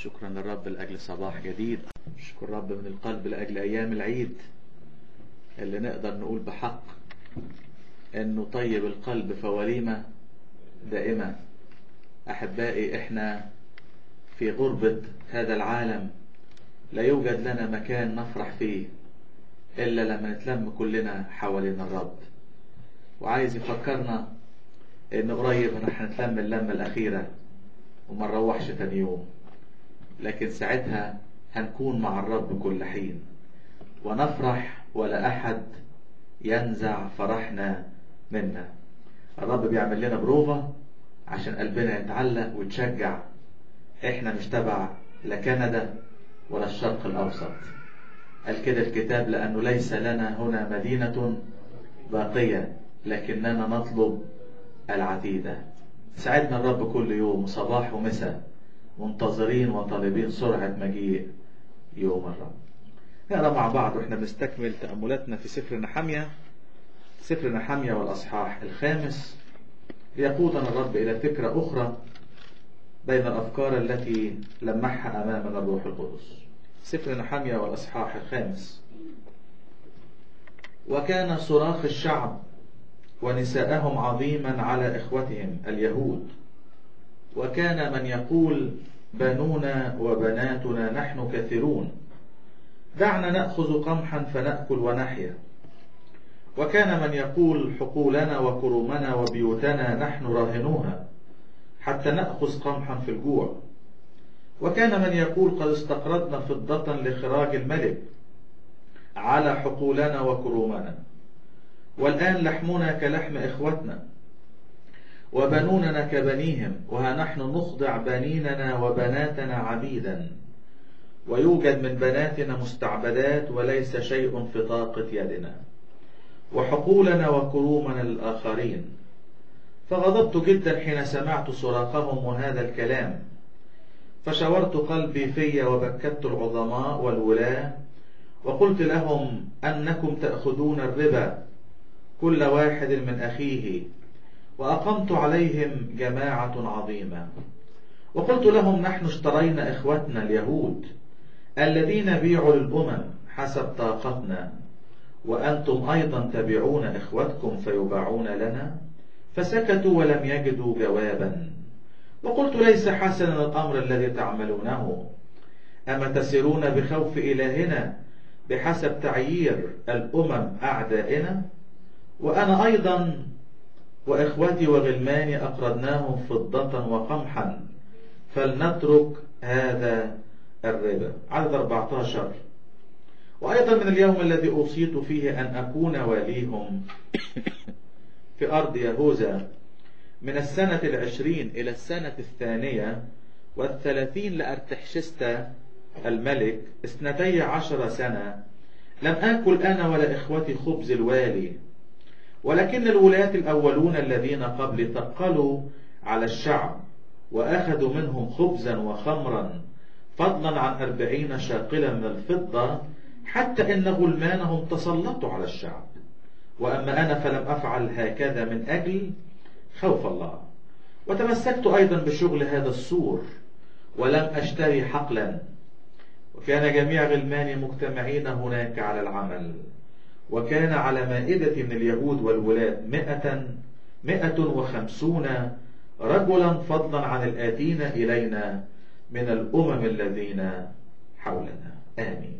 شكرا للرب لأجل صباح جديد شكر الرب من القلب لأجل أيام العيد اللي نقدر نقول بحق أنه طيب القلب فوليمة دائمة أحبائي إحنا في غربة هذا العالم لا يوجد لنا مكان نفرح فيه إلا لما نتلم كلنا حوالين الرب وعايز يفكرنا إن قريب احنا هنتلم اللمة الأخيرة وما نروحش تاني يوم لكن ساعتها هنكون مع الرب كل حين ونفرح ولا أحد ينزع فرحنا منا الرب بيعمل لنا بروفة عشان قلبنا يتعلق ويتشجع احنا مش تبع لا كندا ولا الشرق الأوسط قال كده الكتاب لأنه ليس لنا هنا مدينة باقية لكننا نطلب العتيدة ساعدنا الرب كل يوم صباح ومساء منتظرين وطالبين سرعة مجيء يوم الرب نقرا مع بعض واحنا بنستكمل تأملاتنا في سفر نحمية سفر نحمية والأصحاح الخامس ليقودنا الرب إلى فكرة أخرى بين الأفكار التي لمحها أمامنا الروح القدس سفر نحمية والأصحاح الخامس وكان صراخ الشعب ونساءهم عظيما على إخوتهم اليهود وكان من يقول بنونا وبناتنا نحن كثيرون دعنا نأخذ قمحا فنأكل ونحيا وكان من يقول حقولنا وكرومنا وبيوتنا نحن راهنوها حتى نأخذ قمحا في الجوع وكان من يقول قد استقرضنا فضة لخراج الملك على حقولنا وكرومنا والآن لحمنا كلحم إخوتنا وبنوننا كبنيهم وها نحن نخضع بنيننا وبناتنا عبيدا ويوجد من بناتنا مستعبدات وليس شيء في طاقة يدنا وحقولنا وكرومنا للآخرين فغضبت جدا حين سمعت صراخهم وهذا الكلام فشورت قلبي في وبكت العظماء والولاة وقلت لهم أنكم تأخذون الربا كل واحد من أخيه وأقمت عليهم جماعة عظيمة وقلت لهم نحن اشترينا إخوتنا اليهود الذين بيعوا للأمم حسب طاقتنا وأنتم أيضا تبيعون إخوتكم فيباعون لنا فسكتوا ولم يجدوا جوابا وقلت ليس حسنا الأمر الذي تعملونه أما تسيرون بخوف إلهنا بحسب تعيير الأمم أعدائنا وأنا أيضا وإخوتي وغلماني أقرضناهم فضة وقمحا فلنترك هذا الربا عدد 14 وأيضا من اليوم الذي أوصيت فيه أن أكون واليهم في أرض يهوذا من السنة العشرين إلى السنة الثانية والثلاثين لأرتحشستا الملك اثنتي عشر سنة لم آكل أنا ولا إخوتي خبز الوالي ولكن الولاة الأولون الذين قبل ثقلوا على الشعب وأخذوا منهم خبزا وخمرا فضلا عن أربعين شاقلا من الفضة حتى إن غلمانهم تسلطوا على الشعب وأما أنا فلم أفعل هكذا من أجل خوف الله وتمسكت أيضا بشغل هذا السور ولم أشتري حقلا وكان جميع غلماني مجتمعين هناك على العمل وكان على مائدة من اليهود والولاة مئة مئة وخمسون رجلا فضلا عن الآتين إلينا من الأمم الذين حولنا آمين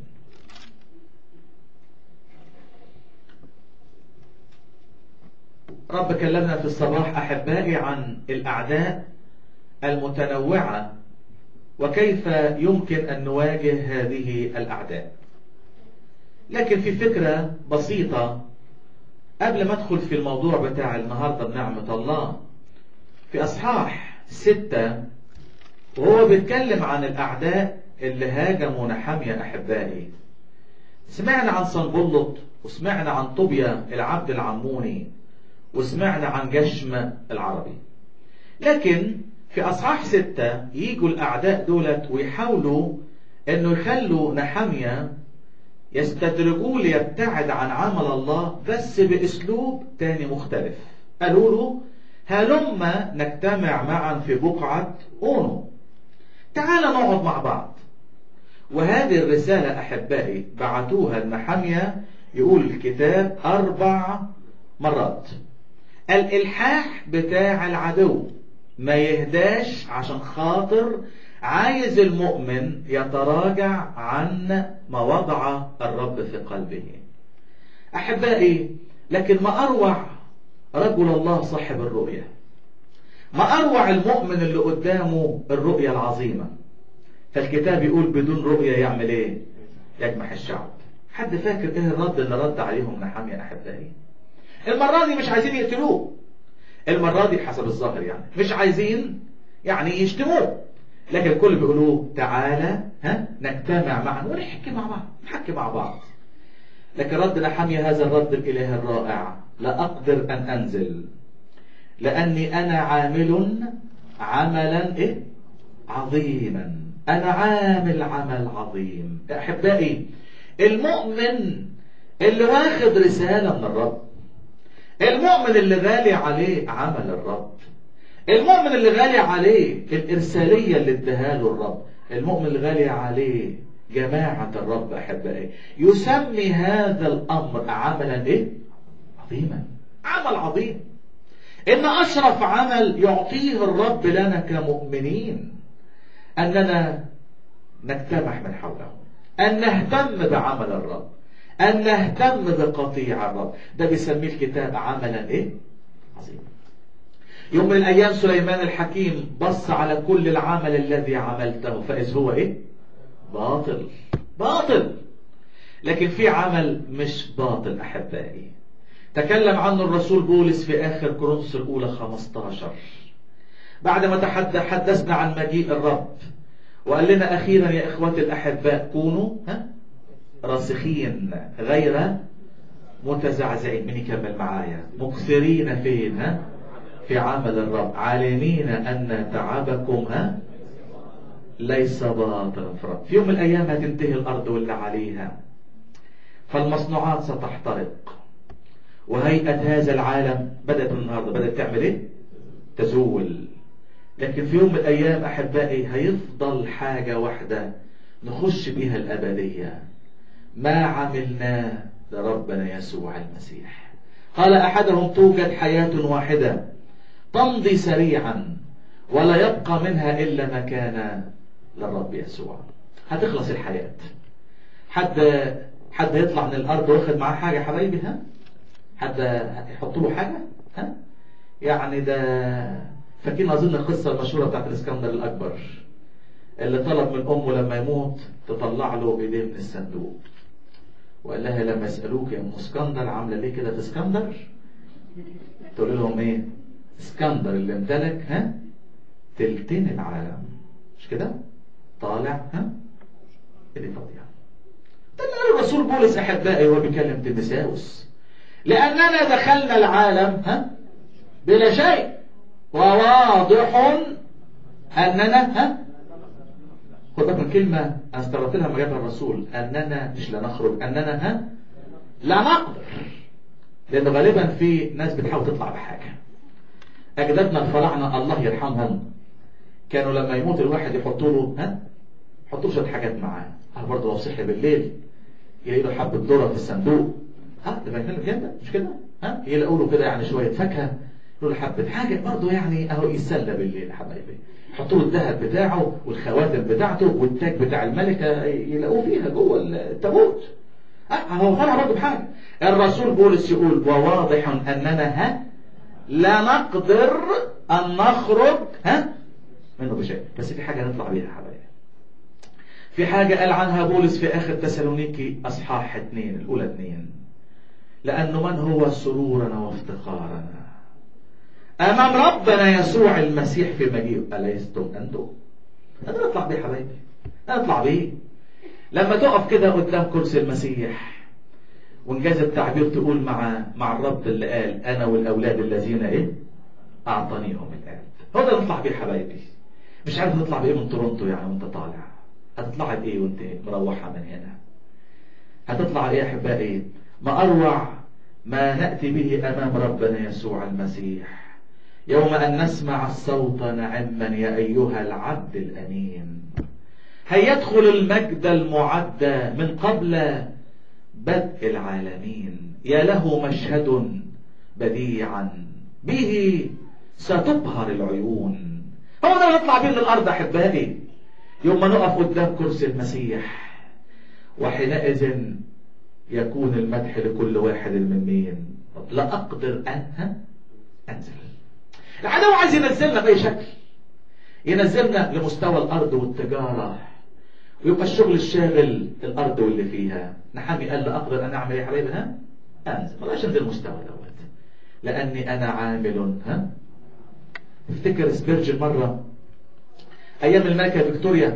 رب كلمنا في الصباح أحبائي عن الأعداء المتنوعة وكيف يمكن أن نواجه هذه الأعداء لكن في فكرة بسيطة قبل ما أدخل في الموضوع بتاع النهاردة بنعمة الله في أصحاح ستة وهو بيتكلم عن الأعداء اللي هاجموا نحمية أحبائي سمعنا عن صنبلط وسمعنا عن طوبيا العبد العموني وسمعنا عن جشم العربي لكن في أصحاح ستة يجوا الأعداء دولت ويحاولوا أنه يخلوا نحمية يستدرجوه ليبتعد عن عمل الله بس بأسلوب تاني مختلف قالوا له هلما نجتمع معا في بقعة أونو تعال نقعد مع بعض وهذه الرسالة أحبائي بعتوها لنحمية يقول الكتاب أربع مرات الإلحاح بتاع العدو ما يهداش عشان خاطر عايز المؤمن يتراجع عن ما وضع الرب في قلبه أحبائي لكن ما أروع رجل الله صاحب الرؤية ما أروع المؤمن اللي قدامه الرؤية العظيمة فالكتاب يقول بدون رؤية يعمل ايه يجمح الشعب حد فاكر ايه الرد اللي رد عليهم نحامية أحبائي المرة دي مش عايزين يقتلوه المرة دي حسب الظاهر يعني مش عايزين يعني يشتموه لكن الكل بيقولوا تعالى ها نجتمع معا ونحكي مع بعض نحكي مع بعض لكن رد نحمية هذا الرد الإله الرائع لا أقدر أن أنزل لأني أنا عامل عملا إيه؟ عظيما أنا عامل عمل عظيم أحبائي المؤمن اللي واخد رسالة من الرب المؤمن اللي غالي عليه عمل الرب المؤمن اللي غالي عليه الإرسالية اللي اداها له الرب المؤمن اللي غالي عليه جماعة الرب أحبائي يسمي هذا الأمر عملا إيه؟ عظيما عمل عظيم إن أشرف عمل يعطيه الرب لنا كمؤمنين أننا نجتمع من حوله أن نهتم بعمل الرب أن نهتم بقطيع الرب ده بيسميه الكتاب عملا إيه؟ عظيما يوم من الأيام سليمان الحكيم بص على كل العمل الذي عملته فإذ هو إيه؟ باطل باطل لكن في عمل مش باطل أحبائي تكلم عنه الرسول بولس في آخر كورنثوس الأولى 15 بعد ما تحدثنا عن مجيء الرب وقال لنا أخيرا يا إخوتي الأحباء كونوا ها راسخين غير متزعزعين من يكمل معايا مكثرين فين ها في عمل الرب عالمين أن تعبكم ها ليس باطلا فرط في يوم من الأيام هتنتهي الأرض واللي عليها فالمصنوعات ستحترق وهيئة هذا العالم بدأت من النهاردة بدأت تعمل ايه تزول لكن في يوم من الأيام أحبائي هيفضل حاجة واحدة نخش بها الأبدية ما عملناه لربنا يسوع المسيح قال أحدهم توجد حياة واحدة تمضي سريعا ولا يبقى منها إلا ما كان للرب يسوع هتخلص الحياة حد حد يطلع من الأرض واخد معاه حاجة يا حبايبي ها حد يحط له حاجة ها يعني ده فاكرين أظن القصة المشهورة بتاعت الإسكندر الأكبر اللي طلب من أمه لما يموت تطلع له إيديه من الصندوق وقال لها لما يسألوك يا أم اسكندر عاملة ليه كده في اسكندر تقول لهم إيه اسكندر اللي امتلك ها تلتين العالم مش كده طالع ها اللي فاضية ده اللي قال الرسول بولس أحبائي وهو بيكلم تيمساوس لأننا دخلنا العالم ها بلا شيء وواضح أننا ها خد بالك من كلمة أنا استغربت لها لما جابها الرسول أننا مش لا نخرج أننا ها لا نقدر لأن غالبا في ناس بتحاول تطلع بحاجة أجدادنا الفراعنة الله يرحمهم كانوا لما يموت الواحد يحطوا له ها يحطوا له شوية حاجات معاه أنا برضه لو صحي بالليل يلاقي له حبة ذرة في الصندوق ها ده بيتكلم كده مش كده ها يلاقوا له كده يعني شوية فاكهة له حبة حاجة برضه يعني اهو يتسلى بالليل يا حبايبي يحطوا له الذهب بتاعه والخواتم بتاعته والتاج بتاع الملكة يلاقوه فيها جوه التابوت هو طلع برضه بحاجة الرسول بولس يقول وواضح أننا ها لا نقدر أن نخرج ها منه بشيء بس في حاجة نطلع بيها يا حبايبي في حاجة قال عنها بولس في آخر تسالونيكي أصحاح اثنين الأولى اثنين لأنه من هو سرورنا وافتقارنا أمام ربنا يسوع المسيح في مجيئه أليستم أنتم؟ أنا أطلع بيه حبايبي أطلع بيه لما تقف كده قدام كرسي المسيح وانجاز التعبير تقول مع مع الرب اللي قال أنا والأولاد الذين إيه؟ أعطانيهم الآب هو ده نطلع بيه حبايبي مش عارف نطلع بإيه من تورونتو يعني وأنت طالع هتطلع بإيه وأنت مروحة من هنا هتطلع إيه يا أحبائي ما أروع ما نأتي به أمام ربنا يسوع المسيح يوم أن نسمع الصوت نعما يا أيها العبد الأمين هيدخل المجد المعد من قبل بدء العالمين يا له مشهد بديعا به ستبهر العيون هو ده نطلع بيه من الأرض أحبائي يوم ما نقف قدام كرسي المسيح وحينئذ يكون المدح لكل واحد من مين لا أقدر أن أنزل العدو عايز ينزلنا بأي شكل ينزلنا لمستوى الأرض والتجارة ويبقى الشغل الشاغل الأرض واللي فيها نحمي قال لا أقدر أن أعمل يا حبيبي ها أنزل ما أنزل المستوى دوت لأني أنا عامل ها افتكر سبيرجن مرة أيام الملكة فيكتوريا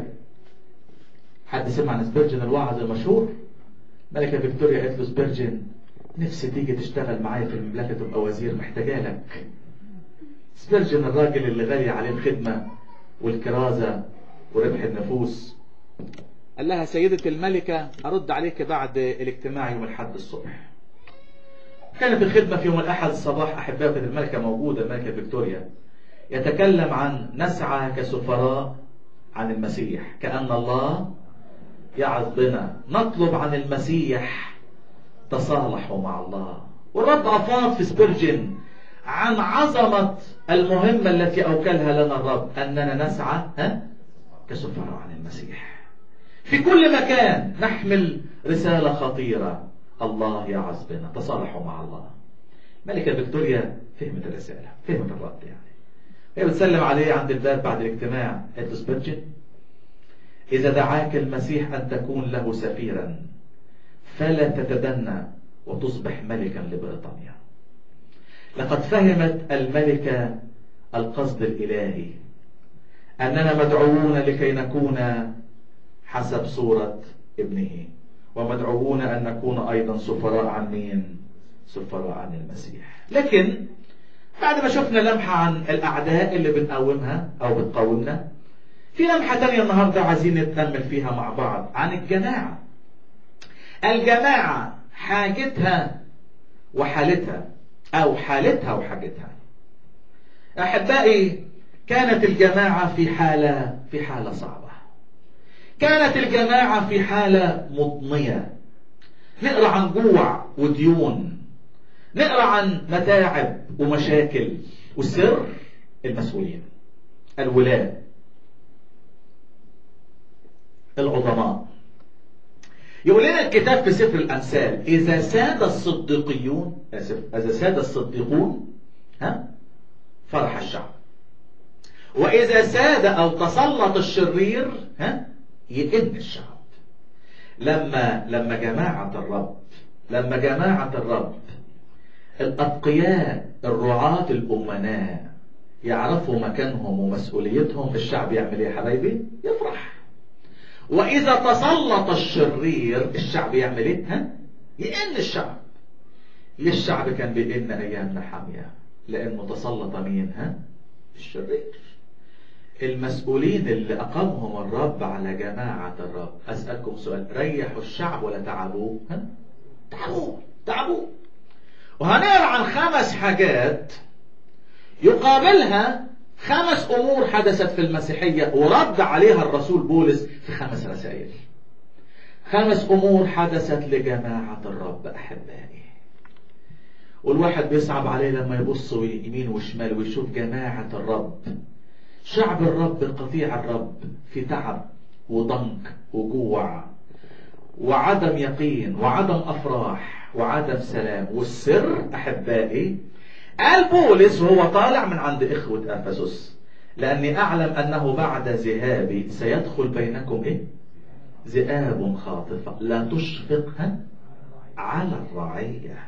حد سمع عن سبيرجن الوعظ المشهور ملكة فيكتوريا قالت له سبيرجن نفسي تيجي تشتغل معايا في المملكة تبقى وزير محتاجة لك سبيرجن الراجل اللي غالي عليه الخدمة والكرازة وربح النفوس قال لها سيدة الملكة أرد عليك بعد الاجتماع يوم الحد الصبح كانت الخدمة في يوم الأحد الصباح أحبائي كانت الملكة موجودة الملكة فيكتوريا يتكلم عن نسعى كسفراء عن المسيح كأن الله يعظ بنا نطلب عن المسيح تصالحوا مع الله والرب أفاض في سبرجن عن عظمة المهمة التي أوكلها لنا الرب أننا نسعى ها كسفراء عن المسيح في كل مكان نحمل رسالة خطيرة الله يعظ بنا تصالحوا مع الله ملكة فيكتوريا فهمت الرسالة فهمت الرد يعني هي بتسلم عليه عند الباب بعد الاجتماع قالت له سبرجن إذا دعاك المسيح أن تكون له سفيرا فلا تتدنى وتصبح ملكا لبريطانيا لقد فهمت الملكة القصد الإلهي أننا مدعوون لكي نكون حسب صورة ابنه ومدعوون أن نكون أيضا سفراء عن مين سفراء عن المسيح لكن بعد ما شفنا لمحة عن الأعداء اللي بنقاومها أو بتقاومنا في لمحة تانية النهاردة عايزين نتأمل فيها مع بعض عن الجماعة الجماعة حاجتها وحالتها أو حالتها وحاجتها أحبائي كانت الجماعة في حالة في حالة صعبة كانت الجماعة في حالة مضنية نقرأ عن جوع وديون نقرأ عن متاعب ومشاكل والسر المسؤولين الولاة العظماء يقول لنا الكتاب في سفر الأمثال إذا ساد الصديقيون آسف إذا ساد الصديقون ها فرح الشعب وإذا ساد أو تسلط الشرير ها يئن الشعب لما لما جماعة الرب لما جماعة الرب الأتقياء الرعاة الأمناء يعرفوا مكانهم ومسؤوليتهم الشعب يعمل ايه يا حبايبي؟ يفرح وإذا تسلط الشرير الشعب يعمل ايه؟ ها؟ يئن الشعب ليه الشعب كان بيئن أيام نحامية؟ لأنه تسلط مين؟ ها؟ الشرير المسؤولين اللي أقامهم الرب على جماعة الرب أسألكم سؤال ريحوا الشعب ولا تعبوه؟ ها؟ تعبوه تعبوه وهنقرا عن خمس حاجات يقابلها خمس امور حدثت في المسيحيه ورد عليها الرسول بولس في خمس رسائل خمس امور حدثت لجماعه الرب احبائي والواحد بيصعب عليه لما يبص يمين وشمال ويشوف جماعه الرب شعب الرب قطيع الرب في تعب وضنك وجوع وعدم يقين وعدم افراح وعدم سلام والسر احبائي قال بولس وهو طالع من عند اخوه افسس لاني اعلم انه بعد ذهابي سيدخل بينكم ايه ذئاب خاطفه لا تشفقها على الرعيه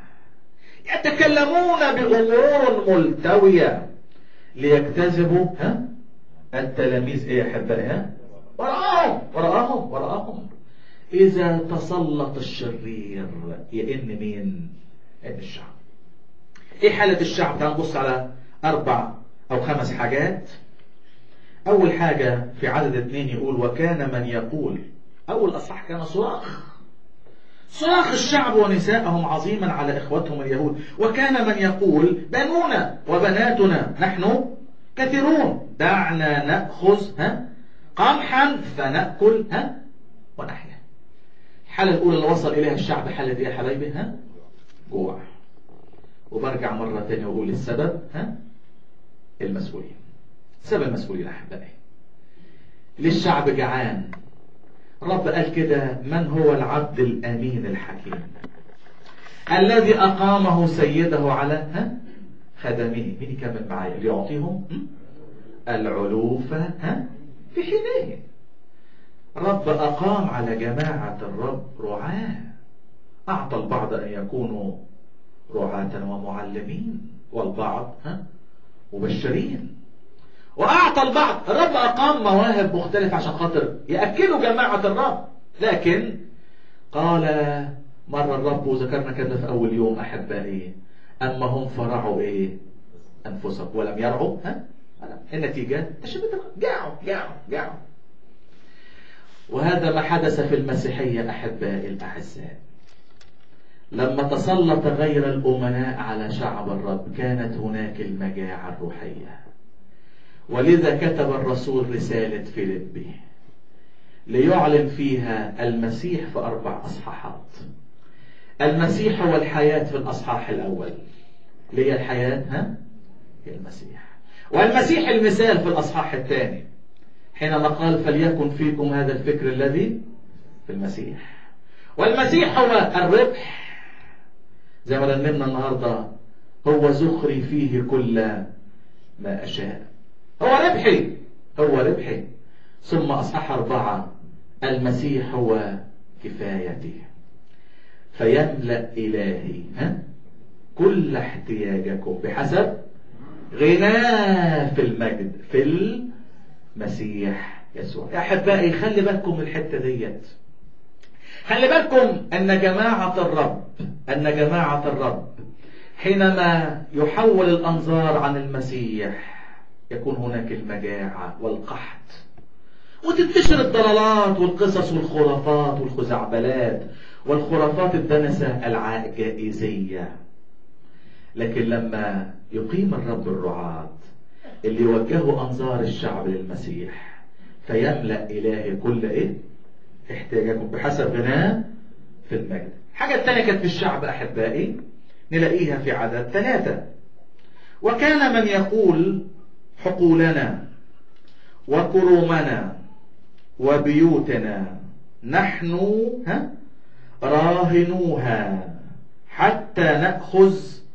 يتكلمون بامور ملتويه ليجتذبوا ها التلاميذ ايه يا احبائي ها وراءهم وراءهم وراءهم إذا تسلط الشرير يئن مين؟ يئن الشعب. إيه حالة الشعب؟ تعال نبص على أربع أو خمس حاجات. أول حاجة في عدد اثنين يقول وكان من يقول أول أصح كان صراخ. صراخ الشعب ونساءهم عظيما على إخوتهم اليهود وكان من يقول بنونا وبناتنا نحن كثيرون دعنا نأخذ ها قمحا فنأكل ها ونحيا الحالة الأولى اللي وصل إليها الشعب حالة دي يا حبايبي ها جوع وبرجع مرة تانية وأقول السبب ها المسؤولين سبب المسؤولين أحبائي للشعب جعان رب قال كده من هو العبد الأمين الحكيم الذي أقامه سيده على ها خدمه مين يكمل معايا اللي يعطيهم العلوف ها في حينه رب أقام على جماعة الرب رعاة أعطى البعض أن يكونوا رعاة ومعلمين والبعض ها مبشرين وأعطى البعض الرب أقام مواهب مختلفة عشان خاطر يأكلوا جماعة الرب لكن قال مر الرب وذكرنا كده في أول يوم أحبائي أما هم فرعوا إيه أنفسهم ولم يرعوا ها النتيجة تشبت جاعوا جاعوا جاعوا وهذا ما حدث في المسيحية أحبائي الأعزاء لما تسلط غير الأمناء على شعب الرب كانت هناك المجاعة الروحية ولذا كتب الرسول رسالة فيليبي ليعلن فيها المسيح في أربع أصحاحات المسيح هو الحياة في الأصحاح الأول اللي هي الحياة ها؟ هي المسيح والمسيح المثال في الأصحاح الثاني حينما قال فليكن فيكم هذا الفكر الذي في المسيح والمسيح هو الربح زي ما رنمنا النهاردة هو زخري فيه كل ما أشاء هو ربحي هو ربحي ثم أصحاح أربعة المسيح هو كفايتي فيملأ إلهي ها؟ كل احتياجكم بحسب غناه في المجد في المسيح يسوع يا أحبائي خلي بالكم من الحتة ديت خلي بالكم أن جماعة الرب أن جماعة الرب حينما يحول الأنظار عن المسيح يكون هناك المجاعة والقحط وتنتشر الضلالات والقصص والخرافات والخزعبلات والخرافات الدنسة العجائزية لكن لما يقيم الرب الرعاة اللي يوجهوا أنظار الشعب للمسيح فيملأ إلهي كل إيه احتياجكم بحسب غناه في المجد الحاجة الثانية كانت في الشعب أحبائي نلاقيها في عدد ثلاثة وكان من يقول حقولنا وكرومنا وبيوتنا نحن ها راهنوها حتى نأخذ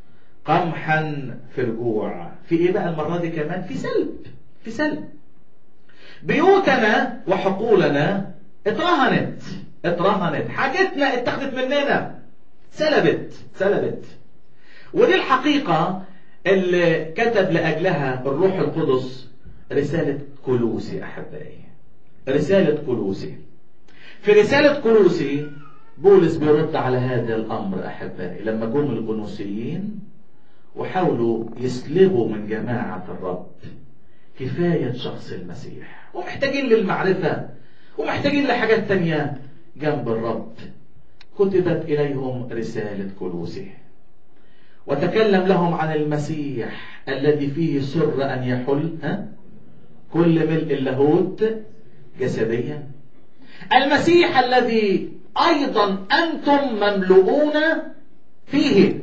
قمحا في الجوع في ايه بقى المرة دي كمان في سلب في سلب بيوتنا وحقولنا اترهنت اترهنت حاجتنا اتخذت مننا سلبت سلبت ودي الحقيقة اللي كتب لأجلها الروح القدس رسالة كلوسي أحبائي رسالة كلوسي في رسالة كلوسي بولس بيرد على هذا الأمر أحبائي لما جم الكنوسيين وحاولوا يسلبوا من جماعة الرب كفاية شخص المسيح ومحتاجين للمعرفة ومحتاجين لحاجات تانية جنب الرب كتبت إليهم رسالة كلوسي وتكلم لهم عن المسيح الذي فيه سر أن يحل ها؟ كل ملء اللاهوت جسديا المسيح الذي أيضا أنتم مملؤون فيه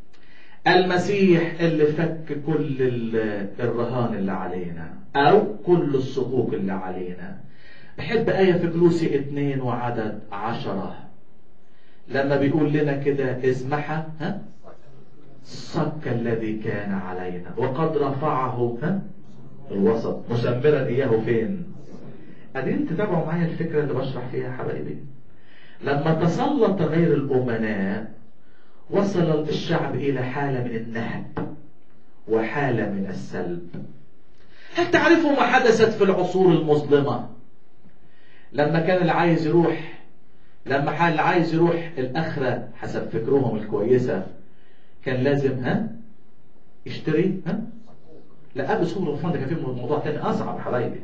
المسيح اللي فك كل الرهان اللي علينا أو كل الصكوك اللي علينا بحب آية في كلوسي اتنين وعدد عشرة لما بيقول لنا كده ازمحة ها الصك الذي كان علينا وقد رفعه ها الوسط مسمرا إياه فين قاعدين تتابعوا معايا الفكرة اللي بشرح فيها حبايبي لما تسلط غير الأمناء وصل الشعب إلى حالة من النهب وحالة من السلب هل تعرفوا ما حدثت في العصور المظلمة لما كان اللي عايز يروح لما حال اللي عايز يروح الآخرة حسب فكرهم الكويسة كان لازم ها يشتري ها لا قبل سوق الغفران ده كان فيه موضوع تاني أصعب حبايبي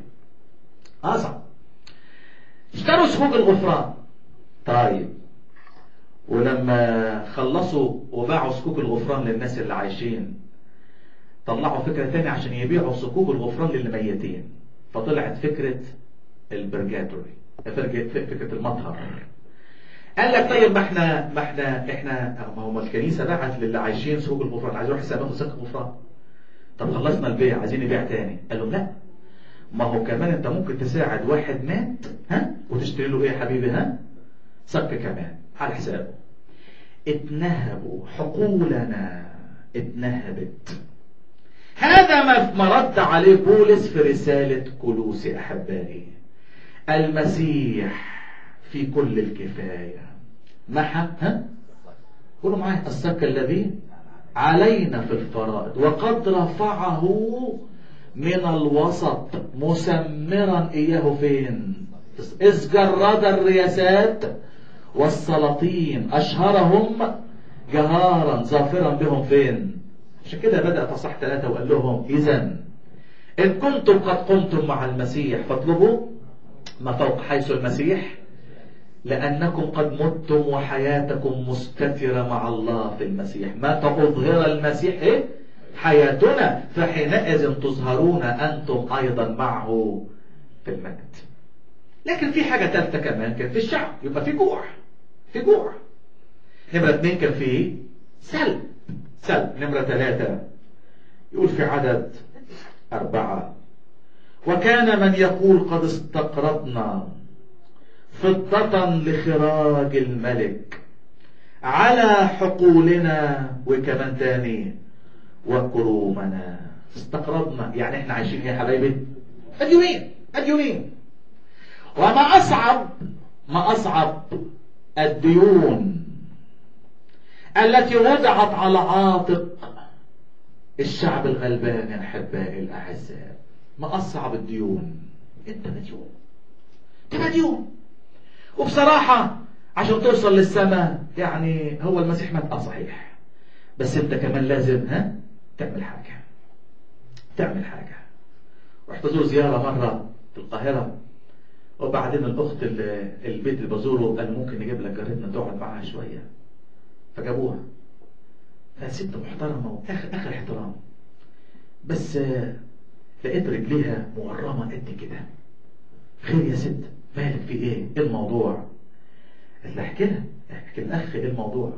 أصعب اشتروا سوق الغفران طيب ولما خلصوا وباعوا صكوك الغفران للناس اللي عايشين طلعوا فكرة تانية عشان يبيعوا صكوك الغفران للي ميتين فطلعت فكرة البرجاتوري فكرة المطهر قال لك طيب ما احنا ما احنا احنا ما هو الكنيسه باعت للي عايشين سوق الغفران عايز يروح يسموه سوق الغفران طب خلصنا البيع عايزين نبيع تاني قال لهم لا ما هو كمان انت ممكن تساعد واحد مات ها وتشتري له ايه يا حبيبي ها صك كمان على حسابه اتنهبوا حقولنا اتنهبت هذا ما رد عليه بولس في رسالة كلوس أحبائي المسيح في كل الكفاية محى ها قولوا معايا السك الذي علينا في الفرائض وقد رفعه من الوسط مسمرا إياه فين إذ جرد الرياسات والسلاطين أشهرهم جهارا ظافرا بهم فين عشان كده بدأ تصح ثلاثة وقال لهم إذا إن كنتم قد قمتم مع المسيح فاطلبوا ما فوق حيث المسيح لأنكم قد متم وحياتكم مستترة مع الله في المسيح ما تظهر المسيح إيه؟ حياتنا فحينئذ تظهرون أنتم أيضا معه في المجد لكن في حاجة ثالثة كمان كان في الشعب يبقى في جوع في جوع نمرة اثنين كان في سلب سلب نمرة ثلاثة يقول في عدد أربعة وكان من يقول قد استقرضنا فضة لخراج الملك على حقولنا وكمان تاني وكرومنا استقرضنا يعني احنا عايشين ايه يا حبايبي مديونين مديونين وما اصعب ما اصعب الديون التي وضعت على عاتق الشعب الغلبان يا احبائي الاعزاء ما اصعب الديون انت مديون انت مديون وبصراحة عشان توصل للسماء يعني هو المسيح مات اه صحيح بس انت كمان لازم ها تعمل حاجة تعمل حاجة رحت ازور زيارة مرة في القاهرة وبعدين الاخت اللي البيت اللي بزوره قال ممكن نجيب لك جارتنا تقعد معاها شوية فجابوها فست محترمة واخر اخر احترام بس لقيت رجليها مورمة قد كده خير يا ست مالك في ايه ايه الموضوع قالت لها احكي لها احكي الاخ ايه الموضوع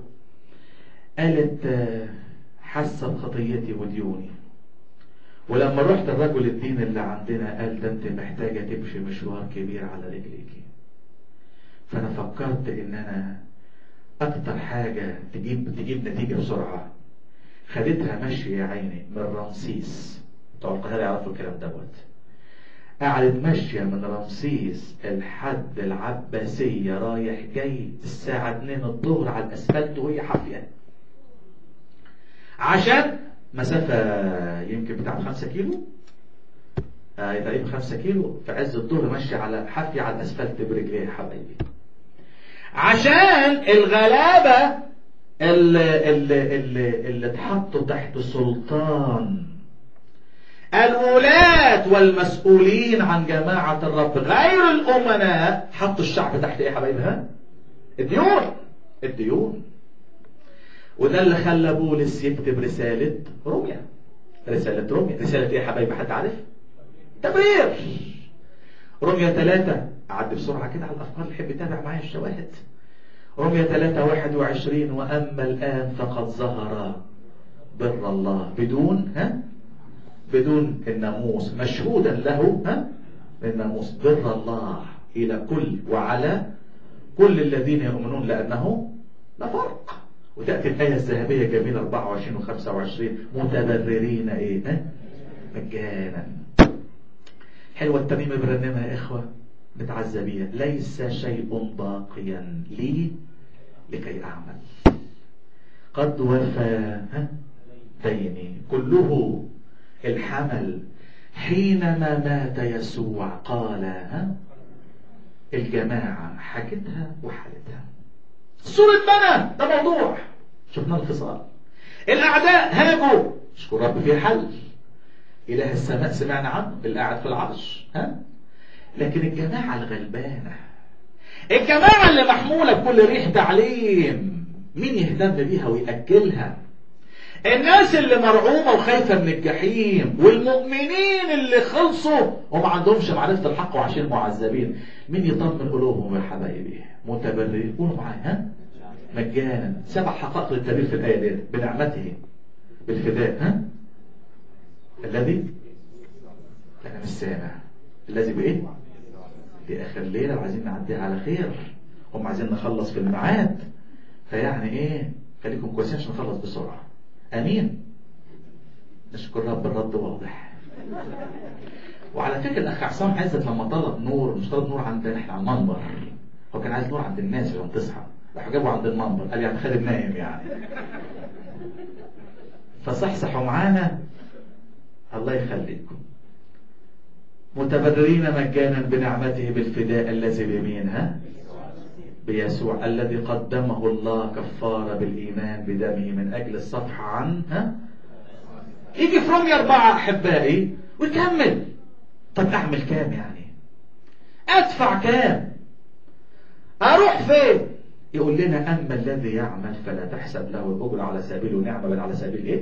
قالت حاسه بخطيتي وديوني ولما رحت الرجل الدين اللي عندنا قال ده انت محتاجه تمشي مشوار كبير على رجليكي فانا فكرت ان انا اكتر حاجه تجيب تجيب نتيجه بسرعه خدتها مشي يا عيني من رمسيس بتوع القاهره يعرفوا الكلام دوت قعدت ماشية من رمسيس لحد العباسية رايح جاي الساعة 2 الظهر على الأسفلت وهي حافية عشان مسافة يمكن بتاع 5 كيلو آه تقريبا 5 كيلو في عز الظهر ماشية على حافية على الأسفلت برجليها يا حبايبي عشان الغلابة اللي, اللي, اللي, اللي اتحطوا تحت سلطان الولاة والمسؤولين عن جماعة الرب غير الأمناء حطوا الشعب تحت ايه يا حبايبي ها؟ الديون الديون وده اللي خلى بولس يكتب رسالة روميا رسالة روميا رسالة ايه يا حبايبي حد عارف؟ تبرير روميا ثلاثة أعد بسرعة كده على الأفكار اللي يحب يتابع معايا الشواهد روميا ثلاثة واحد وعشرين وأما الآن فقد ظهر بر الله بدون ها بدون الناموس مشهودا له ها الناموس بر الله إلى كل وعلى كل الذين يؤمنون لأنه لا فرق وتأتي الآية الذهبية جميلة 24 و 25 متبررين إيه ها مجانا حلوة التميمة برنمها يا إخوة بتعزى بيها ليس شيء باقيا لي لكي أعمل قد وفى ها ديني كله الحمل حينما مات يسوع قال ها الجماعة حاجتها وحالتها صورة بنا ده موضوع شفنا الخصال الأعداء هاجوا اشكر رب في حل إله السماء سمعنا عنه اللي قاعد في العرش ها لكن الجماعة الغلبانة الجماعة اللي محمولة بكل ريح تعليم مين يهتم بيها ويأكلها الناس اللي مرعوبة وخايفة من الجحيم والمؤمنين اللي خلصوا وما عندهمش معرفة الحق وعايشين معذبين مين يطمن قلوبهم يا حبايبي متبررين قولوا معايا ها مجانا سبع حقائق للتبرير في الآية دي بنعمته بالفداء ها الذي أنا مش سامع الذي بإيه في آخر الليلة وعايزين نعديها على خير هم عايزين نخلص في الميعاد فيعني إيه خليكم كويسين عشان نخلص بسرعة أمين نشكر رب الرد واضح وعلى فكرة الأخ عصام عزت لما طلب نور مش طلب نور عندنا احنا على المنبر هو كان عايز نور عند الناس عشان تصحى راح جابه عند المنبر قال يعني خالد نايم يعني فصحصحوا معانا الله يخليكم متبررين مجانا بنعمته بالفداء الذي بيمينها بيسوع الذي قدمه الله كفارة بالإيمان بدمه من أجل الصفحة عنها يجي في رمي أربعة أحبائي ويكمل طب أعمل كام يعني أدفع كام أروح فين يقول لنا أما الذي يعمل فلا تحسب له الأجر على سبيل نعمة بل على سبيل إيه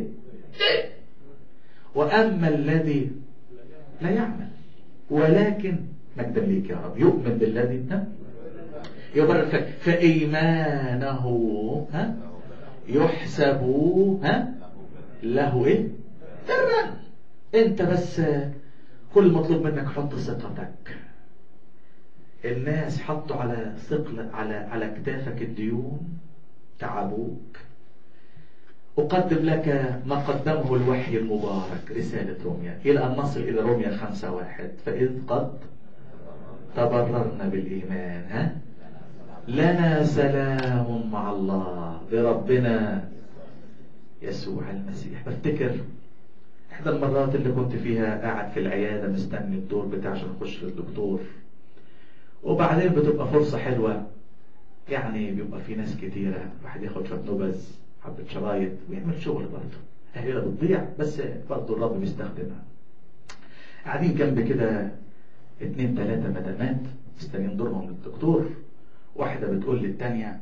وأما الذي لا يعمل ولكن مجدا ليك يا رب يؤمن بالذي يبرر فإيمانه ها يحسب ها له ايه برا انت بس كل مطلوب منك حط ثقتك الناس حطوا على ثقل على على كتافك الديون تعبوك أقدم لك ما قدمه الوحي المبارك رسالة روميا إلى أن نصل إلى روميا خمسة واحد فإذ قد تبررنا بالإيمان ها لنا سلام مع الله بربنا يسوع المسيح بفتكر إحدى المرات اللي كنت فيها قاعد في العيادة مستني الدور بتاعي عشان أخش للدكتور وبعدين بتبقى فرصة حلوة يعني بيبقى في ناس كتيرة واحد ياخد شوية نبذ حبة شرايط ويعمل شغل برضه أهلنا بتضيع بس برضه الرب بيستخدمها قاعدين جنب كده اتنين تلاتة مدامات مستنيين دورهم للدكتور واحدة بتقول للتانية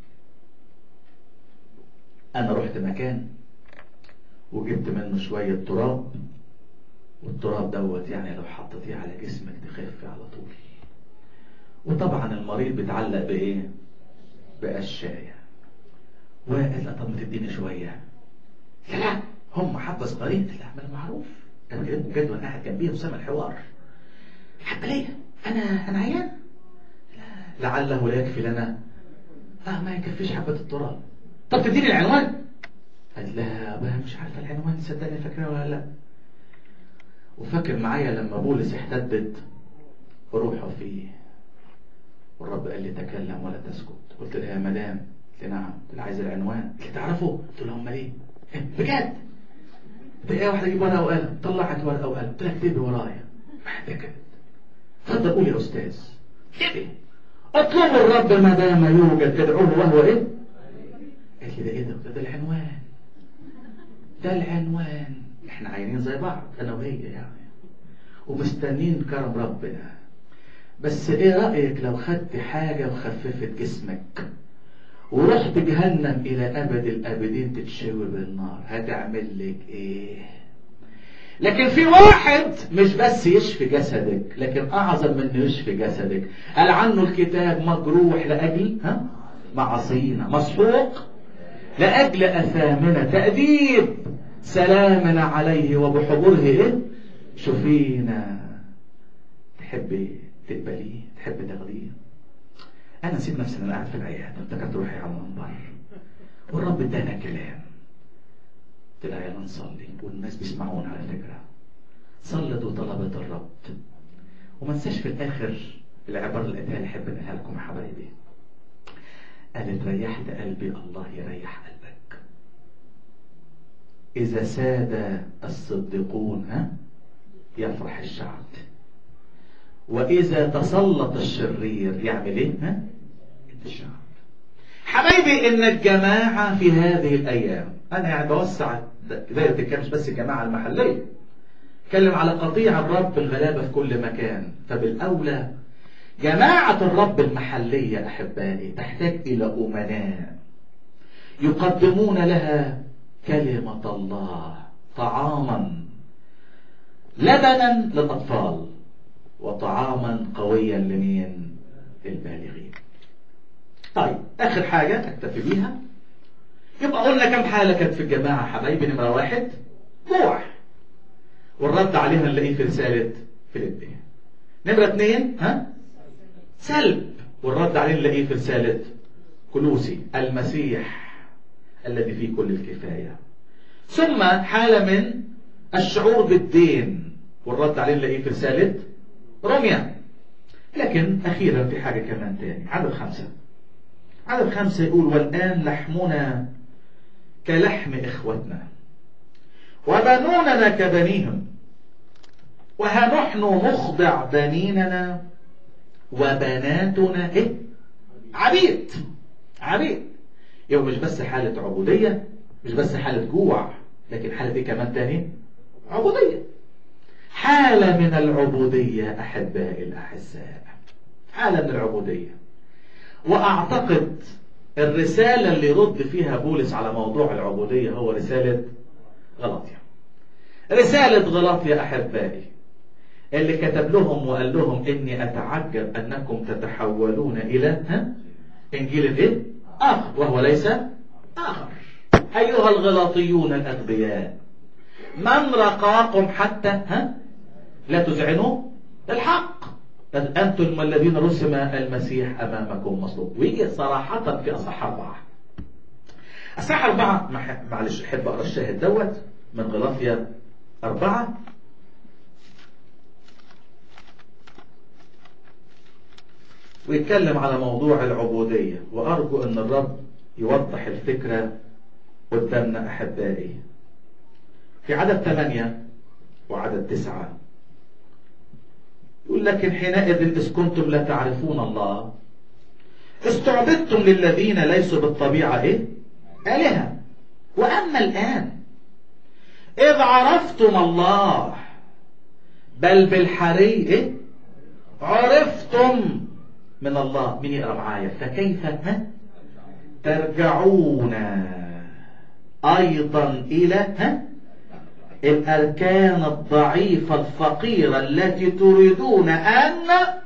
أنا رحت مكان وجبت منه شوية تراب والتراب دوت يعني لو حطيتيه على جسمك تخف على طول وطبعا المريض بيتعلق بإيه؟ بقشاية وقال لها طب ما تديني شوية لا لا هم حبة صغيرين لا ما معروف انا كلمت بجد وانا قاعد جنبيها وسامع الحوار حبة ليا انا انا عيان لا لعله لا يكفي لنا اه ما يكفيش حبة التراب طب تديني العنوان قال لا بقى مش عارفه العنوان صدقني فاكراه ولا لا وفاكر معايا لما بولس احتدت روحه فيه والرب قال لي تكلم ولا تسكت قلت لها يا مدام قلت لي نعم قلت لها عايز العنوان قلت تعرفه قلت له امال ايه بجد تلاقي واحده تجيب ورقه وقلم طلعت ورقه وقلم قلت لها اكتبي ورايا محتاجه اتفضل قول يا استاذ اكتبي اطلبوا الرب ما دام يوجد تدعوه وهو ايه قالت لي ده ايه ده ده العنوان ده العنوان احنا عاينين زي بعض انا وهي يعني ومستنين كرم ربنا بس ايه رأيك لو خدت حاجة وخففت جسمك ورحت جهنم الى ابد الابدين تتشوي بالنار هتعمل لك ايه لكن في واحد مش بس يشفي جسدك لكن اعظم من انه يشفي جسدك قال عنه الكتاب مجروح لاجل ها معصينا مسحوق لاجل اثامنا تاديب سلامنا عليه وبحضوره ايه شفينا تحبي تقبليه تحب تاخديه انا نسيت نفسي ان انا قاعد في العياده افتكرت روحي على المنبر والرب ادانا كلام قلت لها يلا نصلي والناس بيسمعونا على فكره صلت وطلبت الرب وما انساش في الاخر العباره اللي قلتها احب انقلها لكم يا حبايبي قالت ريحت قلبي الله يريح قلبك اذا ساد الصديقون ها يفرح الشعب وإذا تسلط الشرير يعمل إيه؟ ها؟ الشعب. حبايبي إن الجماعة في هذه الأيام أنا يعني بوسع دايرة الكلام مش بس الجماعة المحلية. اتكلم على قطيع الرب الغلابة في كل مكان، فبالأولى جماعة الرب المحلية أحبائي تحتاج إلى أمناء يقدمون لها كلمة الله طعاما لبنا للأطفال وطعاما قويا لمين البالغين طيب آخر حاجة أكتفي بيها يبقى قلنا كم حالة كانت في الجماعة حبايبي نمرة واحد جوع والرد عليها نلاقيه في رسالة فيليبي نمرة اثنين ها سلب والرد عليه نلاقيه في رسالة كلوسي المسيح الذي فيه كل الكفاية ثم حالة من الشعور بالدين والرد عليه نلاقيه في رسالة روميا لكن أخيرا في حاجة كمان تاني عدد خمسة عدد خمسة يقول والآن لحمنا كلحم إخوتنا وبنوننا كبنيهم وها نحن نخضع بنيننا وبناتنا إيه؟ عبيد عبيد يبقى مش بس حالة عبودية مش بس حالة جوع لكن حالة ايه كمان تاني عبودية حالة من العبودية أحبائي الأحساء حالة من العبودية وأعتقد الرسالة اللي يرد فيها بولس على موضوع العبودية هو رسالة غلاطيا رسالة غلاطيا أحبائي اللي كتب لهم وقال لهم إني أتعجب أنكم تتحولون إلى ها؟ إنجيل الإيه؟ آخر وهو ليس آخر أيها الغلاطيون الأغبياء من رقاكم حتى ها؟ لا تذعنوا الحق أنتم الذين رسم المسيح أمامكم مصلوب ويجي صراحة في أصح أربعة أصح أربعة معلش أحب أقرأ الشاهد دوت من غلاطيا أربعة ويتكلم على موضوع العبودية وأرجو أن الرب يوضح الفكرة قدامنا أحبائي في عدد ثمانية وعدد تسعة يقول لكن حينئذ إذ كنتم لا تعرفون الله استعبدتم للذين ليسوا بالطبيعة إيه؟ آلهة وأما الآن إذ عرفتم الله بل بالحري إيه؟ عرفتم من الله مين يقرأ معايا فكيف ها؟ ترجعون أيضا إلى ها؟ الأركان الضعيفة الفقيرة التي تريدون أن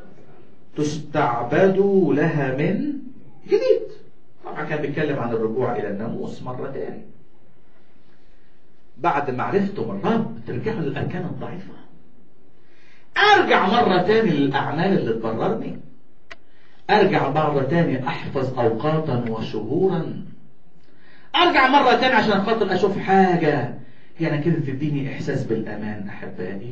تستعبدوا لها من جديد طبعا كان بيتكلم عن الرجوع إلى الناموس مرة تاني بعد ما عرفتم الرب ترجعوا للأركان الضعيفة أرجع مرة تاني للأعمال اللي تبررني أرجع مرة تاني أحفظ أوقاتا وشهورا أرجع مرة تاني عشان خاطر أشوف حاجة يعني كده تديني إحساس بالأمان أحبائي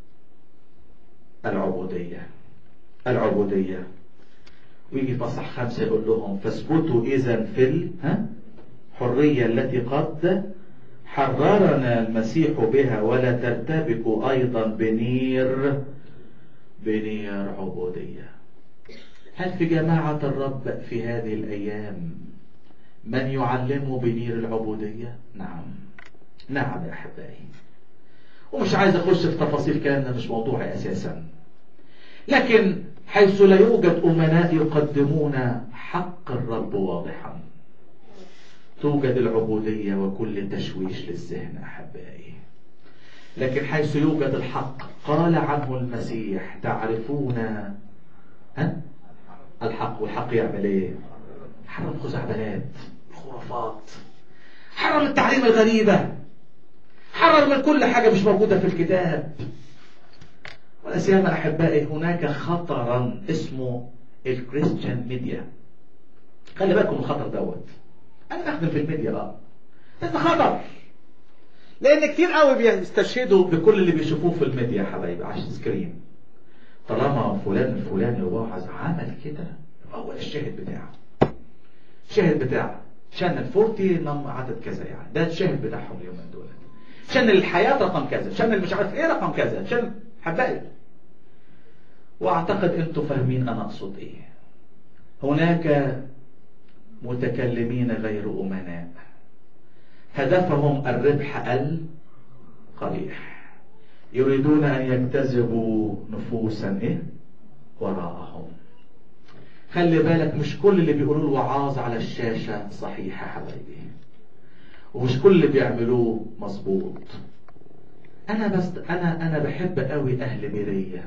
العبودية العبودية ويجي فصح خمسة يقول لهم فاثبتوا إذا في الحرية التي قد حررنا المسيح بها ولا ترتبكوا أيضا بنير بنير عبودية هل في جماعة الرب في هذه الأيام من يعلمه بنير العبودية؟ نعم نعم يا أحبائي ومش عايز أخش في تفاصيل كلامنا مش موضوعي أساسا لكن حيث لا يوجد أمناء يقدمون حق الرب واضحا توجد العبودية وكل تشويش للذهن أحبائي لكن حيث يوجد الحق قال عنه المسيح تعرفون ها؟ الحق والحق يعمل ايه حرم خزعبلات خرافات حرم التعليم الغريبة حرم من كل حاجة مش موجودة في الكتاب ولا سيما أحبائي هناك خطرا اسمه الكريستيان ميديا خلي بالكم من الخطر دوت أنا أخدم في الميديا اه ده خطر لأن كتير قوي بيستشهدوا بكل اللي بيشوفوه في الميديا يا حبايبي على السكرين طالما فلان الفلاني الواعظ عمل كده هو الشاهد بتاعه الشاهد بتاعه شان الفورتي نم عدد كذا يعني ده الشاهد بتاعهم اليومين دول شان الحياة رقم كذا شان مش عارف ايه رقم كذا شان حبائب واعتقد انتم فاهمين انا اقصد ايه هناك متكلمين غير امناء هدفهم الربح القبيح يريدون ان يجتذبوا نفوسا ايه وراءهم خلي بالك مش كل اللي بيقولوا الوعاظ على الشاشة صحيح يا حبايبي ومش كل اللي بيعملوه مظبوط انا بس انا انا بحب قوي اهل بيرية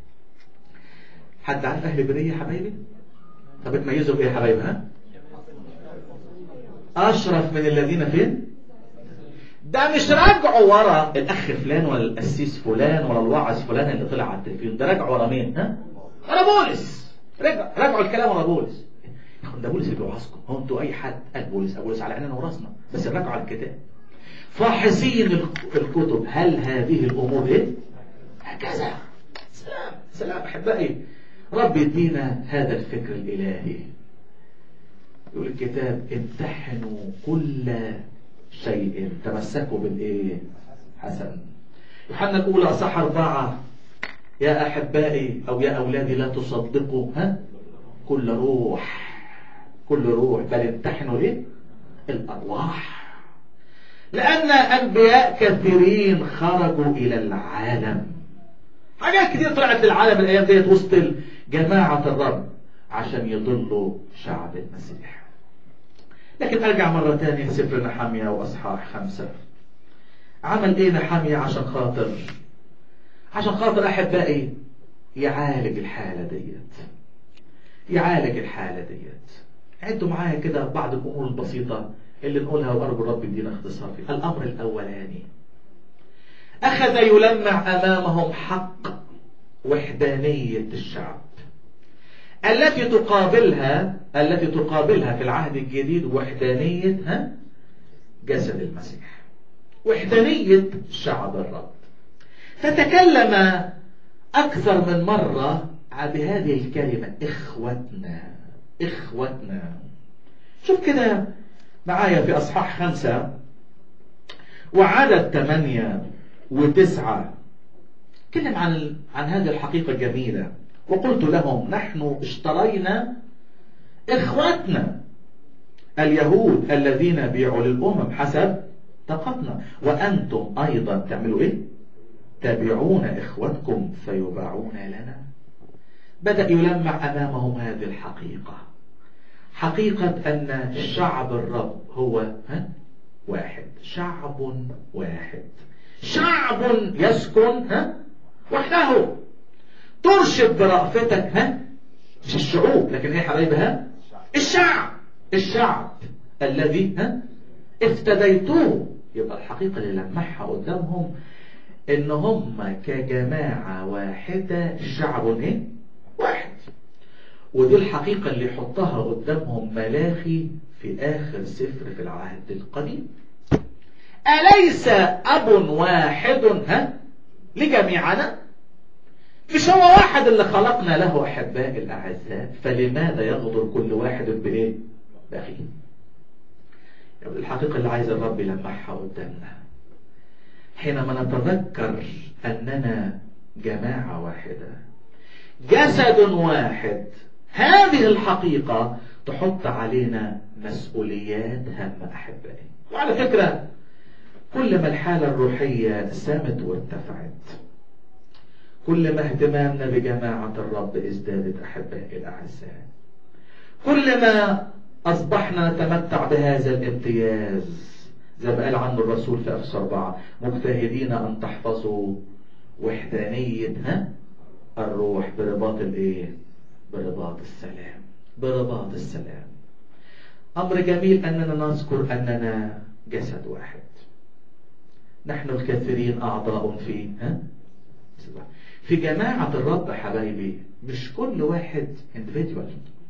حد عارف اهل بيرية يا حبايبي طب تميزوا بايه يا حبايبي ها اشرف من الذين فين ده مش راجعوا ورا الاخ فلان ولا القسيس فلان ولا الواعظ فلان اللي طلع على التلفزيون ده راجعوا ورا مين ها ورا بولس رجع راجعوا الكلام ورا بولس يا اخوان ده بولس اللي بيوعظكم هو انتوا اي حد قال بولس بولس على عيننا وراسنا بس راجعوا على الكتاب فاحصين الكتب هل هذه الامور ايه هكذا سلام سلام احبائي رب يدينا هذا الفكر الالهي يقول الكتاب امتحنوا كل شيء تمسكوا بالايه حسن يوحنا الاولى اصح اربعه يا احبائي او يا اولادي لا تصدقوا ها كل روح كل روح بل امتحنوا ايه الارواح لان انبياء كثيرين خرجوا الى العالم حاجات كتير طلعت للعالم الايام ديت وسط جماعه الرب عشان يضلوا شعب المسيح لكن ارجع مرة تانية لسفر نحامية واصحاح خمسة عمل ايه نحامية عشان خاطر عشان خاطر احبائي يعالج الحالة ديت يعالج الحالة ديت عدوا معايا كده بعض الامور البسيطة اللي نقولها وارجو الرب يدينا اختصار فيها الامر الاولاني اخذ يلمع امامهم حق وحدانية الشعب التي تقابلها التي تقابلها في العهد الجديد وحدانية ها جسد المسيح وحدانية شعب الرب فتكلم أكثر من مرة بهذه الكلمة إخوتنا إخوتنا شوف كده معايا في أصحاح خمسة وعدد ثمانية وتسعة تكلم عن عن هذه الحقيقة الجميلة وقلت لهم نحن اشترينا إخوتنا اليهود الذين بيعوا للأمم حسب طاقتنا وأنتم أيضا تعملوا إيه تابعون إخوتكم فيباعون لنا بدأ يلمع أمامهم هذه الحقيقة حقيقة أن شعب الرب هو ها؟ واحد شعب واحد شعب يسكن ها؟ وحده ترشد برأفتك ها مش الشعوب لكن ايه حبايبي ها الشعب الشعب الذي ها افتديتوه يبقى الحقيقة اللي لمحها قدامهم ان هم كجماعة واحدة شعب ايه واحد ودي الحقيقة اللي يحطها قدامهم ملاخي في آخر سفر في العهد القديم أليس أب واحد ها لجميعنا مش هو واحد اللي خلقنا له أحباء الأعزاء فلماذا يغدر كل واحد بإيه بأخيه يعني الحقيقة اللي عايز الرب يلمحها قدامنا حينما نتذكر أننا جماعة واحدة جسد واحد هذه الحقيقة تحط علينا مسؤوليات هامة أحبائي وعلى فكرة كل ما الحالة الروحية سامت وارتفعت كل ما اهتمامنا بجماعة الرب ازدادت أحبائي الأعزاء كل ما أصبحنا نتمتع بهذا الامتياز زي ما قال عنه الرسول في أفسر أربعة مجتهدين أن تحفظوا وحدانية ها الروح برباط الايه برباط السلام برباط السلام أمر جميل أننا نذكر أننا جسد واحد نحن الكثيرين أعضاء في ها في جماعة الرب حبايبي مش كل واحد individual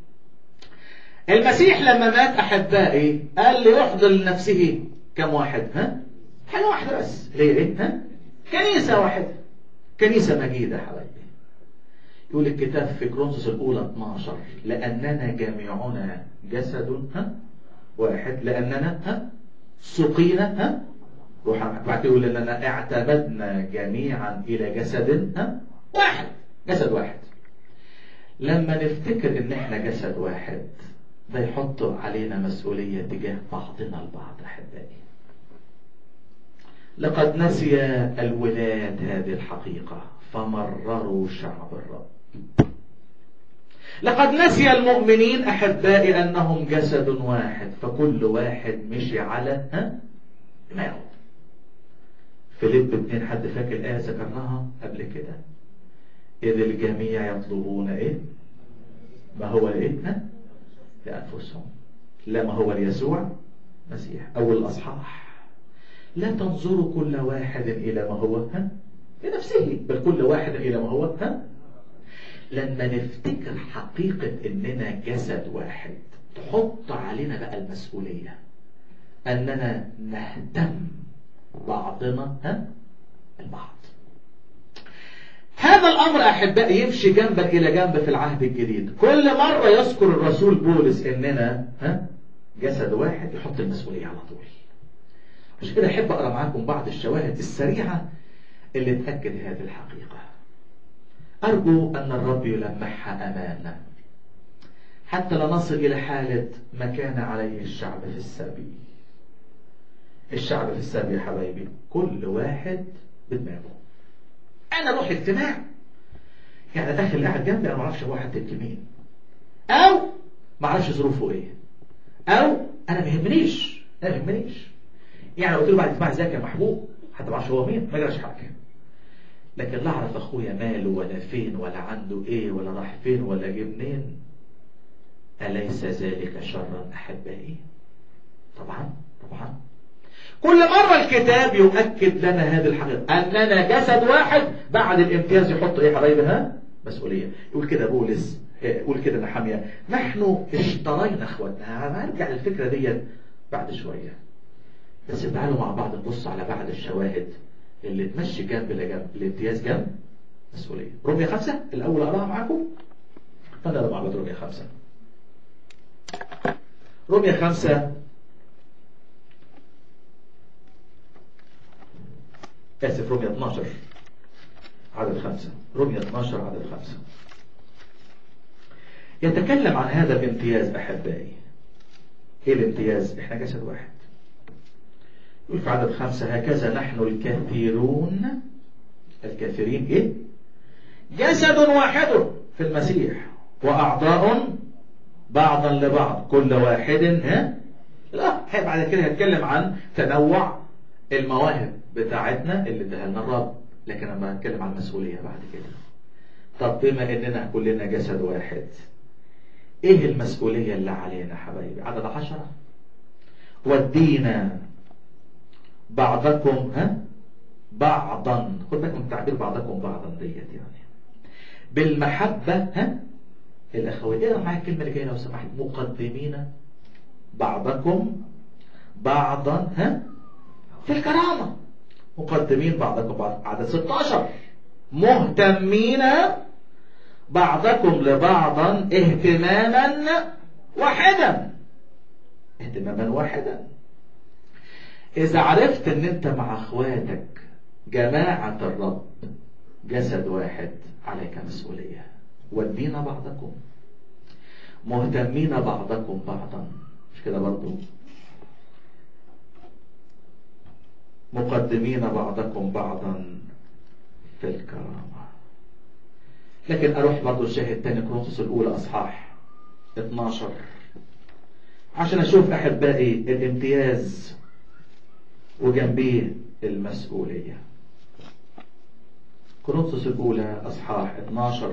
المسيح لما مات أحبائي قال ليحضر لنفسه كم واحد ها حاجة واحدة بس ليه ايه ها كنيسة واحدة كنيسة مجيدة حبايبي يقول الكتاب في كرونسوس الأولى 12 لأننا جميعنا جسد ها واحد لأننا ها سقينا ها روح بعد يقول لنا اعتمدنا جميعا إلى جسد ها واحد جسد واحد لما نفتكر ان احنا جسد واحد ده يحط علينا مسؤولية تجاه بعضنا البعض أحبائي لقد نسي الولاد هذه الحقيقة فمرروا شعب الرب لقد نسي المؤمنين أحبائي أنهم جسد واحد فكل واحد مشي على ها دماغه فيليب اتنين حد فاكر الآية ذكرناها قبل كده إذ الجميع يطلبون إيه ما هو إيه ها لأنفسهم لا ما هو ليسوع مسيح أو الأصحاح لا تنظروا كل واحد إلى ما هو ها لنفسه بل كل واحد إلى ما هو ها لما نفتكر حقيقة إننا جسد واحد تحط علينا بقى المسؤولية أننا نهتم بعضنا ها البعض هذا الأمر أحبائي يمشي جنبا إلى جنب في العهد الجديد كل مرة يذكر الرسول بولس إننا ها جسد واحد يحط المسؤولية على طول مش كده أحب أقرأ معاكم بعض الشواهد السريعة اللي تأكد هذه الحقيقة أرجو أن الرب يلمحها أمامنا حتى لا نصل إلى حالة ما كان عليه الشعب في السبي الشعب في السبي يا حبايبي كل واحد بدماغه أنا أروح اجتماع يعني الأخ اللي قاعد جنبي أنا ما أعرفش هو حد مين أو ما أعرفش ظروفه إيه أو أنا ما يهمنيش أنا ما يهمنيش يعني قلت له بعد اجتماع ازيك يا محبوب حتى ما اعرفش هو مين ما جراش حاجه لكن لا اعرف اخويا ماله ولا فين ولا عنده ايه ولا راح فين ولا جه منين اليس ذلك شرا احبائي طبعا طبعا كل مرة الكتاب يؤكد لنا هذه الحقيقة أننا جسد واحد بعد الامتياز يحط إيه حبايبي ها مسؤولية يقول كده بولس يقول كده نحمية نحن اشترينا اخواتنا هرجع الفكرة ديت بعد شوية بس تعالوا مع بعض نبص على بعض الشواهد اللي تمشي جنب لجنب الامتياز جنب مسؤولية رمية خمسة الأول أقراها معاكم فنقرا مع بعض رمية خمسة رمية خمسة آسف رمية 12 عدد خمسة رمية 12 عدد خمسة يتكلم عن هذا الامتياز أحبائي إيه الامتياز؟ إحنا جسد واحد يقول في عدد خمسة هكذا نحن الكثيرون الكثيرين إيه؟ جسد واحد في المسيح وأعضاء بعضا لبعض كل واحد ها؟ لا بعد كده هيتكلم عن تنوع المواهب بتاعتنا اللي اداها لنا الرب لكن انا بتكلم عن المسؤوليه بعد كده طب بما اننا كلنا جسد واحد ايه المسؤوليه اللي علينا حبايبي عدد عشرة ودينا بعضكم ها بعضا خد بالك من تعبير بعضكم بعضا ديت يعني بالمحبه ها الاخويه اقرا معايا الكلمه اللي جايه لو سمحت مقدمين بعضكم بعضا ها في الكرامه مقدمين بعضكم بعض عدد 16 مهتمين بعضكم لبعضا اهتماما واحدا اهتماما واحدا اذا عرفت ان انت مع اخواتك جماعة الرب جسد واحد عليك مسؤولية ودينا بعضكم مهتمين بعضكم بعضا مش كده برضو مقدمين بعضكم بعضا في الكرامة لكن أروح برضو الشاهد تاني كورنثوس الأولى أصحاح 12 عشان أشوف أحبائي الامتياز وجنبيه المسؤولية كورنثوس الأولى أصحاح 12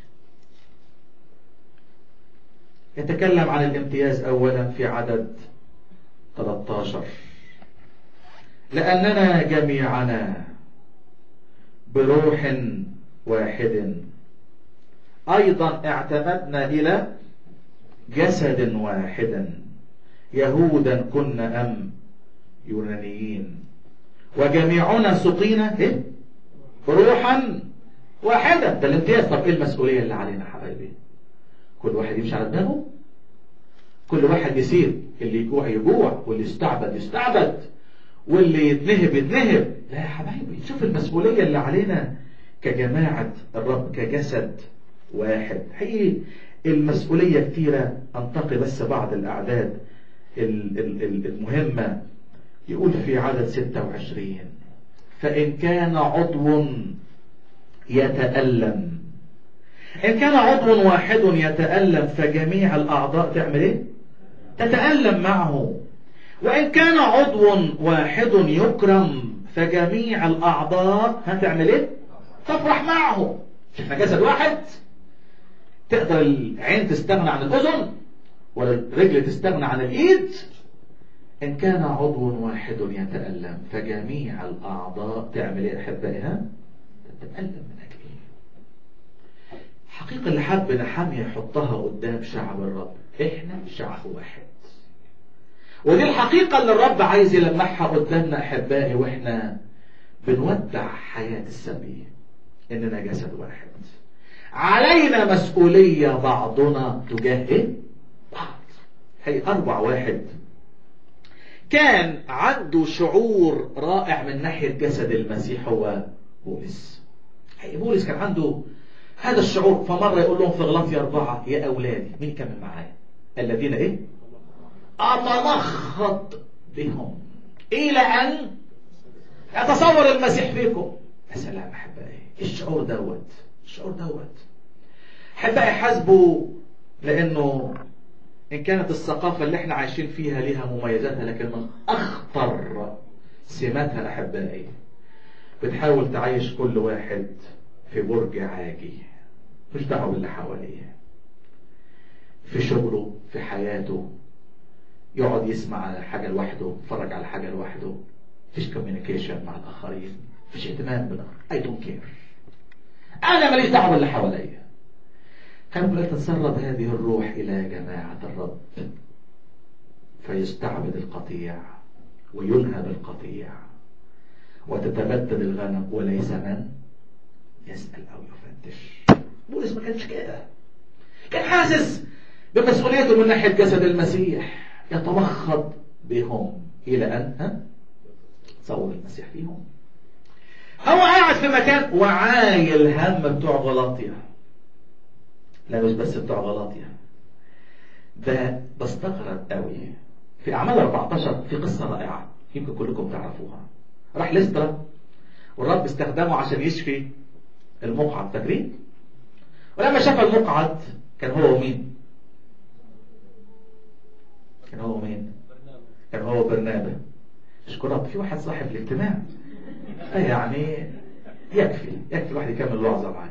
يتكلم عن الامتياز أولا في عدد 13 لأننا جميعنا بروح واحد أيضا اعتمدنا إلى جسد واحد يهودا كنا أم يونانيين وجميعنا سقينا إيه؟ روحا واحدا ده الامتياز طب ايه المسؤولية اللي علينا حبايبي كل واحد يمشي على دماغه كل واحد يسير اللي يجوع يجوع واللي يستعبد يستعبد واللي يتنهب يتنهب لا يا حبايبي شوف المسؤولية اللي علينا كجماعة الرب كجسد واحد حقيقي المسؤولية كتيرة انتقي بس بعض الأعداد المهمة يقول في عدد 26 فإن كان عضو يتألم إن كان عضو واحد يتألم فجميع الأعضاء تعمل إيه؟ تتألم معه وإن كان عضو واحد يكرم فجميع الأعضاء هتعمل إيه؟ تفرح معه احنا جسد واحد تقدر العين تستغنى عن الأذن ولا الرجل تستغنى عن الإيد إن كان عضو واحد يتألم فجميع الأعضاء تعمل إيه أحبائي ها؟ تتألم من أجل إيه؟ الحقيقة اللي حب نحامية يحطها قدام شعب الرب إحنا شعب واحد ودي الحقيقة اللي الرب عايز يلمحها قدامنا أحبائي وإحنا بنودع حياة السبي إننا جسد واحد علينا مسؤولية بعضنا تجاه بعض هي أربع واحد كان عنده شعور رائع من ناحية جسد المسيح هو بولس هي بولس كان عنده هذا الشعور فمرة يقول لهم في غلاطيا أربعة يا أولادي مين كمل معايا الذين إيه أتمخض بهم إلى أن يتصور المسيح فيكم يا سلام أحبائي الشعور دوت الشعور دوت أحبائي حاسبوا لأنه إن كانت الثقافة اللي احنا عايشين فيها ليها مميزاتها لكن من أخطر سماتها أحبائي بتحاول تعيش كل واحد في برج عاجي مش دعوه باللي حواليه في شغله في حياته يقعد يسمع على حاجة لوحده يتفرج على حاجة لوحده مفيش كوميونيكيشن مع الآخرين مفيش اهتمام بالآخر I don't care أنا ماليش دعوة باللي حواليا كان لا تتسرب هذه الروح إلى جماعة الرب فيستعبد القطيع وينهب القطيع وتتبدل الغنم وليس من يسأل أو يفتش بولس ما كانش كده كان حاسس بمسؤوليته من ناحية جسد المسيح يتمخض بهم إلى أن ها تصور المسيح فيهم هو قاعد في مكان وعايل هم بتوع غلاطيا لا مش بس بتوع غلاطيا ده بستغرب قوي في أعمال 14 في قصة رائعة يمكن كلكم تعرفوها راح لسترا والرب استخدمه عشان يشفي المقعد فاكرين ولما شاف المقعد كان هو ومين كان هو مين كان هو برنابا اشكر رب في واحد صاحب الاجتماع يعني يكفي يكفي الواحد يكمل الوعظة معاه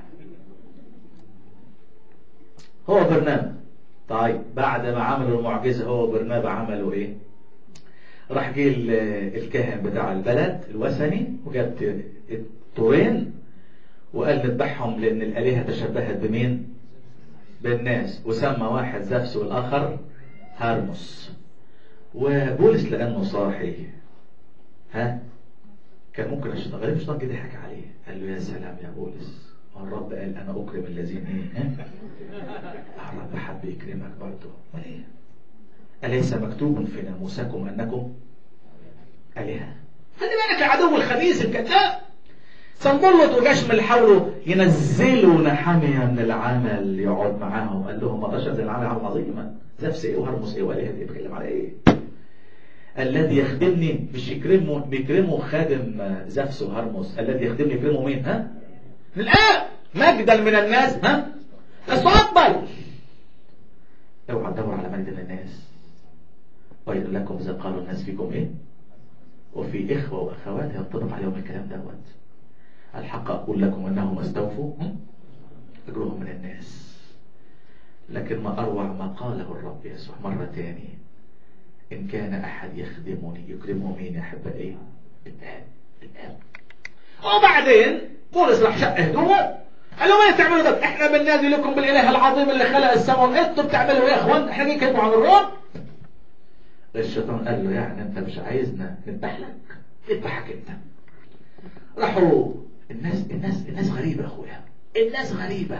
هو برنابا طيب بعد ما عملوا المعجزة هو برنابا عملوا ايه راح جه الكاهن بتاع البلد الوثني وجاب الطورين وقال نذبحهم لان الالهه تشبهت بمين بالناس وسمى واحد زفس والاخر هرمس وبولس لانه صاحي ها كان ممكن الشيطان غالبا الشيطان كده يضحك عليه قال له يا سلام يا بولس الرب قال انا اكرم الذين ايه ها الرب حب يكرمك برضه امال ايه اليس مكتوب في ناموسكم انكم الهه خلي بالك العدو الخبيث الكذاب سنبلط وجشم اللي حاولوا ينزلوا نحامية من العمل يقعد معاهم قال لهم ما تشهد العمل عمل عظيما نفس ايه وهرمس ايه والهه دي بيتكلم على ايه الذي يخدمني مش يكرمه بيكرمه خادم زفس وهرمس الذي يخدمني يكرمه مين ها الآن مجدا من الناس ها اتفضل اوعى تدور على مجد من الناس ويل لكم اذا قالوا الناس فيكم ايه وفي اخوه واخوات ينطبق عليهم الكلام دوت الحق اقول لكم انهم استوفوا اجرهم من الناس لكن ما اروع ما قاله الرب يسوع مره تاني إن كان أحد يخدمني يكرمه مين يا أحبائي؟ الآب الآب وبعدين بولس راح شق هدومه قال لهم ايه تعملوا ده؟ احنا بننادي لكم بالاله العظيم اللي خلق السماء انتوا بتعملوا ايه يا اخوان؟ احنا جايين كتبوا عن الروم الشيطان قال له يعني انت مش عايزنا نذبح لك اذبحك انت راحوا الناس الناس الناس غريبه يا اخويا الناس غريبه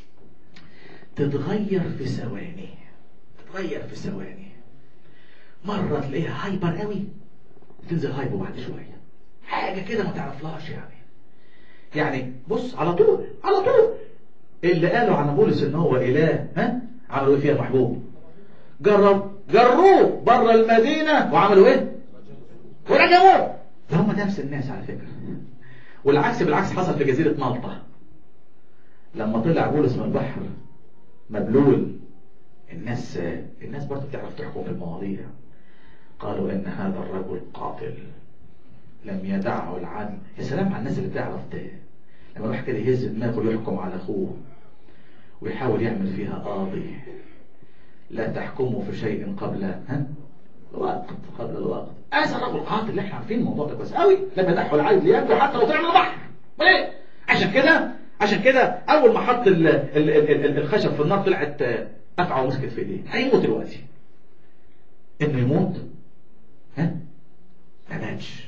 تتغير في ثواني تتغير في ثواني مرة تلاقيها هايبر قوي تنزل هايبر بعد شوية حاجة كده ما تعرفلهاش يعني يعني بص على طول على طول اللي قالوا عن بولس ان هو اله ها عملوا ايه فيها محبوب جرب جروه بره المدينة وعملوا ايه ورجعوه هم نفس الناس على فكرة والعكس بالعكس حصل في جزيرة مالطا لما طلع بولس من البحر مبلول الناس الناس برضه بتعرف تحكم في المواضيع قالوا ان هذا الرجل قاتل لم يدعه العدل يا سلام على الناس اللي بتعرف ت... لما الواحد كده يهز دماغه ويحكم على اخوه ويحاول يعمل فيها قاضي لا تحكموا في شيء قبل ها الوقت قبل الوقت هذا الرجل قاتل اللي احنا عارفين الموضوع ده كويس قوي لم يدعه العدل يبدو حتى لو طلع من البحر ليه عشان كده عشان كده اول ما حط ال... ال... ال... الخشب في النار طلعت افعى ومسكت في ايديه هيموت دلوقتي انه يموت ها ما ماتش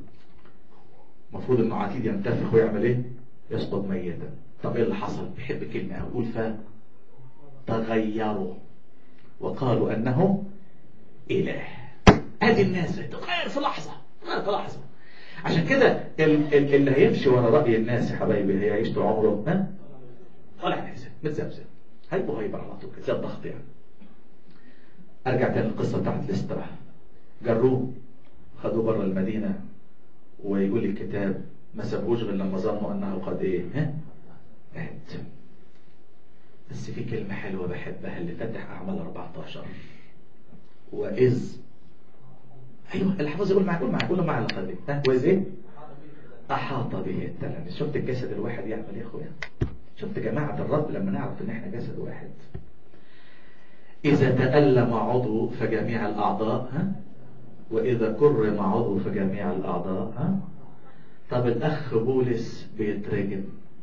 المفروض انه عتيد ينتفخ ويعمل ايه يسقط ميتا طب ايه اللي حصل بيحب كلمه قوي يقول ف تغيروا وقالوا انه اله ادي الناس تغير في لحظه تغير في لحظه عشان كده ال- ال- اللي هيمشي ورا راي الناس يا حبايبي هيعيش طول عمره ها طالع نازل متذبذب هيبقى هيبقى على طول كده زي الضغط يعني ارجع تاني للقصه بتاعت ليسترا جروه خدوه بره المدينه ويقول لي الكتاب ما سابوش غير لما ظنوا انه قد ايه ها مات بس في كلمة حلوة بحبها اللي فتح أعمال 14 وإذ أيوه الحفاظ يقول معاك يقول معاك يقول مع القلب ها وإذ إيه؟ أحاط به التلاميذ شفت الجسد الواحد يعمل إيه يا أخويا؟ شفت جماعة الرب لما نعرف إن إحنا جسد واحد إذا تألم عضو فجميع الأعضاء ها؟ وإذا كرم عضو فجميع الأعضاء ها؟ طب الأخ بولس بيترجم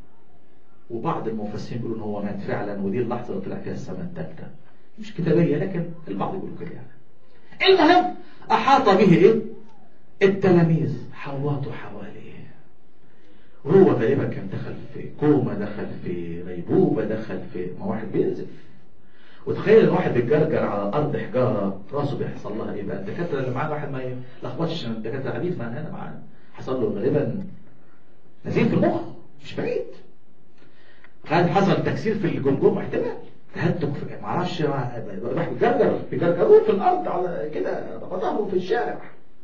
وبعض المفسرين بيقولوا ان هو مات فعلا ودي اللحظه اللي طلع فيها السماء الثالثه مش كتابيه لكن البعض يقولوا كده يعني المهم احاط به ايه التلاميذ حواطوا حواليه وهو غالبا كان دخل في كوما دخل في غيبوبه دخل في ما واحد بينزف وتخيل ان واحد بيتجرجر على ارض حجاره راسه بيحصل لها ايه بقى الدكاتره اللي معاه واحد ما يلخبطش الدكاتره قاعدين معانا هنا معانا حصل له غالبا نزيف في المخ مش بعيد هل حصل تكسير في الجمجمة احتمال تهتك في ما اعرفش راح بيجرجر بيجرجروه في الارض على كده بطهره في الشارع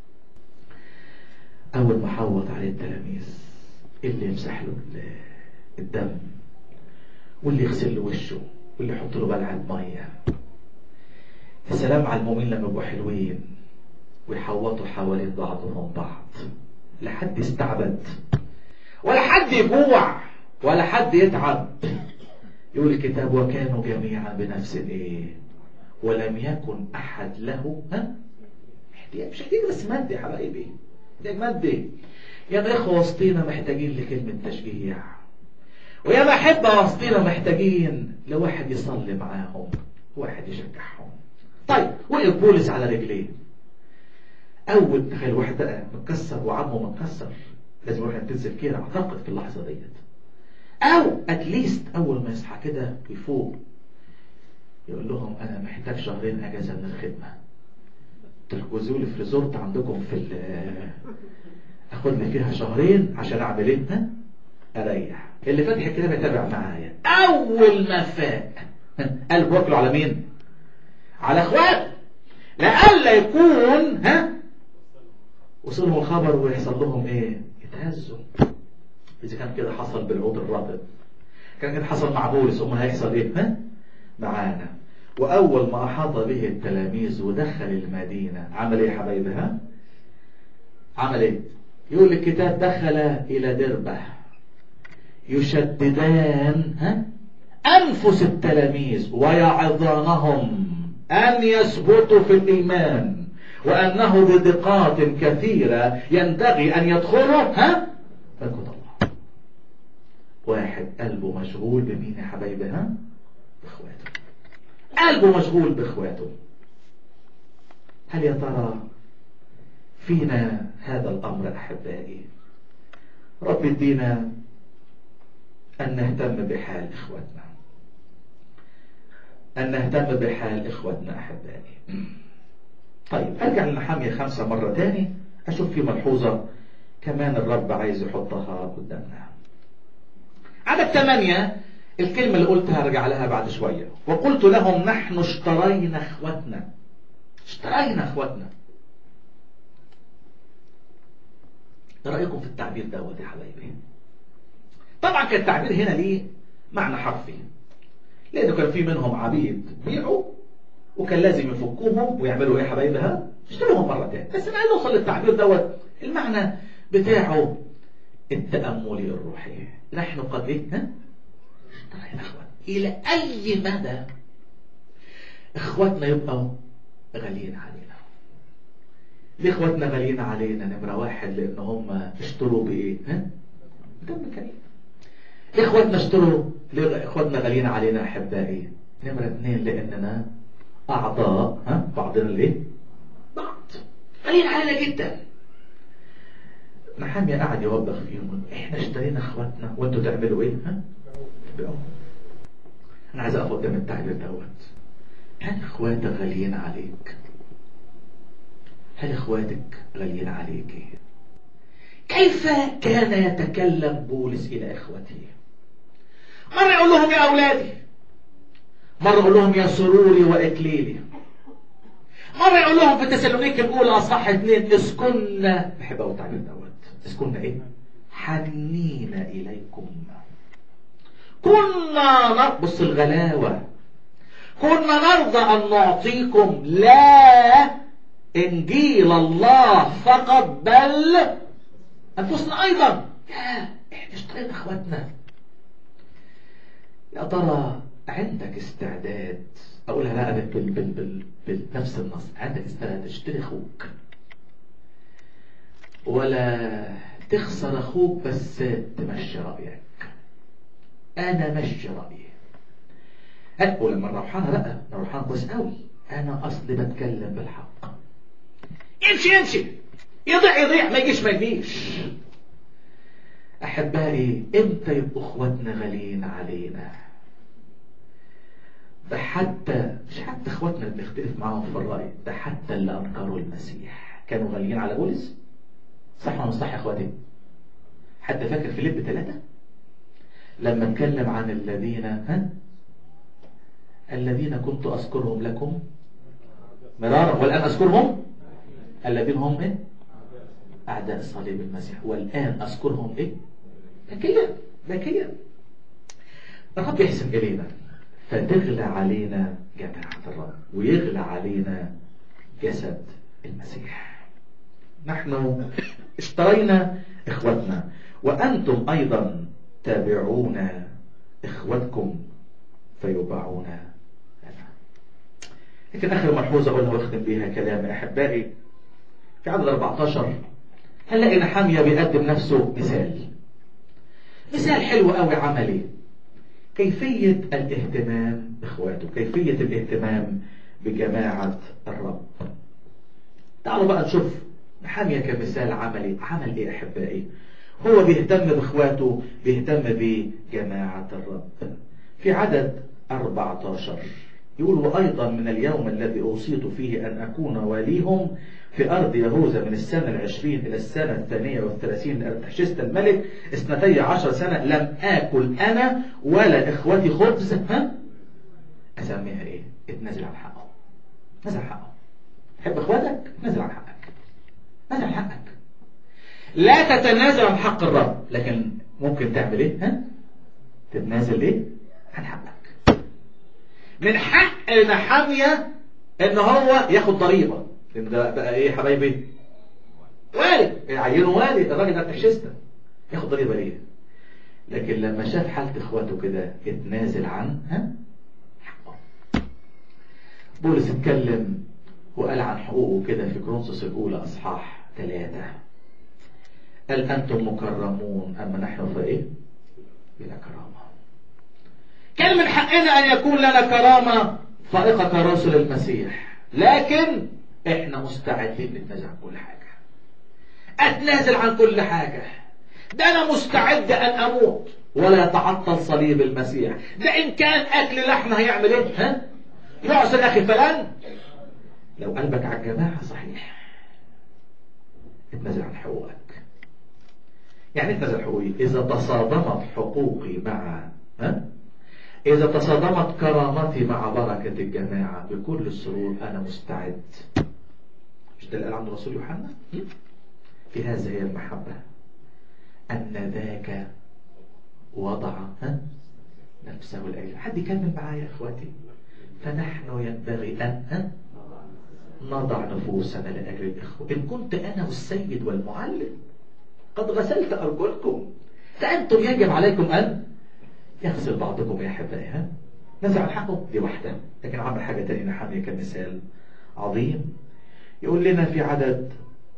اول ما حوط عليه التلاميذ اللي يمسح له الدم واللي يغسل له وشه واللي يحط له بلعه ميه يا سلام على المؤمنين لما يبقوا حلوين ويحوطوا حوالين بعضهم بعض لا حد يستعبد ولا حد يجوع ولا حد يتعب يقول الكتاب وكانوا جميعا بنفس ايه ولم يكن احد له ها احتياج مش احتياج بس مادي يا حبايبي احتياج مادي يا ما اخوه وسطينا محتاجين لكلمه تشجيع ويا ما احبه وسطينا محتاجين لواحد يصلي معاهم واحد يشجعهم طيب وقف بولس على رجليه اول تخيل واحد بقى متكسر وعمه متكسر لازم يروح ينتزل كده اعتقد في اللحظه ديت او اتليست اول ما يصحى كده يفوق يقول لهم انا محتاج شهرين اجازه من الخدمه تحجزوا لي في ريزورت عندكم في اخد لي فيها شهرين عشان اعمل ايه ها اريح اللي فاتح الكتاب يتابع معايا اول ما فاق قال واكلوا على مين على اخواته لألا يكون ها وصلهم الخبر ويحصل لهم ايه يتهزوا إذا كان كده حصل بالعود الرطب كان كده حصل مع بولس أمال هيحصل إيه؟ ها؟ معانا وأول ما أحاط به التلاميذ ودخل المدينة عمل إيه يا حبايبي ها؟ عمل إيه؟ يقول الكتاب دخل إلى دربة يشددان ها؟ أنفس التلاميذ ويعظانهم أن يثبتوا في الإيمان وأنه بدقات كثيرة ينبغي أن يدخلوا ها؟ ملكوت الله واحد قلبه مشغول بمين يا حبايبي ها باخواته قلبه مشغول باخواته هل يا ترى فينا هذا الامر احبائي رب يدينا ان نهتم بحال اخواتنا ان نهتم بحال اخواتنا احبائي طيب ارجع للحامية خمسة مرة تاني اشوف في ملحوظة كمان الرب عايز يحطها قدامنا عدد ثمانية الكلمة اللي قلتها ارجع لها بعد شوية وقلت لهم نحن اشترينا اخواتنا اشترينا اخواتنا ايه رأيكم في التعبير دوت يا حبايبي طبعا كان التعبير هنا ليه معنى حرفي لأنه كان في منهم عبيد بيعوا وكان لازم يفكوهم ويعملوا ايه يا حبايبي ها؟ يشتروهم مرة تانية بس انا عايز اوصل للتعبير دوت المعنى بتاعه التأملي الروحي نحن قد ايه ها؟ اشترينا اخوان الى اي مدى اخواتنا يبقوا غاليين علينا ليه اخواتنا غاليين علينا نمرة واحد لان هم اشتروا بايه ها؟ دم كريم ليه اخواتنا اشتروا ليه اخواتنا غاليين علينا احبائي نمرة اثنين لاننا اعضاء ها بعضنا الايه بعض غاليين علينا جدا محامي قاعد يوبخ فيهم احنا اشترينا اخواتنا وانتوا تعملوا ايه ها تبيعوهم انا عايز اقف قدام التعبير دوت هل اخواتك غاليين عليك هل اخواتك غاليين عليك كيف كان يتكلم بولس الى اخوته مرة يقول لهم يا اولادي مرة يقول لهم يا سروري واكليلي مرة يقول لهم في تسالونيك الاولى اصح اثنين اسكننا بحب اقول التعبير دوت اسكننا ايه حنين اليكم كنا بص الغلاوة كنا نرضى أن نعطيكم لا إنجيل الله فقط بل أنفسنا أيضا يا إحنا اشترينا إخواتنا يا ترى عندك استعداد أقولها بقى بال بال بال بنفس النص عندك استعداد تشتري أخوك ولا تخسر أخوك بس تمشي رأيك انا ماشي رايي ولما الروحانة لا الروحانة كويس قوي انا اصلي بتكلم بالحق يمشي يمشي يضيع يضيع ما يجيش ما يجيش احبائي امتى يبقوا اخواتنا غاليين علينا ده حتى مش حتى اخواتنا اللي بنختلف معاهم في الراي ده حتى اللي انكروا المسيح كانوا غاليين على بولس صح ولا مش صح يا اخواتي حد فاكر فيليب ثلاثة لما اتكلم عن الذين ها الذين كنت أذكرهم لكم مرارا والآن أذكرهم الذين هم إيه؟ أعداء صليب المسيح والآن أذكرهم إيه ذكيا ذكيا الرب يحسن إلينا فتغلى علينا جماعة الرب ويغلى علينا جسد المسيح نحن اشترينا إخوتنا وأنتم أيضا تابعون إخوتكم فيباعون لنا لكن آخر ملحوظة قلنا واختم بيها كلام أحبائي في عدد 14 هنلاقي نحامية بيقدم نفسه مثال مثال حلو قوي عملي كيفية الاهتمام بإخواته كيفية الاهتمام بجماعة الرب تعالوا بقى نشوف نحامية كمثال عملي عمل ايه أحبائي هو بيهتم باخواته بيهتم بجماعة الرب في عدد 14 يقول وأيضا من اليوم الذي أوصيت فيه أن أكون واليهم في أرض يهوذا من السنة العشرين إلى السنة الثانية والثلاثين لأرتحشست الملك اثنتي عشر سنة لم آكل أنا ولا إخوتي خبز ها أسميها إيه؟ اتنازل عن حقه نزل حقه تحب إخواتك؟ نزل عن حقك نزل عن حقك لا تتنازل عن حق الرب لكن ممكن تعمل ايه ها تتنازل ايه عن حقك من حق نحامية ان هو ياخد ضريبة لان ده بقى ايه يا حبايبي والي عينه والي الراجل ده فاشيستا ياخد ضريبة ليه لكن لما شاف حالة اخواته كده اتنازل عن ها حقه بولس اتكلم وقال عن حقوقه كده في كرونسوس الاولى اصحاح ثلاثة قال أنتم مكرمون أما نحن فإيه بلا كرامة كان من حقنا أن يكون لنا كرامة فائقة كرسل المسيح لكن إحنا مستعدين نتنازل عن كل حاجة أتنازل عن كل حاجة ده أنا مستعد أن أموت ولا يتعطل صليب المسيح ده إن كان أكل لحم هيعمل إيه ها يعسر أخي فلان لو قلبك على الجماعة صحيح اتنازل عن حقوقك يعني ايه تنازل حقوقي إذا تصادمت حقوقي مع ها؟ إذا تصادمت كرامتي مع بركة الجماعة بكل السرور أنا مستعد مش ده اللي قال عنه رسول يوحنا في هذه هي المحبة أن ذاك وضع ها؟ نفسه لأجل حد يكمل معايا يا إخواتي فنحن ينبغي أن نضع نفوسنا لأجل الإخوة إن كنت أنا والسيد والمعلم قد غسلت أرجلكم فأنتم يجب عليكم أن يغسل بعضكم يا أحبائي ها نزع عن حقه دي واحدة لكن عمل حاجة تانية نحن كمثال عظيم يقول لنا في عدد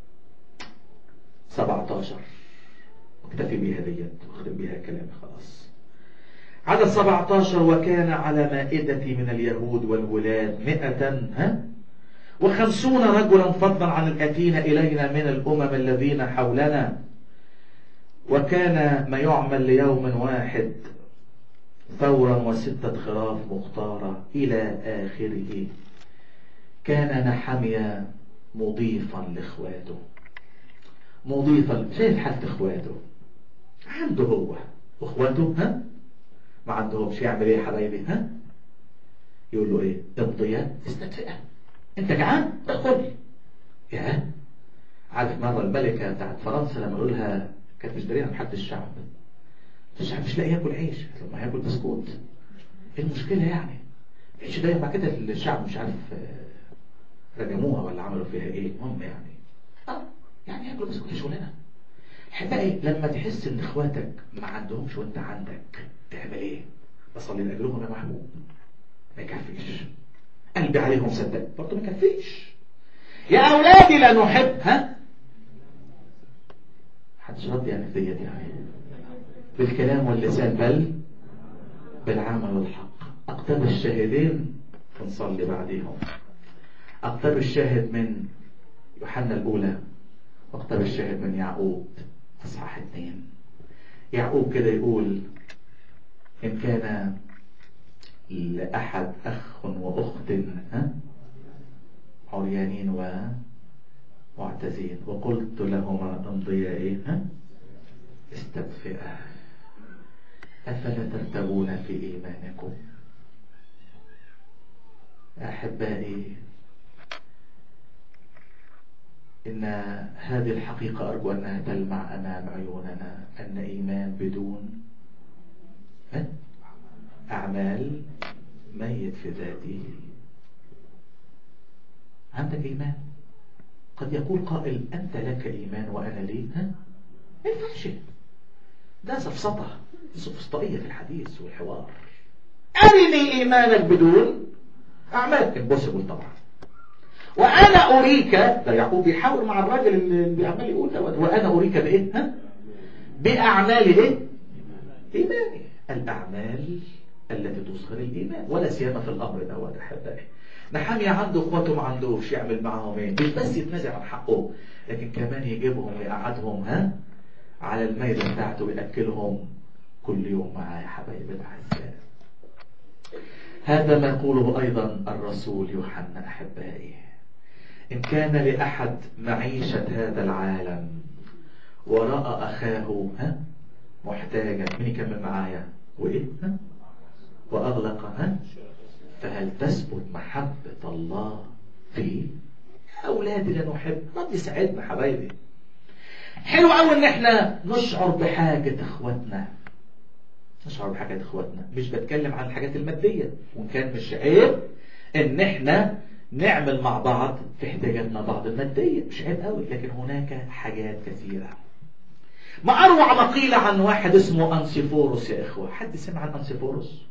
17 اكتفي بيها ديت واختم بيها كلامي خلاص عدد 17 وكان على مائدتي من اليهود والولاد مئة ها وخمسون رجلا فضلا عن الآتين إلينا من الأمم الذين حولنا وكان ما يعمل ليوم واحد ثورا وستة خراف مختارة إلى آخره كان نحميا مضيفا لاخواته مضيفا شايف حالة اخواته عنده هو اخواته ها ما عندهمش يعمل ايه يا حبايبي ها يقول له ايه امضيات استدفئة انت جعان ادخل يا عارف مرة الملكة بتاعت فرنسا لما يقول لها كانت مشتريها من حد الشعب الشعب مش لاقي ياكل عيش لما هياكل بسكوت ايه المشكلة يعني عيش ده بعد كده الشعب مش عارف رجموها ولا عملوا فيها ايه المهم يعني اه يعني ياكلوا بسكوت شغلانه احبائي لما تحس ان اخواتك ما عندهمش وانت عندك تعمل ايه بصلي لاجلهم يا محبوب ما يكفيش قلبي عليهم صدق برضه ما يكفيش يا اولادي لا نحب ها محدش رد يعني في ديت يعني بالكلام واللسان بل بالعمل والحق اقتبس الشاهدين ونصلي بعديهم اقتبس الشاهد من يوحنا الاولى واقتبس الشاهد من يعقوب اصحاح اثنين يعقوب كده يقول ان كان لأحد أخ وأخت ها عريانين و معتزين وقلت لهما امضيا ايه ها استدفئا أفلا ترتبون في إيمانكم أحبائي إن هذه الحقيقة أرجو أنها تلمع أمام عيوننا أن إيمان بدون أعمال ميت في ذاته عندك إيمان قد يقول قائل أنت لك إيمان وأنا لي ها؟ ما ينفعش ده سفسطة سفسطائية في الحديث والحوار أرني إيمانك بدون أعمال impossible طبعا وأنا أريك ده يعقوب بيحاول مع الراجل اللي بيعمل يقول دوت وأنا أريك بإيه ها؟ بأعمال إيه؟ إيماني الأعمال التي تظهر الإيمان ولا سيما في الأمر دوت أحبائي نحامية عنده اخواته ما عندوش يعمل معاهم ايه مش بس يتنازع عن حقه لكن كمان يجيبهم ويقعدهم ها على الميدة بتاعته ويأكلهم كل يوم معاه يا حبايبي الأعزاء هذا ما يقوله أيضا الرسول يوحنا أحبائي إن كان لأحد معيشة هذا العالم ورأى أخاه ها محتاجا مين يكمل معايا وإيه ها وأغلق ها فهل تثبت محبة الله فيه أولادي اللي نحب رب يساعدنا حبايبي حلو قوي ان احنا نشعر بحاجة اخواتنا نشعر بحاجة اخواتنا مش بتكلم عن الحاجات المادية وان كان مش عيب ان احنا نعمل مع بعض في احتياجاتنا بعض المادية مش عيب قوي لكن هناك حاجات كثيرة ما اروع ما قيل عن واحد اسمه انسيفوروس يا اخوة حد سمع عن انسيفوروس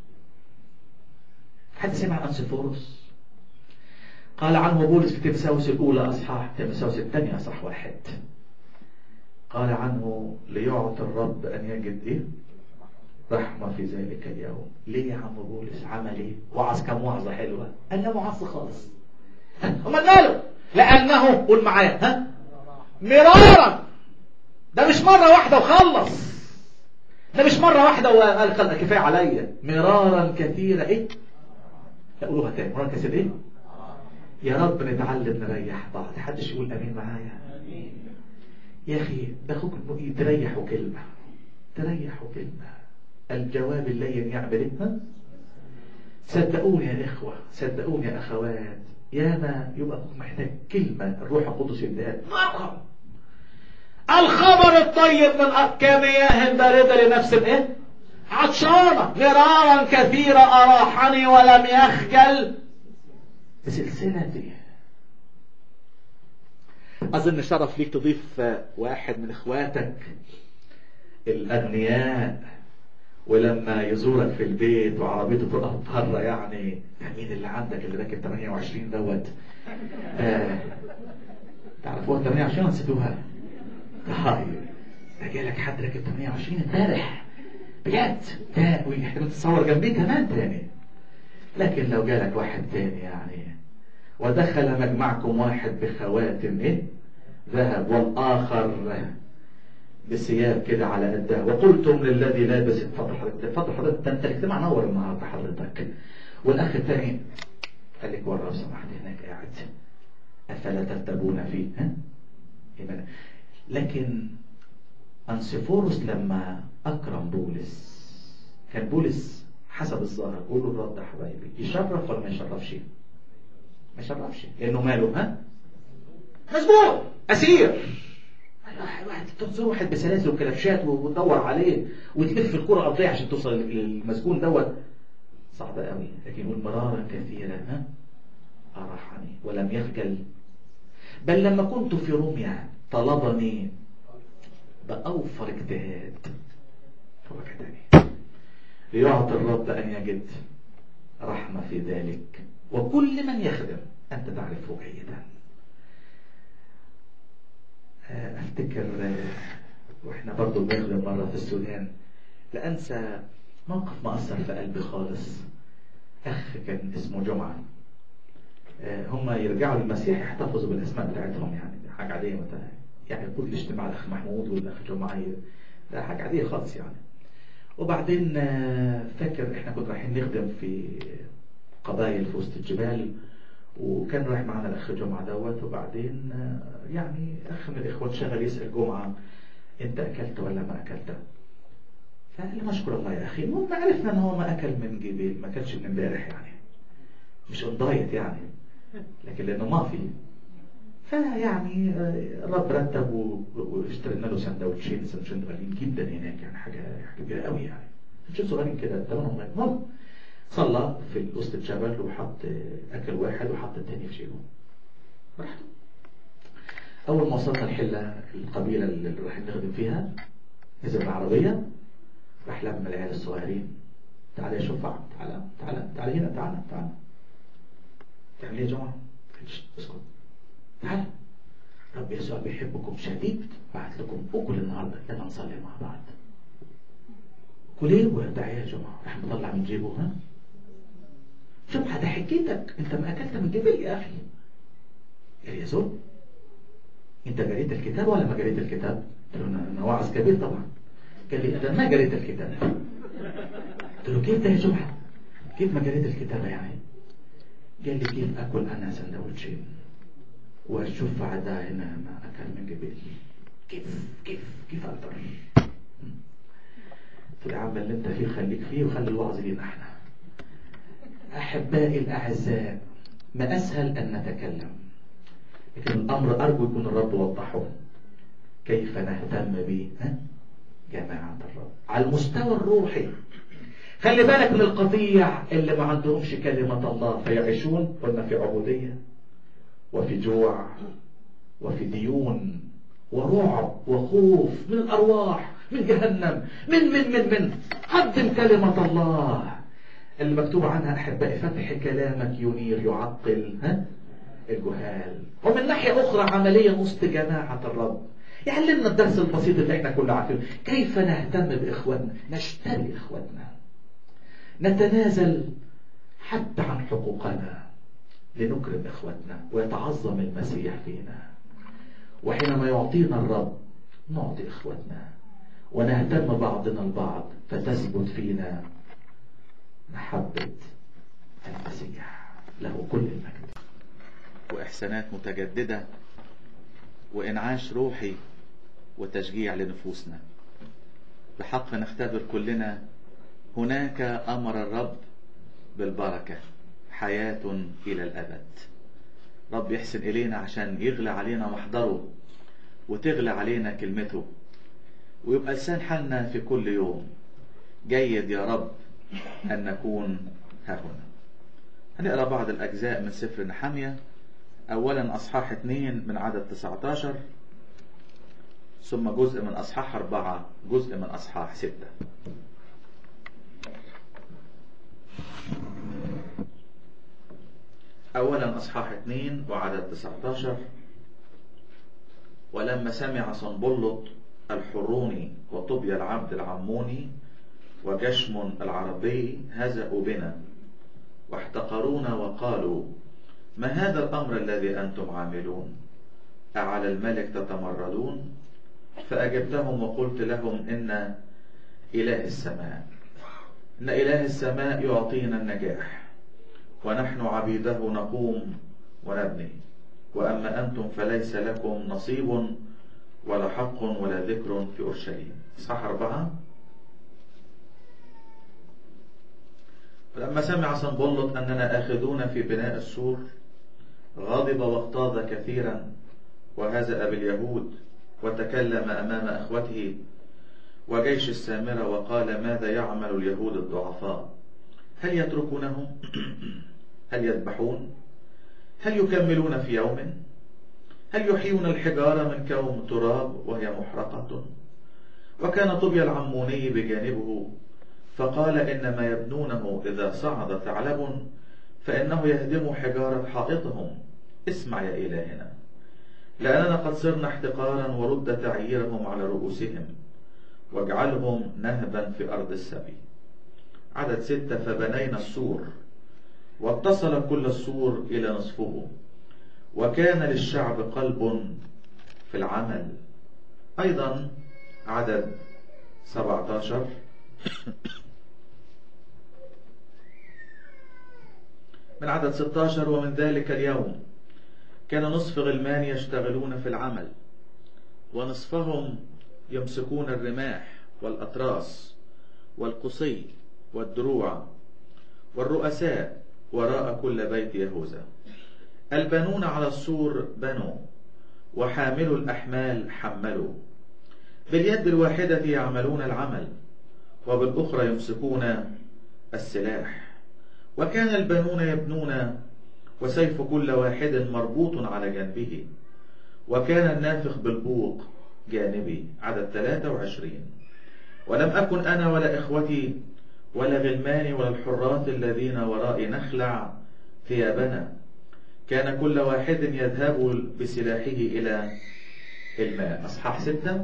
حد سمع عن انسيفوروس قال عنه بولس في تيمساوس الأولى أصحاح تيمساوس الثانية أصحاح واحد قال عنه ليعطي الرب أن يجد إيه رحمة في ذلك اليوم ليه يا عم بولس عمل إيه وعظ كم وعظة حلوة قال له وعظ خالص أمال ماله لأنه قول معايا ها مرارا ده مش مرة واحدة وخلص ده مش مرة واحدة وقال خلق كفاية عليا مرارا كثيرة إيه قولوها تاني مرارا كثيرة إيه يا رب نتعلم نريح بعض حدش يقول امين معايا يا اخي ده اخوك تريحوا كلمة تريحوا كلمة الجواب اللين يعمل ايه صدقوني يا اخوة صدقوني يا اخوات يا ما يبقى محتاج كلمة الروح القدس يديها مرة الخبر الطيب من كمياه باردة لنفس الايه عطشانة مرارا كثيرة أراحني ولم يخجل بسلسلتي أظن شرف ليك تضيف واحد من إخواتك الأغنياء ولما يزورك في البيت وعربيته تقف بره يعني مين اللي عندك اللي راكب 28 دوت آه. تعرفوها 28 ولا نسيتوها؟ طيب ده جالك حد راكب 28 امبارح بجد ده ويحتمل تتصور جنبيه كمان تاني لكن لو جالك واحد تاني يعني ودخل مجمعكم واحد بخواتم ايه ذهب والاخر بثياب كده على قدها وقلتم للذي لابس اتفضل حضرتك اتفضل حضرتك ده انت الاجتماع نور النهارده حضرتك والاخ الثاني خليك ورا لو سمحت هناك قاعد افلا ترتبون فيه ها إيمان. لكن انسفوروس لما اكرم بولس كان بولس حسب الظاهر قولوا الرد يا حبايبي يشرف ولا ما يشرفش؟ ما يشرفش لانه ماله ها؟ مسجون اسير واحد تنظر واحد بسلاسل وكلبشات وتدور عليه وتلف الكرة الأرضية عشان توصل للمسجون دوت صعب قوي لكن يقول مرارا كثيرا ها أراحني ولم يخجل بل لما كنت في روميا طلبني بأوفر اجتهاد فوجدني ليعطي الرب أن يجد رحمة في ذلك وكل من يخدم أنت تعرفه جيدا افتكر واحنا برضو بنخدم مرة في السودان لا انسى موقف مأثر في قلبي خالص اخ كان اسمه جمعة هم يرجعوا للمسيح يحتفظوا بالاسماء بتاعتهم يعني حاجة عادية مثلا يعني يقول الاجتماع الاخ محمود والاخ جمعة ده حاجة عادية خالص يعني وبعدين فاكر احنا كنا رايحين نخدم في قبائل في وسط الجبال وكان رايح معنا الاخ جمعه دوت وبعدين يعني اخ من الاخوات شغل يسال جمعه انت اكلت ولا ما اكلت؟ فقال لي نشكر الله يا اخي المهم عرفنا ان هو ما اكل من جبال ما اكلش من امبارح يعني مش اون دايت يعني لكن لانه ما في فيعني الرب رتب واشترينا له سندوتشين سندوتشين غاليين جدا هناك يعني حاجه حاجه كبيره قوي يعني سندوتشين صغيرين كده ثمنهم المهم صلى في وسط الجبل وحط أكل واحد وحط التاني في جيبه براحته أول ما وصلنا الحلة القبيلة اللي رايحين نخدم فيها نزل العربية راح لم العيال الصغيرين تعالى يا شفع تعالى تعالى تعالى هنا تعالى تعالى تعمل ايه يا جماعة؟ اسكت تعالى رب يسوع بيحبكم شديد بعت لكم أكل النهاردة يلا نصلي مع بعض كل ايه وارجع يا جماعة راح مطلع من جيبه ها شوف ده حكيتك انت ما اكلت من جبل يا اخي قال يا زول انت قريت الكتاب ولا ما قريت الكتاب قلت له انا واعظ كبير طبعا قال لي انا ما قريت الكتاب قلت له كيف ده يا جمعه كيف ما قريت الكتاب يعني قال لي كيف اكل انا سندوتشين والشفع ده هنا ما اكل من جبل كيف كيف كيف اقدر قلت له يا عم اللي انت فيه خليك فيه وخلي الوعظ لينا احنا أحبائي الأعزاء ما أسهل أن نتكلم لكن الأمر أرجو يكون الرب وضحه كيف نهتم به جماعة الرب على المستوى الروحي خلي بالك من القطيع اللي ما عندهمش كلمة الله فيعيشون قلنا في عبودية وفي جوع وفي ديون ورعب وخوف من الأرواح من جهنم من من من من قدم كلمة الله اللي مكتوب عنها أحبائي فتح كلامك ينير يعقل ها الجهال ومن ناحية أخرى عملية وسط جماعة الرب يعلمنا الدرس البسيط اللي احنا كلنا عارفينه كيف نهتم بإخواننا نشتري إخواننا نتنازل حتى عن حقوقنا لنكرم إخواتنا ويتعظم المسيح فينا وحينما يعطينا الرب نعطي إخواتنا ونهتم بعضنا البعض فتثبت فينا محبة المسيح له كل المجد وإحسانات متجددة وإنعاش روحي وتشجيع لنفوسنا بحق نختبر كلنا هناك أمر الرب بالبركة حياة إلى الأبد رب يحسن إلينا عشان يغلى علينا محضره وتغلى علينا كلمته ويبقى لسان حالنا في كل يوم جيد يا رب أن نكون ها هنا هنقرأ بعض الأجزاء من سفر نحمية أولا أصحاح 2 من عدد 19 ثم جزء من أصحاح 4 جزء من أصحاح 6 أولا أصحاح 2 وعدد 19 ولما سمع صنبلط الحروني وطوبيا العبد العموني وجشم العربي هزأوا بنا واحتقرونا وقالوا ما هذا الأمر الذي أنتم عاملون أعلى الملك تتمردون فأجبتهم وقلت لهم إن إله السماء إن إله السماء يعطينا النجاح ونحن عبيده نقوم ونبني وأما أنتم فليس لكم نصيب ولا حق ولا ذكر في أورشليم صح أربعة فلما سمع صنبلط أننا آخذون في بناء السور غضب واغتاظ كثيرا وهزأ باليهود وتكلم أمام أخوته وجيش السامرة وقال ماذا يعمل اليهود الضعفاء هل يتركونهم هل يذبحون هل يكملون في يوم هل يحيون الحجارة من كوم تراب وهي محرقة وكان طوبيا العموني بجانبه فقال إن ما يبنونه إذا صعد ثعلب فإنه يهدم حجارة حائطهم اسمع يا إلهنا لأننا قد صرنا احتقارا ورد تعييرهم على رؤوسهم واجعلهم نهبا في أرض السبي عدد ستة فبنينا السور واتصل كل السور إلى نصفه وكان للشعب قلب في العمل أيضا عدد 17 من عدد 16 ومن ذلك اليوم كان نصف غلمان يشتغلون في العمل ونصفهم يمسكون الرماح والأطراس والقصي والدروع والرؤساء وراء كل بيت يهوذا البنون على السور بنوا وحاملوا الأحمال حملوا باليد الواحدة يعملون العمل وبالأخرى يمسكون السلاح وكان البنون يبنون وسيف كل واحد مربوط على جنبه وكان النافخ بالبوق جانبي عدد 23 ولم أكن أنا ولا إخوتي ولا غلماني ولا الحرات الذين ورائي نخلع ثيابنا كان كل واحد يذهب بسلاحه إلى الماء أصحاح ستة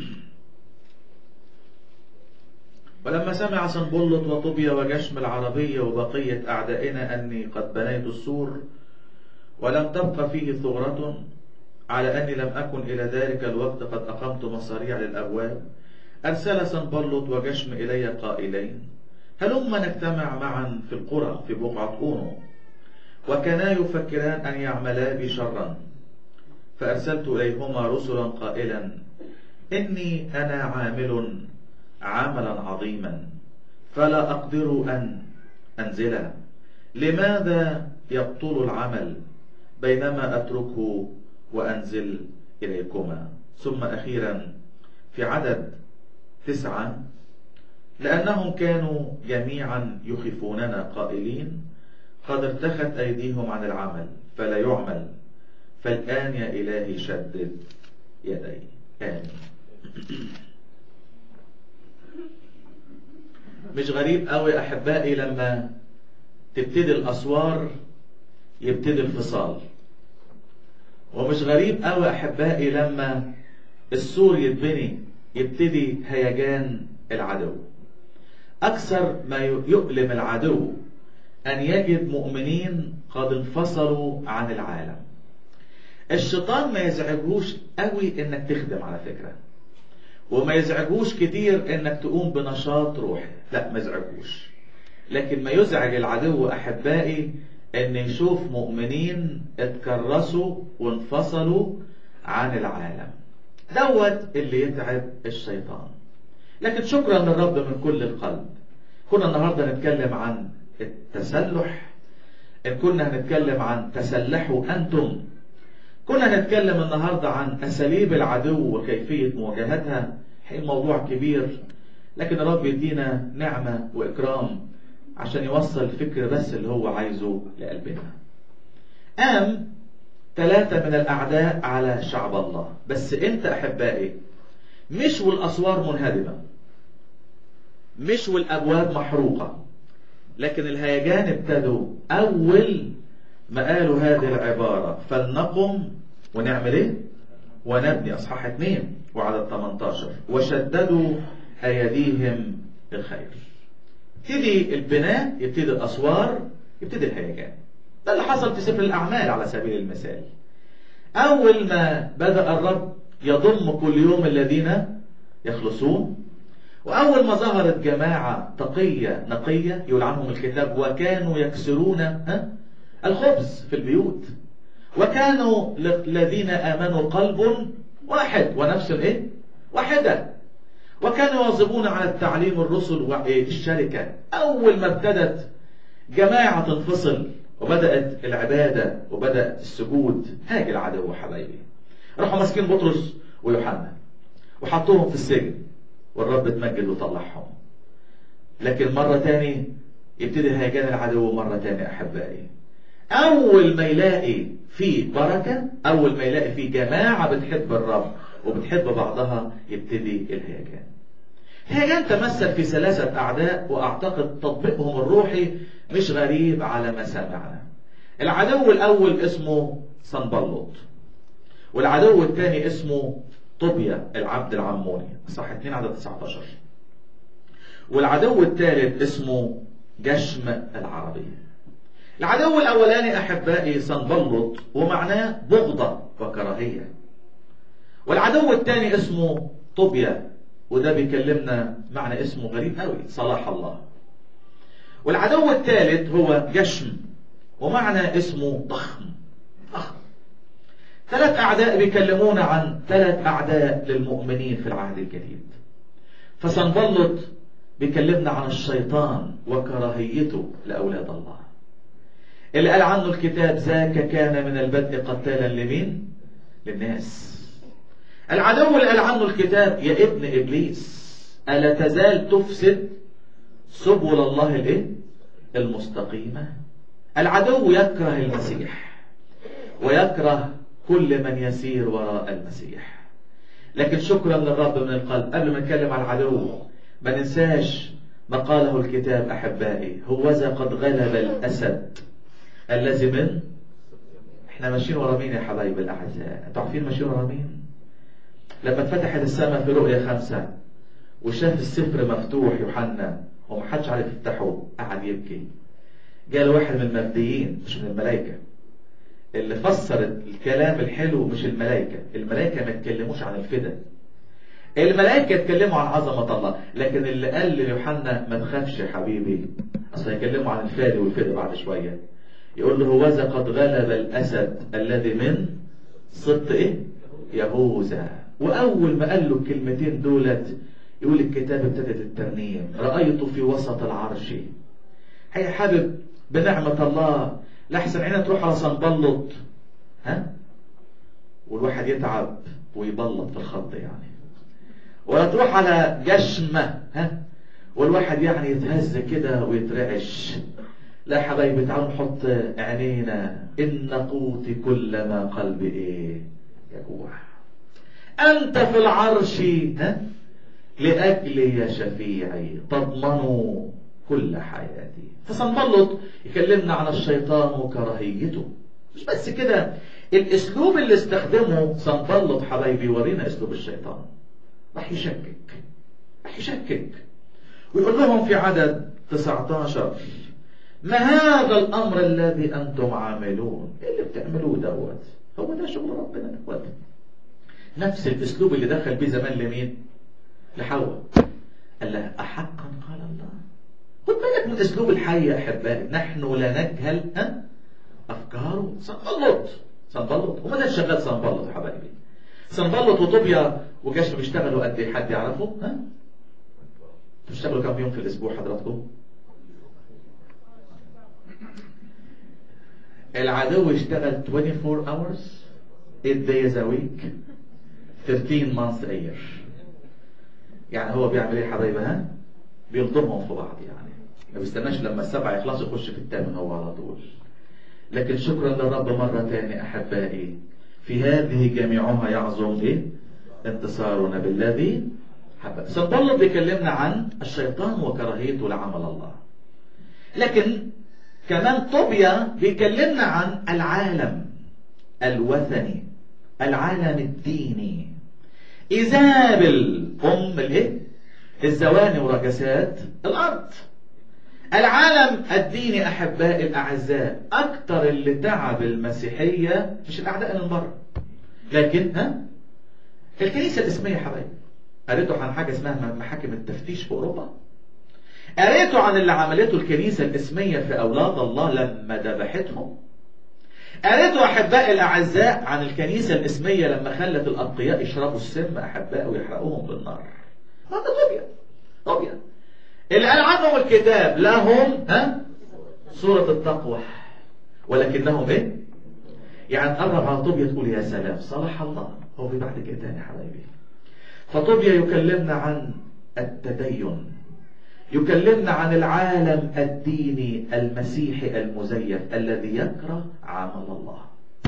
ولما سمع صنبلط وطوبيا وجشم العربية وبقية أعدائنا أني قد بنيت السور ولم تبق فيه ثغرة على أني لم أكن إلى ذلك الوقت قد أقمت مصاريع للأبواب أرسل صنبلط وجشم إلي قائلين هلما نجتمع معا في القرى في بقعة أونو وكانا يفكران أن يعملا بي شرا فأرسلت إليهما رسلا قائلا إني أنا عامل عملا عظيما فلا أقدر أن أنزل لماذا يبطل العمل بينما أتركه وأنزل إليكما ثم أخيرا في عدد تسعة لأنهم كانوا جميعا يخفوننا قائلين قد ارتخت أيديهم عن العمل فلا يعمل فالآن يا إلهي شدد يدي آمين مش غريب قوي أحبائي لما تبتدي الأسوار يبتدي الفصال ومش غريب قوي أحبائي لما السور يتبني يبتدي هيجان العدو أكثر ما يؤلم العدو أن يجد مؤمنين قد انفصلوا عن العالم الشيطان ما يزعجوش قوي انك تخدم على فكرة وما يزعجوش كتير انك تقوم بنشاط روحي لا ما يزعجوش لكن ما يزعج العدو احبائي ان يشوف مؤمنين اتكرسوا وانفصلوا عن العالم دوت اللي يتعب الشيطان لكن شكرا للرب من كل القلب كنا النهاردة نتكلم عن التسلح إن كنا هنتكلم عن تسلحوا أنتم كنا هنتكلم النهاردة عن أساليب العدو وكيفية مواجهتها حين موضوع كبير لكن الرب يدينا نعمة وإكرام عشان يوصل الفكر بس اللي هو عايزه لقلبنا قام ثلاثة من الأعداء على شعب الله بس أنت أحبائي مش والأسوار منهدمة مش والأبواب محروقة لكن الهيجان ابتدوا أول ما قالوا هذه العبارة فلنقم ونعمل ايه ونبني أصحاح 2 وعدد 18 وشددوا أيديهم الخير يبتدي البناء يبتدي الأسوار يبتدي الهيجان ده اللي حصل في سفر الأعمال على سبيل المثال أول ما بدأ الرب يضم كل يوم الذين يخلصون وأول ما ظهرت جماعة تقية نقية يقول عنهم الكتاب وكانوا يكسرون الخبز في البيوت وكانوا الذين آمنوا قلب واحد ونفس الايه واحدة وكانوا يواظبون على التعليم الرسل والشركة أول ما ابتدت جماعة تنفصل وبدأت العبادة وبدأ السجود هاج العدو حبايبي راحوا ماسكين بطرس ويوحنا وحطوهم في السجن والرب اتمجد وطلعهم لكن مرة تاني يبتدي هيجان العدو مرة تاني أحبائي أول ما يلاقي فيه بركة أول ما يلاقي فيه جماعة بتحب الرب وبتحب بعضها يبتدي الهيجان الهيجان تمثل في ثلاثة أعداء وأعتقد تطبيقهم الروحي مش غريب على ما سمعنا العدو الأول اسمه صنبلط والعدو الثاني اسمه طوبيا العبد العموني صح 2 عدد 19 والعدو الثالث اسمه جشم العربي العدو الأولاني أحبائي صنبلط ومعناه بغضة وكراهية والعدو الثاني اسمه طوبيا وده بيكلمنا معنى اسمه غريب قوي صلاح الله والعدو الثالث هو جشم ومعنى اسمه ضخم ضخم ثلاث أعداء بيكلمونا عن ثلاث أعداء للمؤمنين في العهد الجديد فسنبلط بيكلمنا عن الشيطان وكراهيته لأولاد الله اللي قال عنه الكتاب ذاك كان من البدء قتالا لمين للناس العدو اللي قال عنه الكتاب يا ابن إبليس ألا تزال تفسد سبل الله الايه المستقيمة العدو يكره المسيح ويكره كل من يسير وراء المسيح لكن شكرا للرب من القلب قبل ما نتكلم على العدو ما ننساش ما قاله الكتاب أحبائي هوذا قد غلب الأسد الذي من احنا ماشيين ورا مين يا حبايبي الأعزاء انتوا عارفين ماشيين ورا مين لما اتفتحت السماء في رؤية خمسة وشاف السفر مفتوح يوحنا ومحدش عارف يفتحه قعد يبكي جاء واحد من المبديين مش من الملائكة اللي فسر الكلام الحلو مش الملائكة الملائكة ما اتكلموش عن الفدا الملائكة اتكلموا عن عظمة الله لكن اللي قال ليوحنا ما تخافش يا حبيبي اصل هيكلموا عن الفادي والفدا بعد شوية يقول له هوذا قد غلب الأسد الذي من سبط ايه يهوذا وأول ما قال له الكلمتين دولت يقول الكتاب ابتدت الترنيم رأيته في وسط العرش هي حابب بنعمة الله لحسن عينها تروح على صنبلط ها والواحد يتعب ويبلط في الخط يعني ولا تروح على جشمة ها والواحد يعني يتهز كده ويترعش لا يا حبايبي تعالوا نحط عينينا إن قوتي كلما قلبي إيه يجوع أنت في العرش ها لأجلي يا شفيعي تضمن كل حياتي فصنبلط يكلمنا عن الشيطان وكراهيته مش بس كده الاسلوب اللي استخدمه صنبلط حبايبي ورينا اسلوب الشيطان راح يشكك راح يشكك ويقول لهم في عدد 19 ما هذا الامر الذي انتم عاملون ايه اللي بتعملوه دوت هو ده شغل ربنا دوت نفس الاسلوب اللي دخل بيه زمان لمين لحواء قال لها احقا قال الله خد بالك من اسلوب الحي يا احبائي نحن لا نجهل ها افكاره صنبلط صنبلط وما ده شغال صنبلط يا حبايبي صنبلط وطوبيا وجشم بيشتغلوا قد ايه حد يعرفه ها بتشتغلوا كم يوم في الاسبوع حضراتكم العدو يشتغل 24 hours 8 days a week 13 months a year يعني هو بيعمل ايه يا حبايبي ها بيلضمهم في بعض يعني ما بيستناش لما السبعة يخلصوا يخش في الثامن هو على طول لكن شكرا للرب مرة تاني أحبائي في هذه جميعها يعظم إيه؟ انتصارنا بالذي حب سنبلط بيكلمنا عن الشيطان وكراهيته لعمل الله لكن كمان طوبيا بيكلمنا عن العالم الوثني العالم الديني إيزابل أم الإيه؟ الزواني ورجسات الأرض العالم الديني أحبائي الأعزاء أكتر اللي تعب المسيحية مش الأعداء اللي من بره لكن ها الكنيسة الإسمية حبايبي قريتوا عن حاجة اسمها محاكم التفتيش في أوروبا قريتوا عن اللي عملته الكنيسة الإسمية في أولاد الله لما ذبحتهم قريتوا أحبائي الأعزاء عن الكنيسة الإسمية لما خلت الأتقياء يشربوا السم أحبائي ويحرقوهم بالنار هذا طوبيا طوبيا اللي قال عنهم الكتاب لهم ها صورة التقوى ولكنهم ايه يعني تقرب على طوبيا تقول يا سلام صالح الله هو في بعد كده تاني حبايبي فطوبيا يكلمنا عن التدين يكلمنا عن العالم الديني المسيحي المزيف الذي يكره عمل الله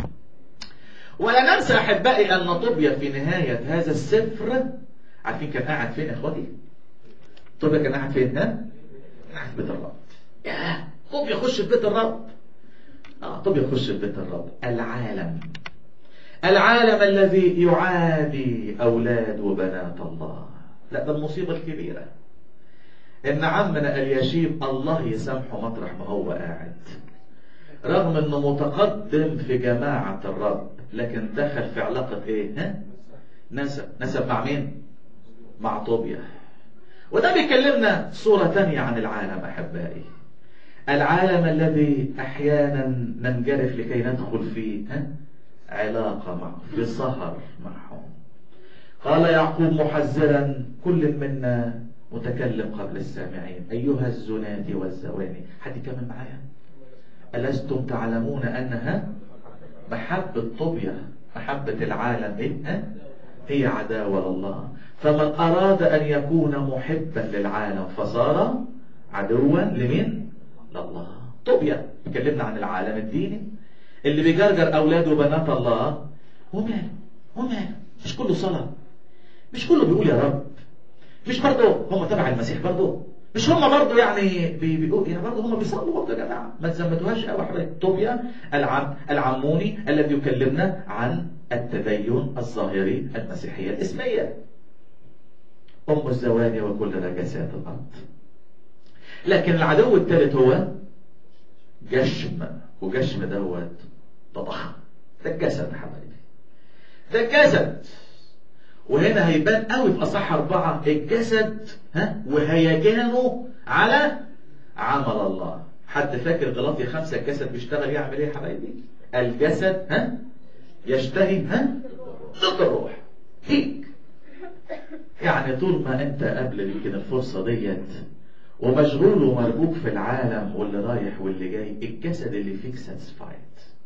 ولا ننسى احبائي ان طوبيا في نهايه هذا السفر عارفين كان قاعد فين يا اخواتي طوبيا كان قاعد فين ها قاعد في بيت الرب يا طوبيا يخش في بيت الرب اه طوبيا يخش في بيت الرب العالم العالم الذي يعادي اولاد وبنات الله لا ده المصيبه الكبيره ان عمنا اليشيب الله يسامحه مطرح ما هو قاعد رغم انه متقدم في جماعة الرب لكن دخل في علاقة ايه ها نسب نسب مع مين مع طوبيا وده بيكلمنا صورة تانية عن العالم احبائي العالم الذي احيانا ننجرف لكي ندخل فيه ها علاقة معه في سهر معهم قال يعقوب محذرا كل منا متكلم قبل السامعين أيها الزنات والزواني حد يكمل معايا ألستم تعلمون أنها محبة طوبيا محبة العالم إيه؟ هي عداوة لله فمن أراد أن يكون محبا للعالم فصار عدوا لمين؟ لله طوبيا اتكلمنا عن العالم الديني اللي بيجرجر أولاد وبنات الله وماله وماله مش كله صلاة مش كله بيقول يا رب مش برضه هم تبع المسيح برضه مش هم برضه يعني بيقولوا يعني برضه هم بيصلوا برضه يا جماعه ما تزمتوهاش قوي حبايبي طوبيا العم العموني الذي يكلمنا عن التدين الظاهري المسيحيه الاسميه ام الزواني وكل نجاسات الارض لكن العدو الثالث هو جشم وجشم دوت ده ضخم ده الجسد يا حبايبي ده الجسد وهنا هيبان قوي في اصح اربعه الجسد ها وهيجانه على عمل الله حد فاكر غلاطي خمسه الجسد بيشتغل يعمل ايه يا حبايبي؟ الجسد ها يشتهي ها ضد الروح فيك يعني طول ما انت قبل يمكن الفرصه ديت ومشغول ومربوك في العالم واللي رايح واللي جاي الجسد اللي فيك ساتسفايد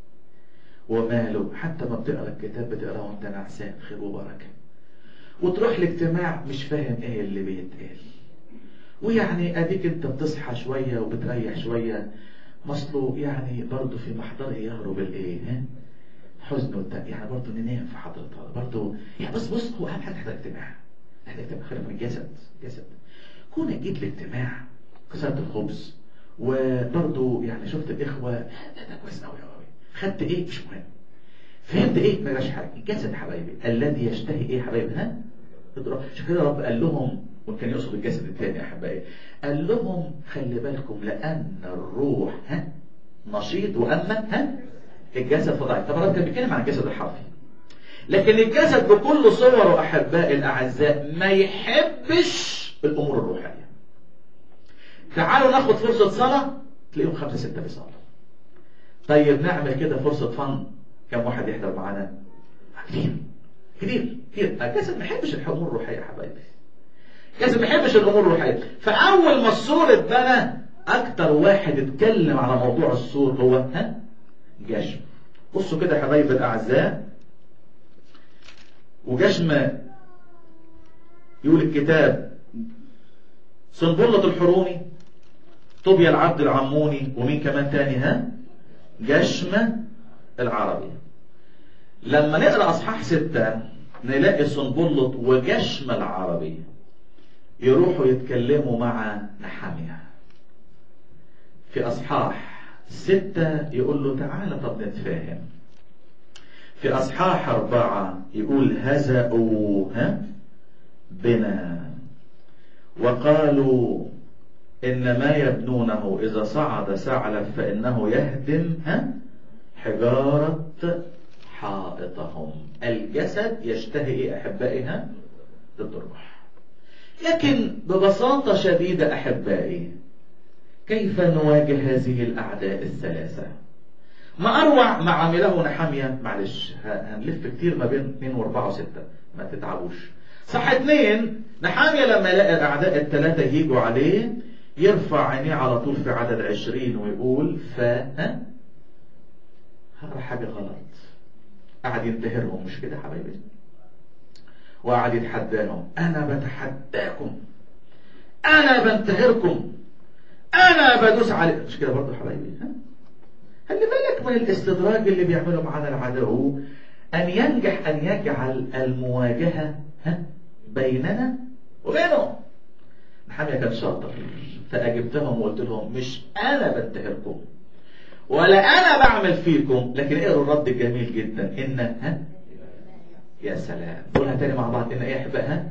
وماله حتى ما بتقرا الكتاب بتقراه وانت نعسان خير وبركه وتروح الاجتماع مش فاهم ايه اللي بيتقال ويعني اديك انت بتصحى شويه وبتريح شويه مصله يعني برضه في محضره يهرب الايه ها حزن والتق يعني برضه ننام في حضرتها برضه يعني بص بص هو اهم حاجه تحضر اجتماع تحضر اجتماع خلينا من الجسد جسد كونك جيت الاجتماع كسرت الخبز وبرضه يعني شفت الاخوه ده, ده كويس قوي قوي خدت ايه مش مهم فهمت ايه ما جاش حاجه الجسد يا حبايبي الذي يشتهي ايه يا حبايبي ها عشان كده رب قال لهم وكان يقصد الجسد الثاني يا احبائي قال لهم خلي بالكم لان الروح ها نشيط واما ها الجسد فضعيف طبعا كان بيتكلم عن الجسد الحرفي لكن الجسد بكل صوره احبائي الاعزاء ما يحبش الامور الروحيه تعالوا ناخد فرصه صلاه تلاقيهم خمسه سته بيصلوا طيب نعمل كده فرصه فن كم واحد يحضر معانا كتير كتير كتير الجسد ما يحبش الامور الروحيه يا حبايبي الجسد ما يحبش الامور الروحيه فاول ما السور اتبنى اكتر واحد اتكلم على موضوع السور هو ها جشم بصوا كده يا حبايبي الاعزاء وجشم يقول الكتاب سنبلة الحروني طوبيا العبد العموني ومين كمان تاني ها جشمة العربي لما نقرأ أصحاح ستة نلاقي سنبلط وجشمة العربي يروحوا يتكلموا مع نحامية في أصحاح ستة يقول له تعالى طب نتفاهم في أصحاح أربعة يقول هزأوا ها بنا وقالوا إن ما يبنونه إذا صعد ثعلب فإنه يهدم ها حجارة حائطهم الجسد يشتهي إيه أحبائها ضد الروح لكن ببساطة شديدة أحبائي كيف نواجه هذه الأعداء الثلاثة ما أروع ما عمله نحامية معلش هنلف كتير ما بين 2 و4 و6 ما تتعبوش صح اتنين نحامية لما يلاقي الأعداء الثلاثة يجوا عليه يرفع عينيه على طول في عدد عشرين ويقول فا ها هذا حاجة غلط قعد ينتهرهم مش كده حبايبي وقعد يتحداهم أنا بتحداكم أنا بنتهركم أنا بدوس عليكم مش كده برضه حبايبي ها خلي بالك من الاستدراج اللي بيعمله معانا العدو أن ينجح أن يجعل المواجهة ها بيننا وبينهم محامية كان شاطر فأجبتهم وقلت لهم مش أنا بنتهركم ولا أنا بعمل فيكم لكن اقروا الرد الجميل جدا إن ها يا سلام قولها تاني مع بعض إن إيه يا أحباء ها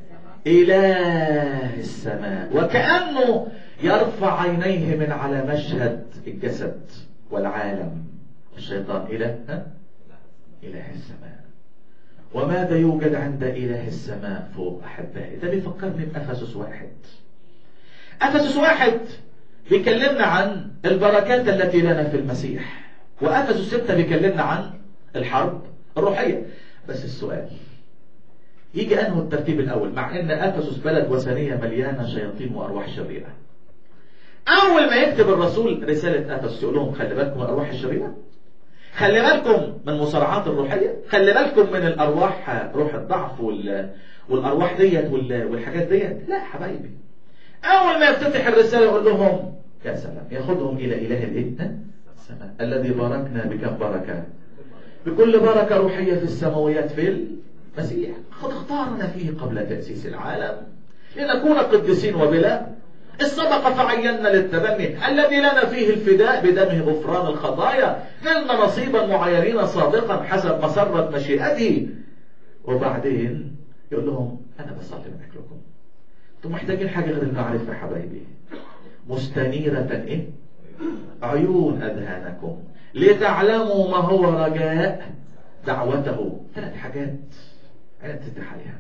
إله السماء وكأنه يرفع عينيه من على مشهد الجسد والعالم الشيطان إله ها إله السماء وماذا يوجد عند إله السماء فوق أحبائي ده بيفكرني بأفسس واحد أفسس واحد بيكلمنا عن البركات التي لنا في المسيح وأفسس ستة بيكلمنا عن الحرب الروحية بس السؤال يجي أنه الترتيب الأول مع أن أفسس بلد وثنية مليانة شياطين وأرواح شريرة أول ما يكتب الرسول رسالة أفسس يقول لهم خلي بالكم من الأرواح الشريرة خلي بالكم من المصارعات الروحية خلي بالكم من الأرواح روح الضعف وال... والأرواح ديت وال... والحاجات ديت لا حبايبي أول ما يفتتح الرسالة يقول لهم يا سلام ياخدهم إلى إله الإيه؟ السماء الذي باركنا بكم بركة بكل بركة روحية في السماويات في المسيح قد اختارنا فيه قبل تأسيس العالم لنكون قديسين وبلا السبق فعينا للتبني الذي لنا فيه الفداء بدمه غفران الخطايا نلنا نصيبا معينين صادقا حسب مسرة مشيئته وبعدين يقول لهم أنا بصلي من أجلكم انتم محتاجين حاجة غير المعرفة يا حبايبي مستنيرة إيه؟ عيون أذهانكم لتعلموا ما هو رجاء دعوته ثلاث حاجات أنا تفتح عليها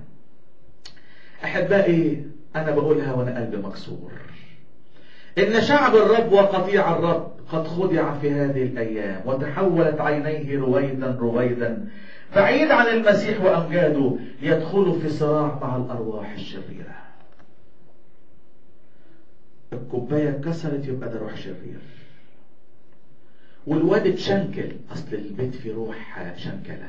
أحبائي أنا بقولها وأنا قلبي مكسور إن شعب الرب وقطيع الرب قد خدع في هذه الأيام وتحولت عينيه رويدا رويدا بعيد عن المسيح وأمجاده يدخلوا في صراع مع الأرواح الشريرة الكوباية اتكسرت يبقى ده روح شرير والواد اتشنكل أصل البيت فيه روح شنكلة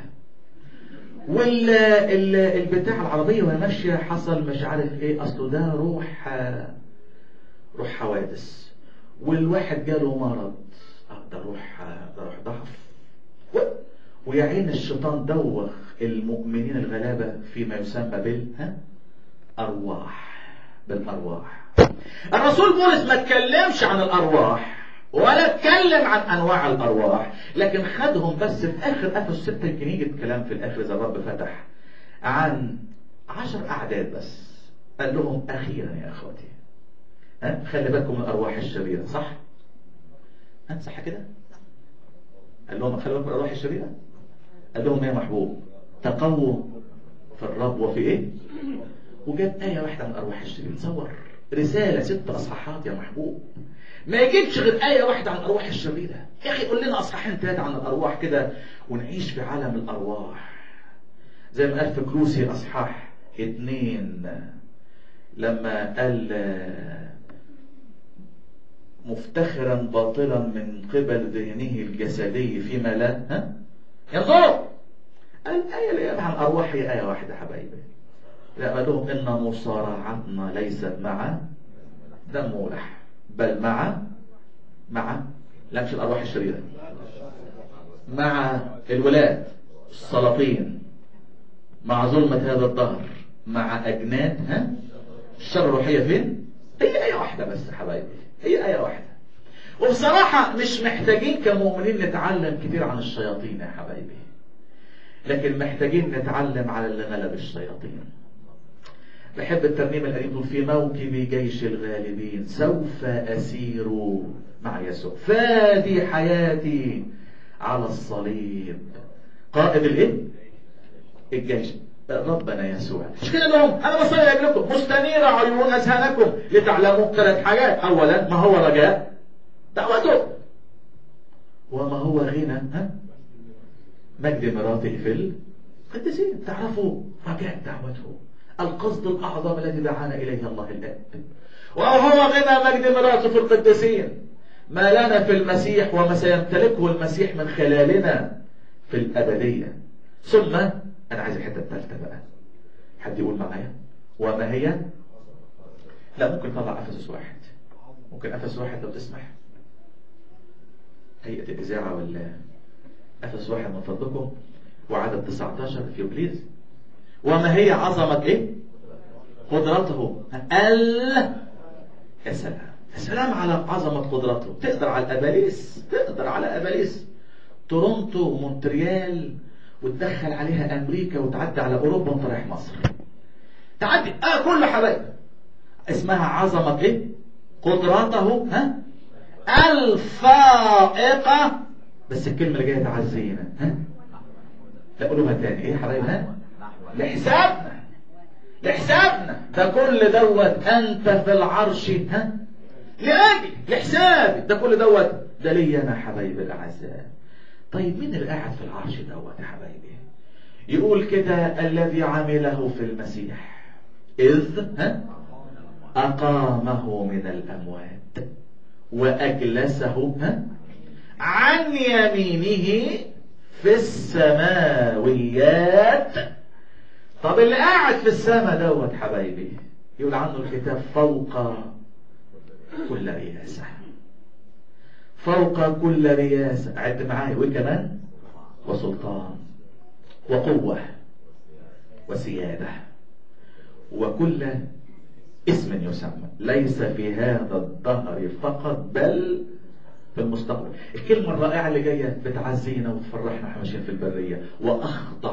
والبتاع العربية وهي ماشية حصل مش عارف ايه اصله ده روح روح حوادث والواحد جاله مرض ده روح ده روح ضعف ويا عين الشيطان دوخ المؤمنين الغلابة فيما يسمى بال ها أرواح بالأرواح الرسول بولس ما اتكلمش عن الأرواح ولا اتكلم عن انواع الارواح لكن خدهم بس في اخر افس ستة يمكن يجي الكلام في الاخر اذا الرب فتح عن عشر اعداد بس قال لهم اخيرا يا اخوتي ها خلي بالكم من الارواح الشريره صح ها صح كده قال لهم خلي بالكم من الارواح الشريره قال لهم يا محبوب تقووا في الرب وفي ايه وجاب ايه واحده من الارواح الشريره تصور رساله ست اصحاحات يا محبوب ما يجيبش غير آية واحدة عن الأرواح الشريرة يا أخي قول لنا أصحاحين ثلاثة عن الأرواح كده ونعيش في عالم الأرواح زي ما قال في كروسي أصحاح اتنين لما قال مفتخرا باطلا من قبل ذهنه الجسدي فيما لا ها ينظر الآية اللي عن الأرواح هي آية واحدة حبايبي لا قال لهم إن مصارعتنا ليست مع دم ولحم بل مع مع لا مش الأرواح الشريرة مع الولاد السلاطين مع ظلمة هذا الدهر مع أجناد ها الشر الروحية فين؟ هي آية واحدة بس يا حبايبي هي آية واحدة وبصراحة مش محتاجين كمؤمنين نتعلم كتير عن الشياطين يا حبايبي لكن محتاجين نتعلم على اللي غلب الشياطين بحب الترنيم القديم تقول في موكب جيش الغالبين سوف أسير مع يسوع فادي حياتي على الصليب قائد الايه الجيش ربنا يسوع مش كده لهم انا بصلي لاجلكم مستنير عيون اذهانكم لتعلموا ثلاث حاجات اولا ما هو رجاء دعوته وما هو غنى ها مجد مراته في القديسين تعرفوا رجاء دعوته القصد الاعظم الذي دعانا اليه الله الاب وهو غنى مجد مراته في القديسين ما لنا في المسيح وما سيمتلكه المسيح من خلالنا في الأبدية ثم أنا عايز الحتة الثالثة بقى حد يقول معايا وما هي لا ممكن طلع أفسس واحد ممكن أفسس واحد لو تسمح هيئة الإذاعة ولا أفسس واحد من فضلكم وعدد 19 في بليز وما هي عظمة إيه قدرته ال يا سلام سلام على عظمة قدرته تقدر على الأباليس تقدر على أباليس تورونتو ومونتريال وتدخل عليها أمريكا وتعدي على أوروبا وانت رايح مصر تعدي اه كل حبايب اسمها عظمة ايه قدرته ها الفائقة بس الكلمة اللي جاية تعزينا ها لا قولوها تاني ايه يا حبايب ها لحسابنا لحسابنا ده كل دوت انت في العرش ها لأجل لحسابي ده كل دوت ده ليا انا حبايبي الاعزاء طيب مين اللي قاعد في العرش دوت يا حبايبي يقول كده الذي عمله في المسيح إذ ها أقامه من الأموات وأجلسه ها عن يمينه في السماويات طب اللي قاعد في السماء دوت حبايبي يقول عنه الكتاب فوق كل رياسة فوق كل رياسة عد معايا وكمان وسلطان وقوة وسيادة وكل اسم يسمى ليس في هذا الدهر فقط بل في المستقبل الكلمة الرائعة اللي جاية بتعزينا وتفرحنا احنا ماشيين في البرية وأخضع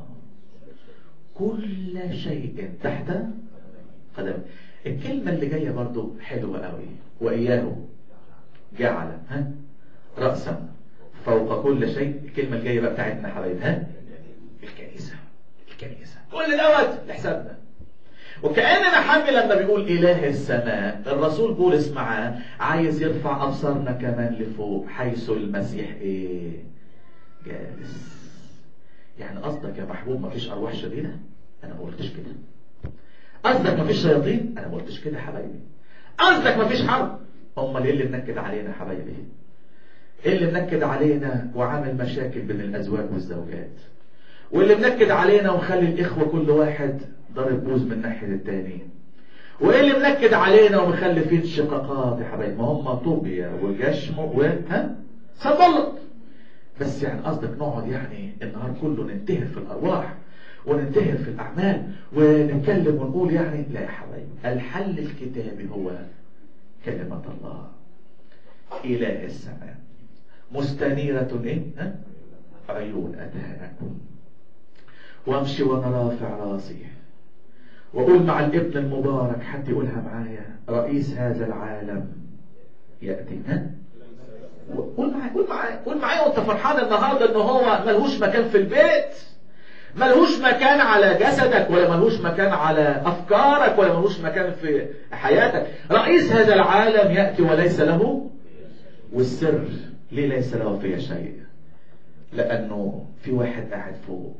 كل شيء تحت قدم الكلمة اللي جاية برضو حلوة قوي وإياه جعل ها رأسا فوق كل شيء الكلمة الجاية بقى بتاعتنا حبايب ها الكنيسة الكنيسة كل دوت لحسابنا وكأن محمد لما بيقول إله السماء الرسول بولس معاه عايز يرفع أبصارنا كمان لفوق حيث المسيح إيه جالس يعني قصدك يا محبوب مفيش أرواح شريرة أنا ما قلتش كده قصدك مفيش شياطين أنا ما قلتش كده يا حبايبي قصدك مفيش حرب امال ايه اللي منكد علينا حبايبي ايه اللي منكد علينا وعامل مشاكل بين الازواج والزوجات واللي منكد علينا ومخلي الاخوه كل واحد ضارب بوز من ناحيه التاني وايه اللي منكد علينا ومخلي فيه انشقاقات يا حبايبي ما هم طوبيا وجشم و ها سبلط بس يعني قصدك نقعد يعني النهار كله ننتهر في الارواح وننتهر في الاعمال ونتكلم ونقول يعني لا يا حبايبي الحل الكتابي هو كلمة الله إله السماء مستنيرة إيه؟ ها؟ عيون أذهانكم وامشي وانا رافع راسي واقول مع الابن المبارك حد يقولها معايا رئيس هذا العالم يأتي ها؟ قول معايا قول معايا قول معايا وانت فرحان النهارده ان هو ملهوش مكان في البيت ملهوش مكان على جسدك ولا ملهوش مكان على أفكارك ولا ملهوش مكان في حياتك رئيس هذا العالم يأتي وليس له والسر ليه ليس له فيه شيء لأنه في واحد قاعد فوق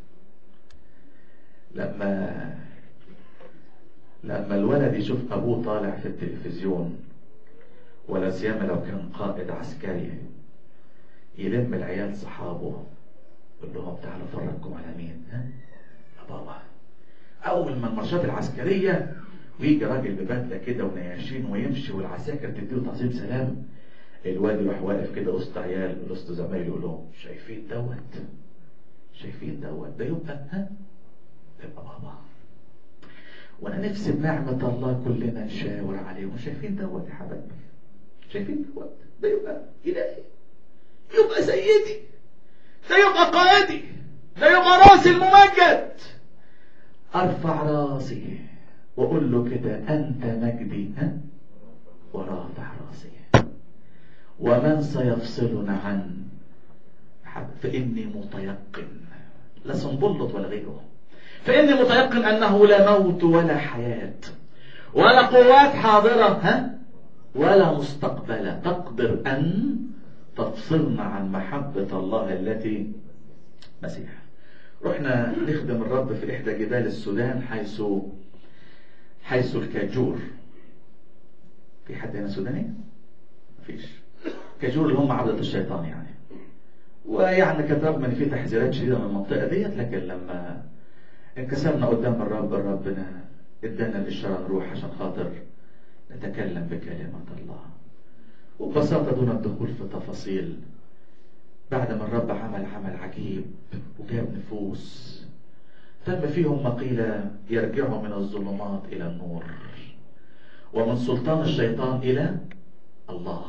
لما لما الولد يشوف أبوه طالع في التلفزيون ولا سيما لو كان قائد عسكري يلم العيال صحابه قل لهم تعالوا فرجكم على مين ها يا بابا اول ما المارشات العسكريه ويجي راجل ببدله كده ونياشين ويمشي والعساكر تديله تعظيم سلام الواد يروح واقف كده وسط عيال وسط زمايله يقول لهم شايفين دوت شايفين دوت ده يبقى ها يبقى بابا وانا نفسي بنعمة الله كلنا نشاور عليه وشايفين دوت يا حبايبي شايفين دوت ده يبقى إلهي يبقى سيدي ده يبقى قائدي ده يبقى راسي الممجد ارفع راسي واقول له كده انت مجدي ها ورافع راسي ومن سيفصلنا عن فاني متيقن لا سنبلط ولا غيره فاني متيقن انه لا موت ولا حياه ولا قوات حاضره ها ولا مستقبله تقدر ان تفصلنا عن محبه الله التي مسيح رحنا نخدم الرب في إحدى جبال السودان حيث حيث الكاجور في حد هنا سوداني؟ مفيش كاجور اللي هم عبدة الشيطان يعني ويعني كانت رغم ان في تحذيرات شديده من المنطقه ديت لكن لما انكسرنا قدام الرب الرب ادانا الاشاره نروح عشان خاطر نتكلم بكلمه الله وببساطه دون الدخول في تفاصيل بعد ما الرب عمل عمل عجيب وجاب نفوس تم فيهم ما قيل يرجعوا من الظلمات إلى النور ومن سلطان الشيطان إلى الله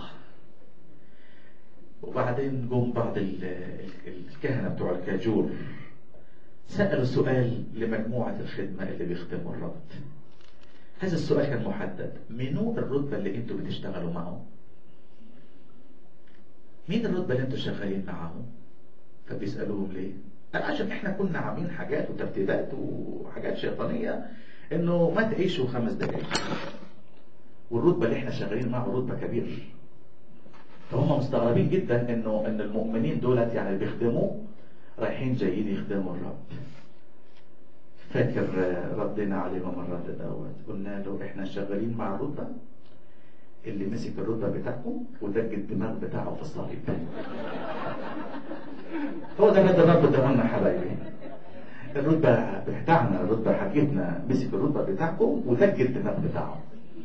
وبعدين جم بعض الكهنة بتوع الكاجور سألوا سؤال لمجموعة الخدمة اللي بيخدموا الرب هذا السؤال كان محدد منو الرتبة اللي انتوا بتشتغلوا معه مين الرتبة اللي انتوا شغالين معاهم فبيسألوهم ليه قال عشان احنا كنا عاملين حاجات وترتيبات وحاجات شيطانية انه ما تعيشوا خمس دقايق والرتبة اللي احنا شغالين معه رتبة كبيرة فهم مستغربين جدا انه ان المؤمنين دولت يعني بيخدموا رايحين جايين يخدموا الرب فاكر ردينا عليه مرات دوت قلنا له احنا شغالين مع الرتبة اللي مسك الرتبة بتاعكم ودج الدماغ بتاعه في الصليب هو ده اللي الرب اداهولنا حبايبي الرتبة بتاعنا الرتبة حكيتنا مسك الرتبة بتاعكم ودج الدماغ بتاعه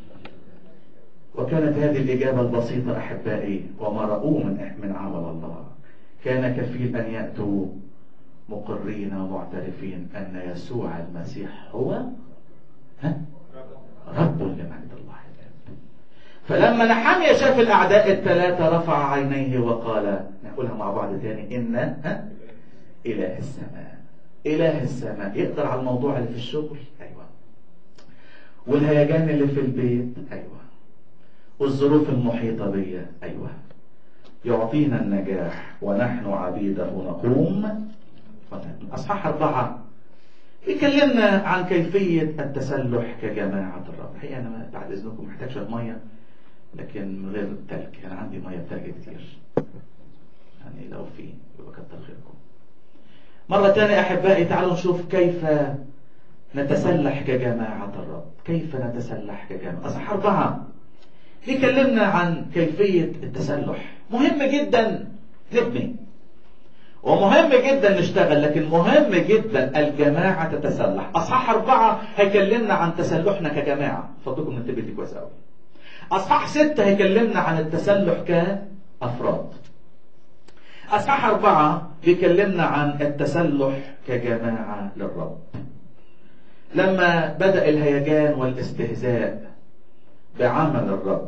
وكانت هذه الإجابة البسيطة أحبائي وما رأوه من من عمل الله كان كفيل أن يأتوا مقرين ومعترفين أن يسوع المسيح هو ها؟ رب لمجد الله فلما نحمية شاف الأعداء الثلاثة رفع عينيه وقال نقولها مع بعض تاني إن ها؟ إله السماء إله السماء يقدر على الموضوع اللي في الشغل أيوة والهيجان اللي في البيت أيوة والظروف المحيطة بيا أيوة يعطينا النجاح ونحن عبيده نقوم أصحاح أربعة يكلمنا عن كيفية التسلح كجماعة الرب الحقيقة أنا بعد إذنكم محتاج شوية مية لكن من غير تلج أنا عندي مية بتلج كتير يعني لو في يبقى كتر خيركم مرة تانية أحبائي تعالوا نشوف كيف نتسلح كجماعة الرب كيف نتسلح كجماعة أصح أربعة يكلمنا عن كيفية التسلح مهم جدا نبني ومهم جدا نشتغل لكن مهم جدا الجماعة تتسلح أصحاح أربعة هيكلمنا عن تسلحنا كجماعة فضلكم ننتبه دي كويس قوي أصحاح ستة هيكلمنا عن التسلح كأفراد أصحاح أربعة بيكلمنا عن التسلح كجماعة للرب لما بدأ الهيجان والاستهزاء بعمل الرب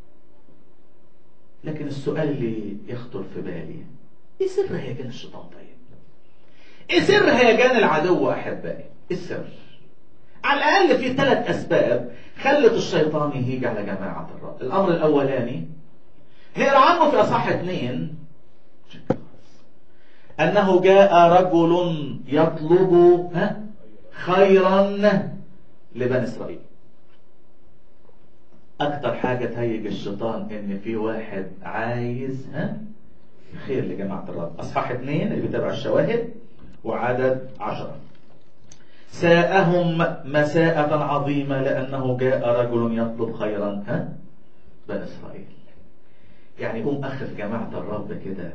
لكن السؤال اللي يخطر في بالي ايه سر هيجان الشيطان طيب ايه سر هيجان العدو احبائي ايه السر على الاقل في ثلاث اسباب خلت الشيطان يهيج على جماعة الرب الامر الاولاني نقرا عنه في اصحاح اثنين انه جاء رجل يطلب ها خيرا لبني اسرائيل اكتر حاجة تهيج الشيطان ان في واحد عايز ها خير لجماعة الرب اصحاح اثنين اللي بيتابع الشواهد وعدد عشرة ساءهم مساءة عظيمة لأنه جاء رجل يطلب خيرا ها بني إسرائيل يعني يقوم أخ في جماعة الرب كده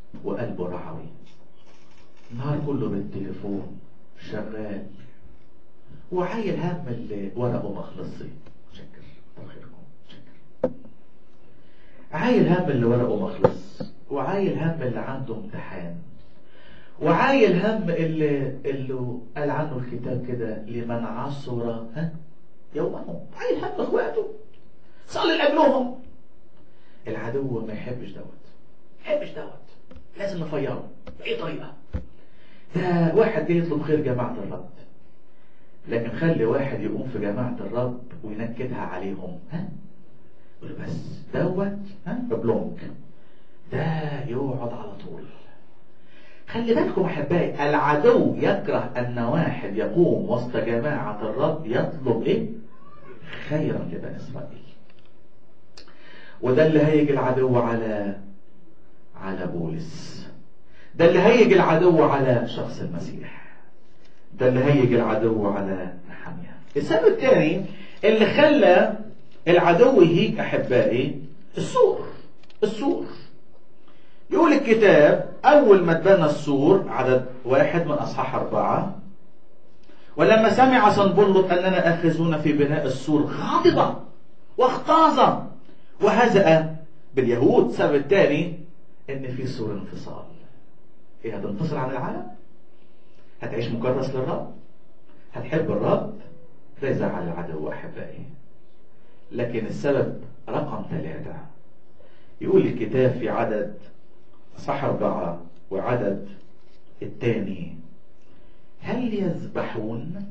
وقلبه رعوي النهار كله بالتليفون شغال وعايل هم اللي ورقه ما خلصش شكر كتر خيركم شكر عايل هم اللي ورقه ما خلص وعايل هم اللي عنده امتحان وعايل هم اللي اللي قال عنه الكتاب كده لمن عصر ها يومه عايل هم اخواته صلي لاجلهم العدو ما يحبش دوت ما يحبش دوت لازم نفيره باي طريقه ده واحد جاي يطلب خير جماعه الرب لكن خلي واحد يقوم في جماعه الرب وينكدها عليهم ها يقول بس دوت ها بلونك ده يقعد على طول خلي بالكم احبائي العدو يكره ان واحد يقوم وسط جماعه الرب يطلب ايه خيرا لبني اسرائيل وده اللي هيجي العدو على على بولس ده اللي هيجي العدو على شخص المسيح ده اللي هيجي العدو على نحمية السبب الثاني اللي خلى العدو يهيج احبائي السور السور يقول الكتاب اول ما اتبنى السور عدد واحد من اصحاح اربعه ولما سمع صنبلط اننا اخذون في بناء السور غاضب واغتاظ وهزأ باليهود السبب الثاني ان في سور انفصال ايه هتنفصل عن العالم هتعيش مكرس للرب هتحب الرب ده يزعل العدو احبائي لكن السبب رقم ثلاثة يقول الكتاب في عدد صح أربعة وعدد الثاني هل يذبحون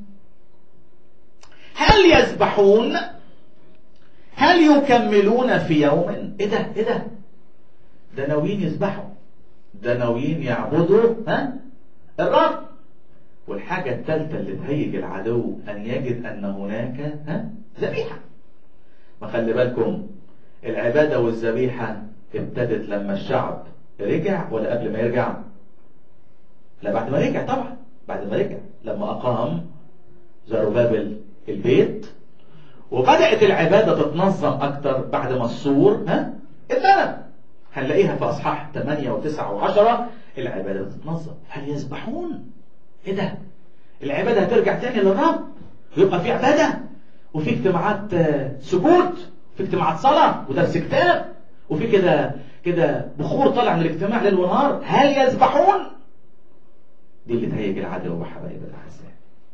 هل يذبحون هل يكملون في يوم ايه ده ايه ده ده ناويين يذبحوا ده ناويين يعبدوا ها الرب والحاجة الثالثة اللي تهيج العدو أن يجد أن هناك ها ذبيحة ما خلي بالكم العبادة والذبيحة ابتدت لما الشعب رجع ولا قبل ما يرجع لا بعد ما رجع طبعا بعد ما رجع لما أقام زروبابل البيت وبدأت العبادة تتنظم أكتر بعد ما السور ها اتبنى هنلاقيها في أصحاح 8 و9 و10 العبادة تتنظم هل يسبحون؟ إيه ده؟ العبادة هترجع تاني للرب ويبقى في عبادة وفي اجتماعات سجود في اجتماعات صلاة ودرس كتاب وفي كده كده بخور طالع من الاجتماع ليل ونهار هل يسبحون؟ دي اللي تهيج العدو وحبايب الأحزاب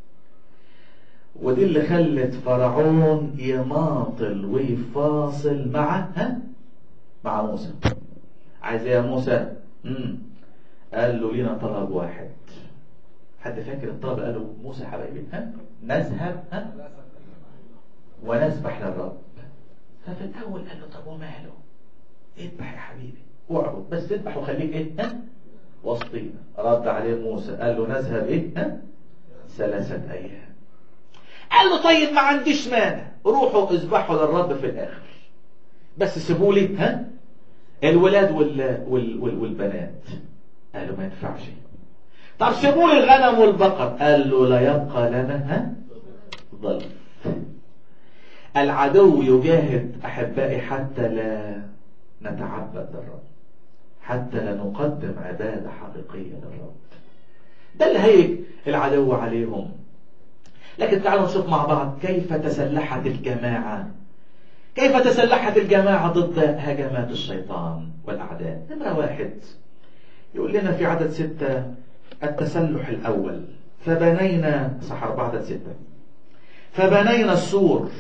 ودي اللي خلت فرعون يماطل ويفاصل مع ها مع موسى عايز ايه يا موسى امم قال له لينا طلب واحد حد فاكر الطلب قال له موسى حبايبي ها نذهب ها ونسبح للرب ففي الاول قال له طب وماله اذبح يا حبيبي اعبد بس اذبح وخليك ايه ها وسطينا رد عليه موسى قال له نذهب ايه ها ثلاثة ايام قال له طيب ما عنديش مانع روحوا اذبحوا للرب في الاخر بس سيبوا لي ها الولاد وال... وال... وال... والبنات قالوا ما ينفعش طب سيبوا لي الغنم والبقر قال له لا يبقى لنا ها ظل العدو يجاهد احبائي حتى لا نتعبد للرب حتى لا نقدم عباده حقيقيه للرب ده اللي هيك العدو عليهم لكن تعالوا نشوف مع بعض كيف تسلحت الجماعة كيف تسلحت الجماعة ضد هجمات الشيطان والأعداء نمرة واحد يقول لنا في عدد ستة التسلح الأول فبنينا صح أربعة عدد ستة فبنينا السور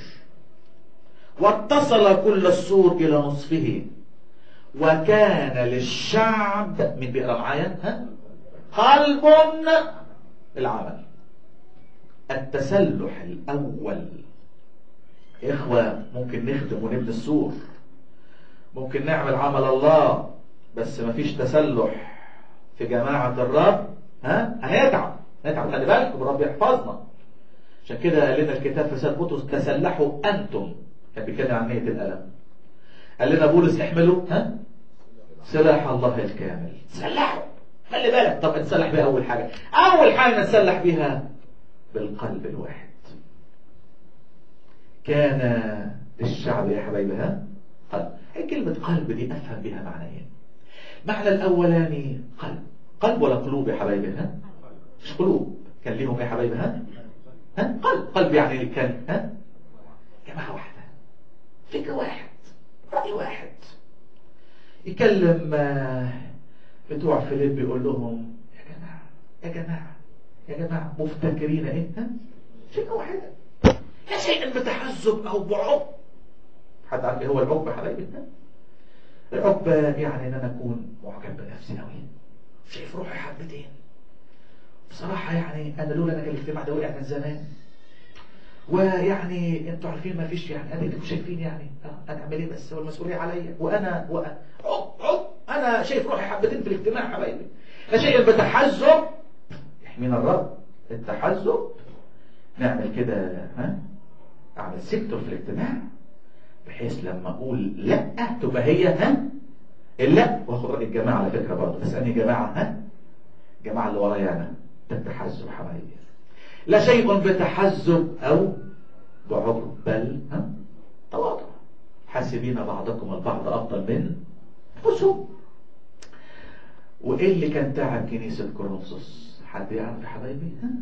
واتصل كل السور إلى نصفه وكان للشعب من بيقرا معايا ها قلب العمل التسلح الأول إخوة ممكن نخدم ونبني السور ممكن نعمل عمل الله بس مفيش تسلح في جماعة الرب ها هنتعب نتعب خلي بالكم الرب يحفظنا عشان كده قال لنا الكتاب في رسالة بطرس تسلحوا أنتم كان بيتكلم عن نية الألم قال لنا بولس احملوا ها سلاح الله الكامل تسلحوا خلي بالك طب نتسلح بيها أول حاجة أول حاجة نتسلح بيها بالقلب الواحد كان الشعب يا حبايبي ها قلب كلمة قلب دي أفهم بها معنيين معنى الأولاني قلب قلب ولا قلوب يا حبايبي ها مش قلوب كان ليهم يا حبايبي ها ها قلب قلب يعني كان ها جماعة واحدة فكر واحد رأي واحد يكلم بتوع فيليب يقول لهم يا جماعة يا جماعة يا جماعة مفتكرين ايه ها فكرة واحدة لا شيء بتحزب او بعب حد عارف ايه هو العب يا حبايبي العب يعني ان انا اكون معجب بنفسي قوي شايف روحي حبتين بصراحة يعني انا لولا انا كان الاجتماع ده وقع من زمان ويعني انتوا عارفين ما فيش يعني انا انتوا شايفين يعني اه انا اعمل ايه بس هو المسؤوليه عليا وانا و... عب عب انا شايف روحي حبتين في الاجتماع يا حبايبي لا شيء بتحزب يحمينا الرب التحزب نعمل كده ها اعمل سيكتور في الاجتماع بحيث لما اقول لا تبقى هي ها اللا واخد راي الجماعه على فكره برضه بس اني جماعه ها الجماعه اللي ورايا انا ده التحزب يا حبايبي لا شيء بتحزب او بعجب بل ها تواضع حاسبين بعضكم البعض افضل من انفسهم وايه اللي كان تعب كنيسه كورنثوس حد يعرف يا حبايبي ها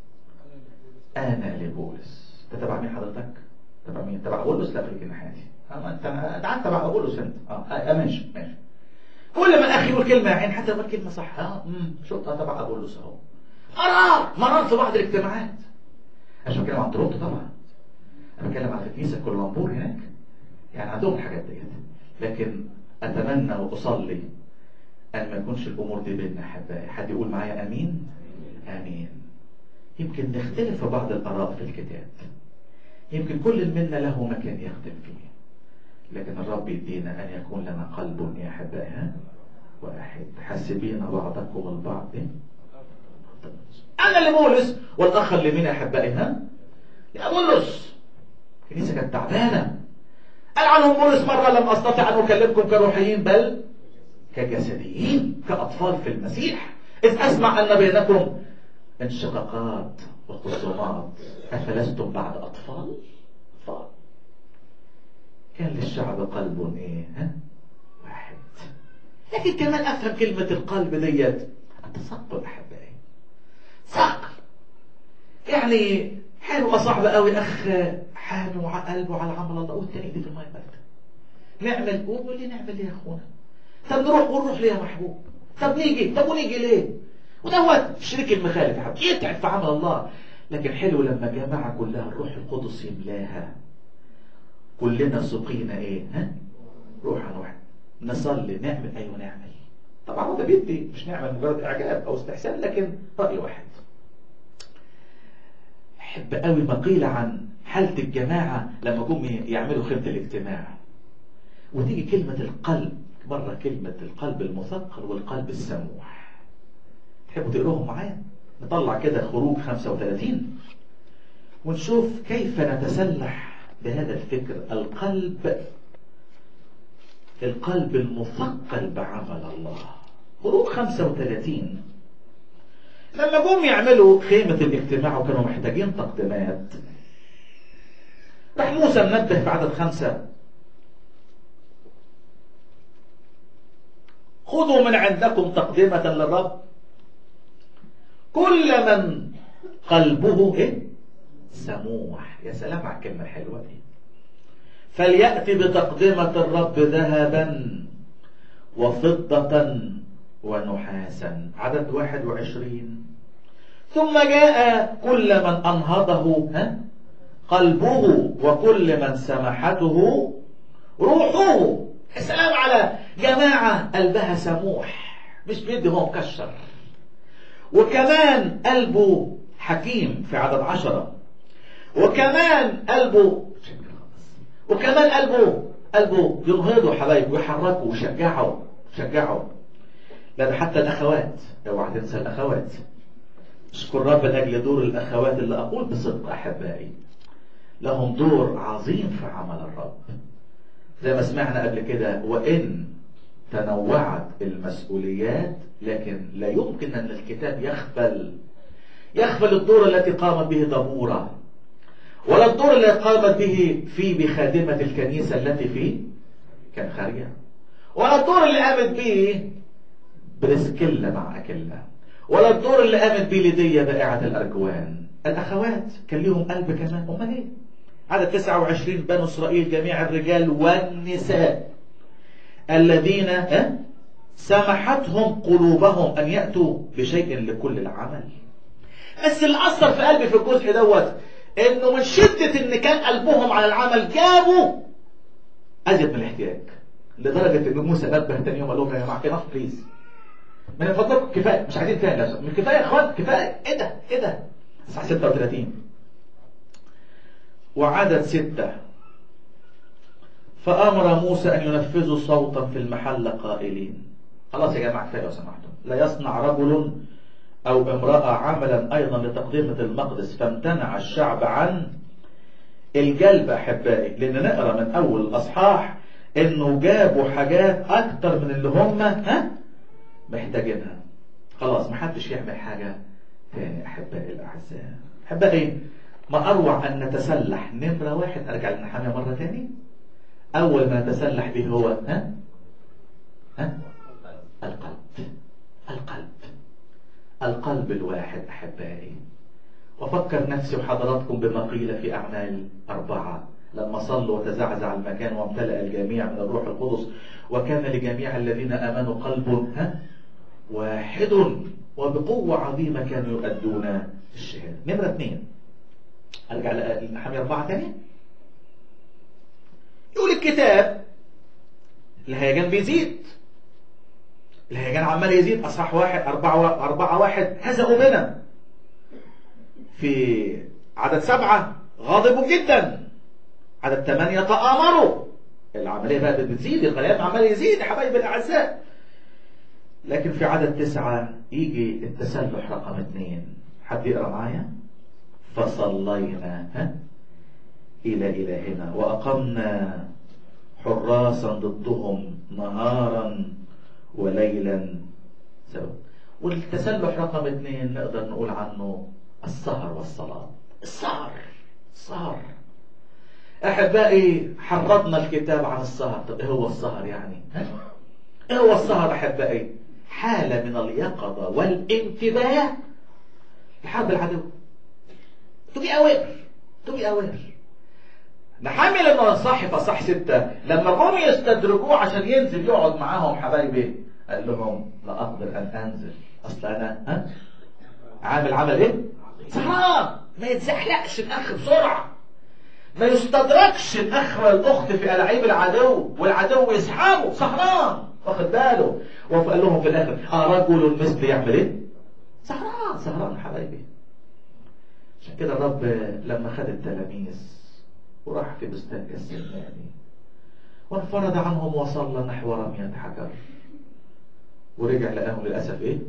انا لبولس ده تبع مين حضرتك تبع مين تبع بولس لا خليك ناحيتي انت انت تبع بولس انت اه, آه ماشي ماشي كل ما الاخ يقول كلمه يا عين حتى لو الكلمه صح اه امم شفتها تبع بولس اهو مرار مرار في بعض الاجتماعات عشان بتكلم عن تورونتو طبعا انا بتكلم عن كنيسه كولامبور هناك يعني عندهم الحاجات ديت لكن اتمنى واصلي ان ما يكونش الامور دي بيننا احبائي حد يقول معايا امين امين يمكن نختلف في بعض الاراء في الكتاب يمكن كل منا له مكان يخدم فيه لكن الرب يدينا ان يكون لنا قلب يا احبائي واحد حاسبين بعضكم البعض انا اللي بولس والاخ اللي مين يا احبائي ها يا بولس الكنيسه كانت تعبانه قال عنهم بولس مره لم استطع ان اكلمكم كروحيين بل كجسديين كاطفال في المسيح اذ اسمع ان بينكم انشقاقات وخصومات افلستم بعد اطفال اطفال كان للشعب قلب ايه ها واحد لكن كمان افهم كلمه القلب ديت التصقل احبائي ثقل يعني حاله صعب قوي اخ حاله قلبه على عمل الله والتاني دي في الماء برد نعمل قول لي نعمل يا اخونا طب نروح ونروح ليه يا محبوب طب نيجي طب ونيجي ليه ودوت الشريك المخالف يا حبيبي يتعب في عمل الله لكن حلو لما جماعة كلها الروح القدس يملاها كلنا سقينا ايه ها روحا واحد نصلي نعمل ايوه نعمل طبعا ده بيدي مش نعمل مجرد اعجاب او استحسان لكن رأي واحد احب قوي ما قيل عن حالة الجماعة لما جم يعملوا خيمة الاجتماع وتيجي كلمة القلب مرة كلمة القلب المثقل والقلب السموح تحبوا تقروهم معايا نطلع كده خروج 35 ونشوف كيف نتسلح بهذا الفكر القلب القلب المثقل بعمل الله خروج 35 لما جم يعملوا خيمة الاجتماع وكانوا محتاجين تقديمات راح موسى منبه في عدد خمسة خذوا من عندكم تقدمة للرب كل من قلبه ايه سموح يا سلام على الكلمة الحلوة دي فليأتي بتقدمة الرب ذهبا وفضة ونحاسا عدد واحد وعشرين ثم جاء كل من أنهضه ها قلبه وكل من سمحته روحه السلام على جماعة قلبها سموح مش بيدي هو مكشر وكمان قلبه حكيم في عدد عشرة وكمان قلبه وكمان قلبه قلبه ينهضه حبايبه ويحركه ويشجعه شجعه لا ده حتى الأخوات اوعى تنسى الأخوات اشكر رب لأجل دور الأخوات اللي أقول بصدق أحبائي لهم دور عظيم في عمل الرب زي ما سمعنا قبل كده وإن تنوعت المسؤوليات لكن لا يمكن أن الكتاب يخفل يخفل الدور التي قامت به دبورة ولا الدور الذي قامت به في بخادمة الكنيسة التي في كان خارجة ولا الدور اللي قامت به برسكلة مع أكلة ولا الدور اللي قامت به لدية بائعة الأرجوان الأخوات كان ليهم قلب كمان أمال إيه عدد 29 بنو إسرائيل جميع الرجال والنساء الذين ها سمحتهم قلوبهم أن يأتوا بشيء لكل العمل بس اللي أثر في قلبي في الجزء دوت إنه من شدة إن كان قلبهم على العمل جابوا أزيد من الاحتياج لدرجة إن موسى نبه تاني يوم قال لهم يا جماعة كده بليز من فضلكم كفاية مش عايزين تاني لازم من كفاية يا إخوان كفاية إيه ده إيه ده الساعة 36 وعدد ستة فأمر موسى أن ينفذوا صوتا في المحل قائلين خلاص يا جماعة كفاية لو سمحتم لا يصنع رجل أو امرأة عملا أيضا لتقديمة المقدس فامتنع الشعب عن الجلب أحبائي لأن نقرأ من أول الأصحاح إنه جابوا حاجات أكتر من اللي هم ها محتاجينها خلاص محدش يعمل حاجة تاني أحبائي الأعزاء أحبائي ما أروع أن نتسلح نمرة واحد أرجع للنحامية مرة تاني أول ما نتسلح به هو ها ها القلب القلب القلب الواحد أحبائي وفكر نفسي وحضراتكم بما قيل في أعمال أربعة لما صلوا وتزعزع المكان وامتلأ الجميع من الروح القدس وكان لجميع الذين آمنوا قلب ها واحد وبقوة عظيمة كانوا يؤدون الشهادة نمرة اثنين أرجع للحامية أربعة تاني يقول الكتاب الهيجان بيزيد الهيجان عمال يزيد أصح واحد أربعة, أربعة واحد هزأوا بنا في عدد سبعة غاضبوا جدا عدد ثمانية تآمروا العملية بقى بتزيد الغليان عمال يزيد يا حبايبي الأعزاء لكن في عدد تسعة يجي التسلح رقم اثنين حد يقرأ معايا فصلينا ها إلى إلهنا وأقمنا حراسا ضدهم نهارا وليلا سوا والتسلح رقم اثنين نقدر نقول عنه السهر والصلاة السهر السهر أحبائي حرضنا الكتاب عن السهر طب إيه هو السهر يعني ها؟ إيه هو السهر أحبائي حالة من اليقظة والانتباه لحرب العدو to be aware to be aware نحمل انه صح فصح ستة لما جم يستدرجوه عشان ينزل يقعد معاهم حبايبي قال لهم لا اقدر ان انزل اصل انا ها عامل عمل ايه سهران ما يتزحلقش الاخ بسرعه ما يستدركش الاخ والاخت في الاعيب العدو والعدو يسحبه سهران واخد باله وقال لهم في الاخر اه رجل مثل يعمل ايه سهران سهران حبايبي عشان كده الرب لما خد التلاميذ وراح في بستان السلماني وانفرد عنهم وصلى نحو رمية حجر ورجع لقاهم للأسف ايه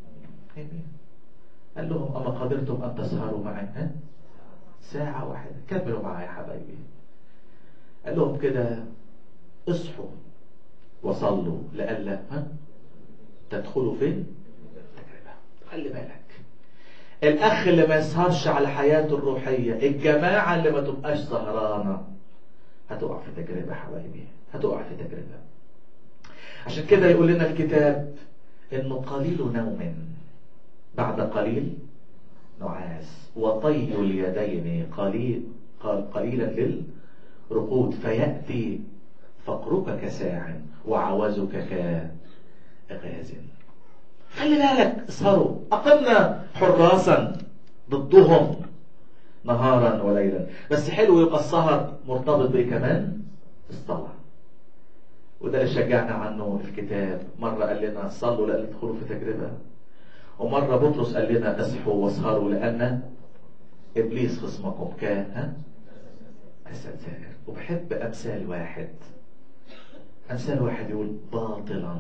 قال لهم أما قدرتم أن تسهروا معي ها؟ ساعة واحدة كملوا معايا يا حبايبي قال لهم كده اصحوا وصلوا لألا ها تدخلوا فين تجربة خلي بالك الأخ اللي ما يسهرش على حياته الروحية الجماعة اللي ما تبقاش سهرانة هتقع في تجربة حبايبي هتقع في تجربة عشان كده يقول لنا الكتاب انه قليل نوم بعد قليل نعاس وطي اليدين قليل قال قليلا للرقود فيأتي فقرك كساع وعوزك كغاز خلي بالك اسهروا أقمنا حراسا ضدهم نهارا وليلا بس حلو يبقى السهر مرتبط بيه كمان الصلاة وده اللي شجعنا عنه الكتاب مرة قال لنا صلوا لأن تدخلوا في تجربة ومرة بطرس قال لنا اصحوا واسهروا لأن إبليس خصمكم كان أسد زائر وبحب أمثال واحد أمثال واحد يقول باطلا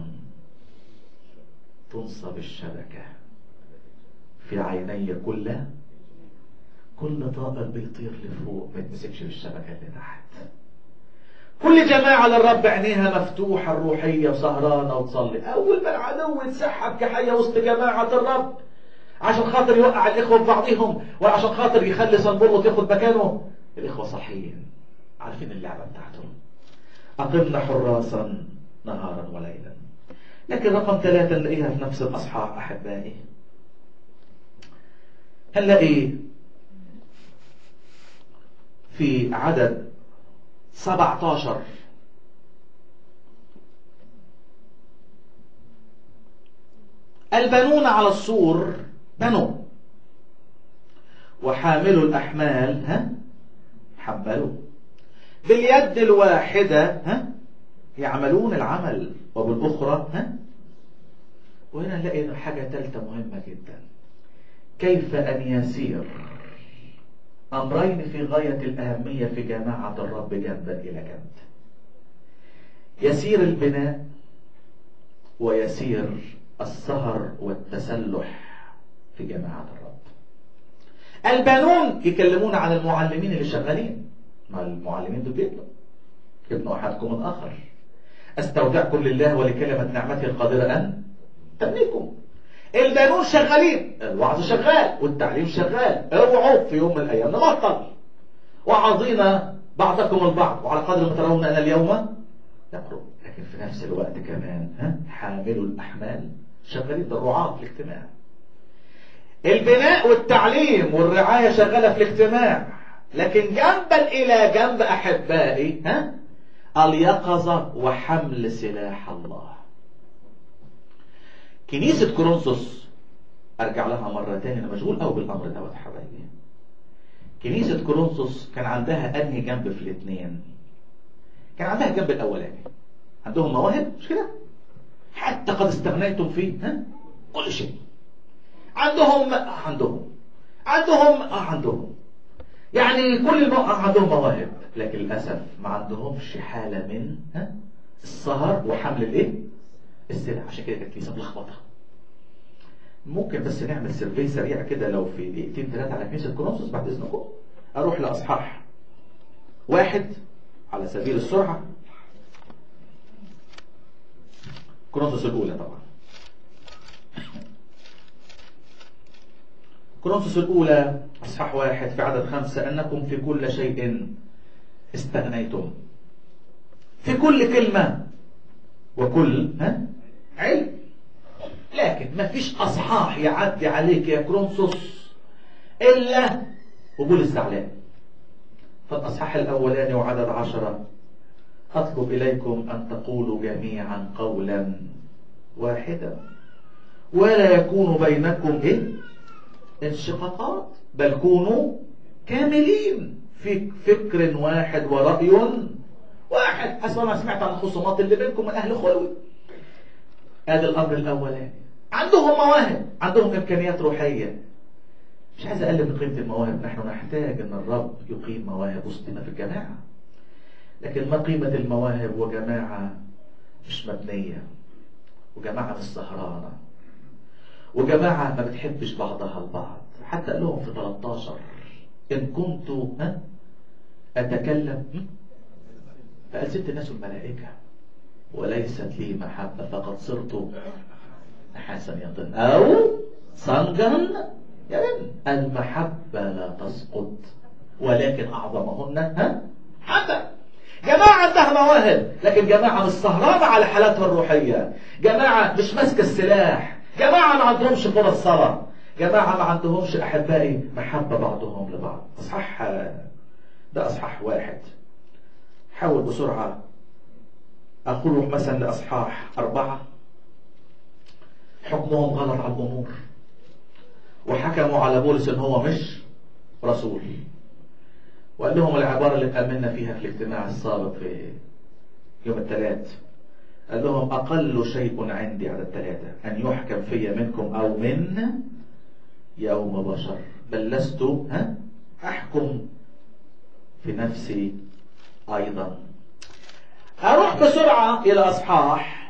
تنصب الشبكة في عيني كل كل طائر بيطير لفوق ما يتمسكش بالشبكة اللي تحت كل جماعة للرب عينيها مفتوحة الروحية وسهرانة وتصلي أول ما العدو يتسحب كحية وسط جماعة الرب عشان خاطر يوقع الإخوة ببعضهم وعشان خاطر يخلي صنبلط ياخد مكانه الإخوة صحيين عارفين اللعبة بتاعتهم أقمنا حراسا نهارا وليلا لكن رقم ثلاثة نلاقيها في نفس الأصحاح أحبائي هنلاقي في عدد 17 البنون على السور بنوا وحاملوا الأحمال ها حملوا باليد الواحدة ها يعملون العمل وبالأخرى ها وهنا نلاقي حاجة ثالثة مهمة جدا كيف أن يسير أمرين في غاية الأهمية في جماعة الرب جنبا إلى جنب يسير البناء ويسير السهر والتسلح في جماعة الرب البنون يكلمون عن المعلمين اللي شغالين ما المعلمين دول بيطلع ابن أحدكم الآخر استودعكم لله ولكلمة نعمته القادرة أن تبنيكم البنون شغالين الوعظ شغال والتعليم شغال اوعوا في يوم من الايام نبطل وعظينا بعضكم البعض وعلى قدر ما ترون ان اليوم يقرب لكن في نفس الوقت كمان ها حاملوا الاحمال شغالين ده الرعاة في الاجتماع البناء والتعليم والرعاية شغالة في الاجتماع لكن جنبا إلى جنب أحبائي ها اليقظة وحمل سلاح الله كنيسة كورنثوس أرجع لها مرة تاني أنا مشغول أوي بالأمر دوت يا حبايبي كنيسة كورنثوس كان عندها أنهي جنب في الاثنين كان عندها الجنب الأولاني عندهم مواهب مش كده حتى قد استغنيتم فيه ها كل شيء عندهم عندهم عندهم اه عندهم يعني كل المو... عندهم مواهب لكن للاسف ما عندهمش حاله من ها السهر وحمل الايه السلع عشان كده كانت كنيسه ملخبطه ممكن بس نعمل سيرفي سريع كده لو في دقيقتين ثلاثه على كنيسه كورنثوس بعد اذنكم اروح لاصحاح واحد على سبيل السرعه كورنثوس الاولى طبعا كورنثوس الأولى أصحاح واحد في عدد خمسة أنكم في كل شيء استغنيتم في كل كلمة وكل ها علم لكن ما فيش أصحاح يعدي عليك يا كورنثوس إلا وبولس زعلان فالأصحاح الأولاني وعدد عشرة أطلب إليكم أن تقولوا جميعا قولا واحدا ولا يكون بينكم إيه انشقاقات بل كونوا كاملين في فكر واحد ورأي واحد حسب ما سمعت عن الخصومات اللي بينكم من أهل خلوي هذا الأمر الأولاني عندهم مواهب عندهم إمكانيات روحية مش عايز أقلل من قيمة المواهب نحن نحتاج أن الرب يقيم مواهب وسطنا في الجماعة لكن ما قيمة المواهب وجماعة مش مبنية وجماعة مش سهرانة وجماعة ما بتحبش بعضها البعض حتى قال لهم في 13 إن كنت ها أتكلم فقال ست الناس الملائكة وليست لي محبة فقد صرت نحاسا يطن أو صنجا يرن المحبة لا تسقط ولكن أعظمهن ها حتى جماعة عندها مواهب لكن جماعة مش سهرانة على حالاتها الروحية جماعة مش ماسكة السلاح جماعة ما عندهمش فرص صلاة جماعة ما عندهمش أحبائي محبة بعضهم لبعض أصحاح ده أصحاح واحد حاول بسرعة أقول مثلا لأصحاح أربعة حكمهم غلط على الأمور وحكموا على بولس إن هو مش رسول وقال لهم العبارة اللي اتأملنا فيها في الاجتماع السابق في يوم الثلاث قال لهم أقل شيء عندي على الثلاثة أن يحكم في منكم أو من يوم بشر بل لست ها أحكم في نفسي أيضا أروح بسرعة إلى أصحاح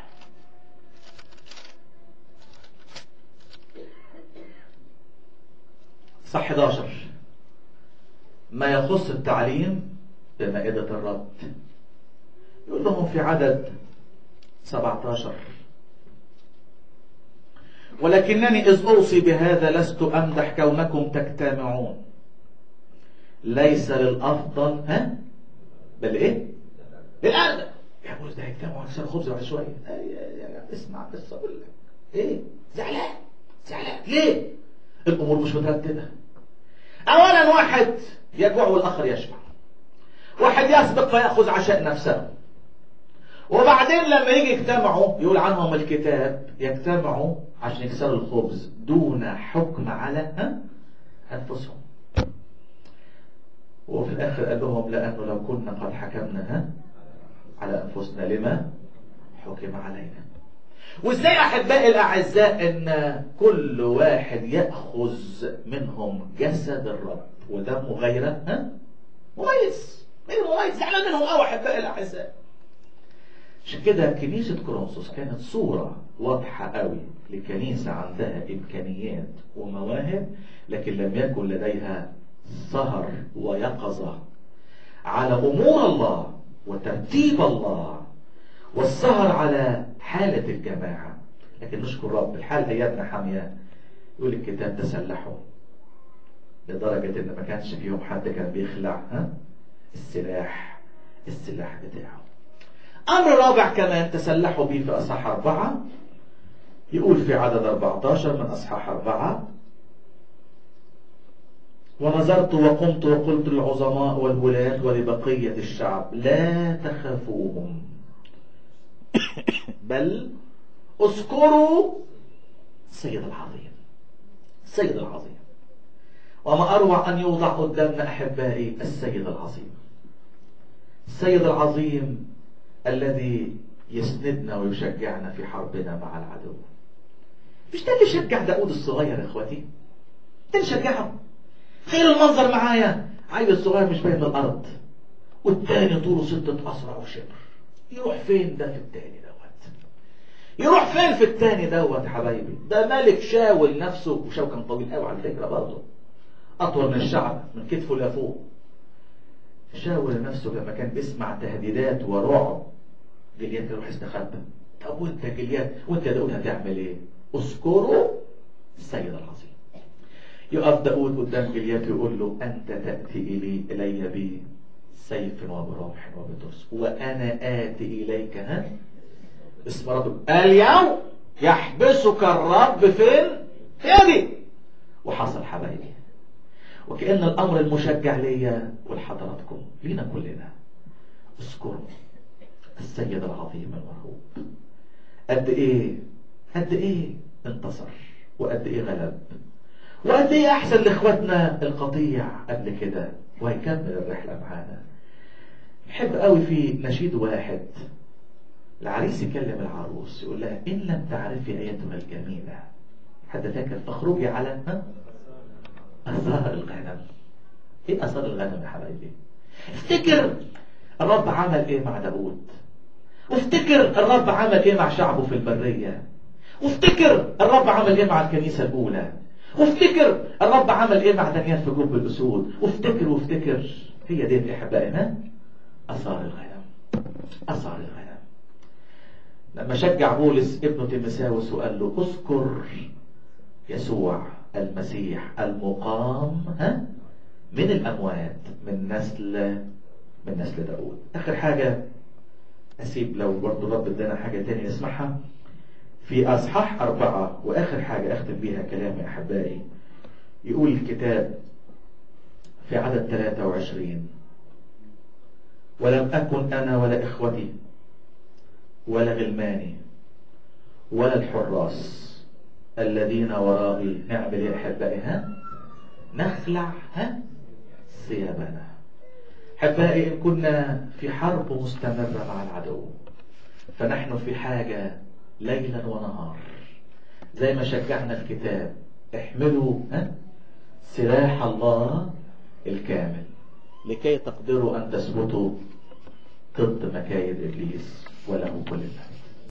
صح 11 ما يخص التعليم بمائدة الرب يقول لهم في عدد 17 ولكنني إذ أوصي بهذا لست أمدح كونكم تجتمعون ليس للأفضل ها بل إيه للأقدم يا بولس ده هيجتمعوا عشان خبز بعد شوية اسمع بس أقول لك إيه زعلان زعلان ليه الأمور مش مترتبة أولا واحد يجوع والآخر يشبع واحد يسبق فيأخذ عشاء نفسه وبعدين لما يجي يجتمعوا يقول عنهم الكتاب يجتمعوا عشان يكسروا الخبز دون حكم على ها أنفسهم وفي الآخر قال لهم لأنه لو كنا قد حكمنا ها على أنفسنا لما حكم علينا وازاي أحبائي الأعزاء إن كل واحد يأخذ منهم جسد الرب ودمه غير ها مميز غير مميز زعلان منهم قوي أحبائي الأعزاء عشان كده كنيسة كورنثوس كانت صورة واضحة قوي لكنيسة عندها إمكانيات ومواهب لكن لم يكن لديها سهر ويقظة على أمور الله وترتيب الله والسهر على حالة الجماعة لكن نشكر رب الحال أيامنا حامية يقول الكتاب تسلحوا لدرجة إن ما كانش فيهم حد كان بيخلع ها السلاح السلاح بتاعه أمر رابع كمان تسلحوا به في أصحاح أربعة يقول في عدد 14 من أصحاح أربعة ونظرت وقمت وقلت للعظماء والولاة ولبقية الشعب لا تخافوهم بل اذكروا السيد العظيم السيد العظيم وما أروع أن يوضع قدامنا أحبائي السيد العظيم السيد العظيم الذي يسندنا ويشجعنا في حربنا مع العدو مش ده اللي شجع داود الصغير يا اخواتي ده اللي شجعه تخيل المنظر معايا عيل صغير مش باين من الارض والتاني طوله ستة أسرع وشبر يروح فين ده في التاني دوت يروح فين في التاني دوت حبايبي ده ملك شاول نفسه وشاول كان طويل قوي على فكرة برضه أطول من الشعب من كتفه لفوق شاول نفسه لما كان بيسمع تهديدات ورعب جليات يروح يستخبى طب وانت جليات وانت يا داود هتعمل ايه اذكروا السيد العظيم يقف داود قدام جليات يقول له انت تاتي الي الي بسيف وبرمح وبترس وانا اتي اليك ها اسم ربك اليوم يحبسك الرب فين في يدي وحصل حبايبي وكأن الأمر المشجع ليا ولحضراتكم لينا كلنا اذكروا السيد العظيم المرهوب قد ايه قد ايه انتصر وقد ايه غلب وقد ايه احسن لاخواتنا القطيع قبل كده وهيكمل الرحله معانا بحب قوي في نشيد واحد العريس يكلم العروس يقول لها ان لم تعرفي ايتها الجميله حد فاكر تخرجي على ها اثار الغنم ايه اثار الغنم يا حبايبي افتكر الرب عمل ايه مع داود وافتكر الرب عمل ايه مع شعبه في البرية وافتكر الرب عمل ايه مع الكنيسة الاولى وافتكر الرب عمل ايه مع دانيال في جروب الاسود وافتكر وافتكر هي دي يا احبائنا اثار الغنم اثار الغنم لما شجع بولس ابنه تيمساوس وقال له اذكر يسوع المسيح المقام ها من الاموات من نسل من نسل داود اخر حاجه اسيب لو برضه الرب ادانا حاجه تانية نسمعها في اصحاح اربعه واخر حاجه اختم بيها كلامي احبائي يقول الكتاب في عدد 23 ولم اكن انا ولا اخوتي ولا غلماني ولا الحراس الذين ورائي نعمل ايه يا احبائي ها نخلع ها ثيابنا احبائي ان كنا في حرب مستمره مع العدو فنحن في حاجه ليلا ونهار زي ما شجعنا الكتاب احملوا ها سلاح الله الكامل لكي تقدروا ان تثبتوا ضد مكايد ابليس وله كل المجد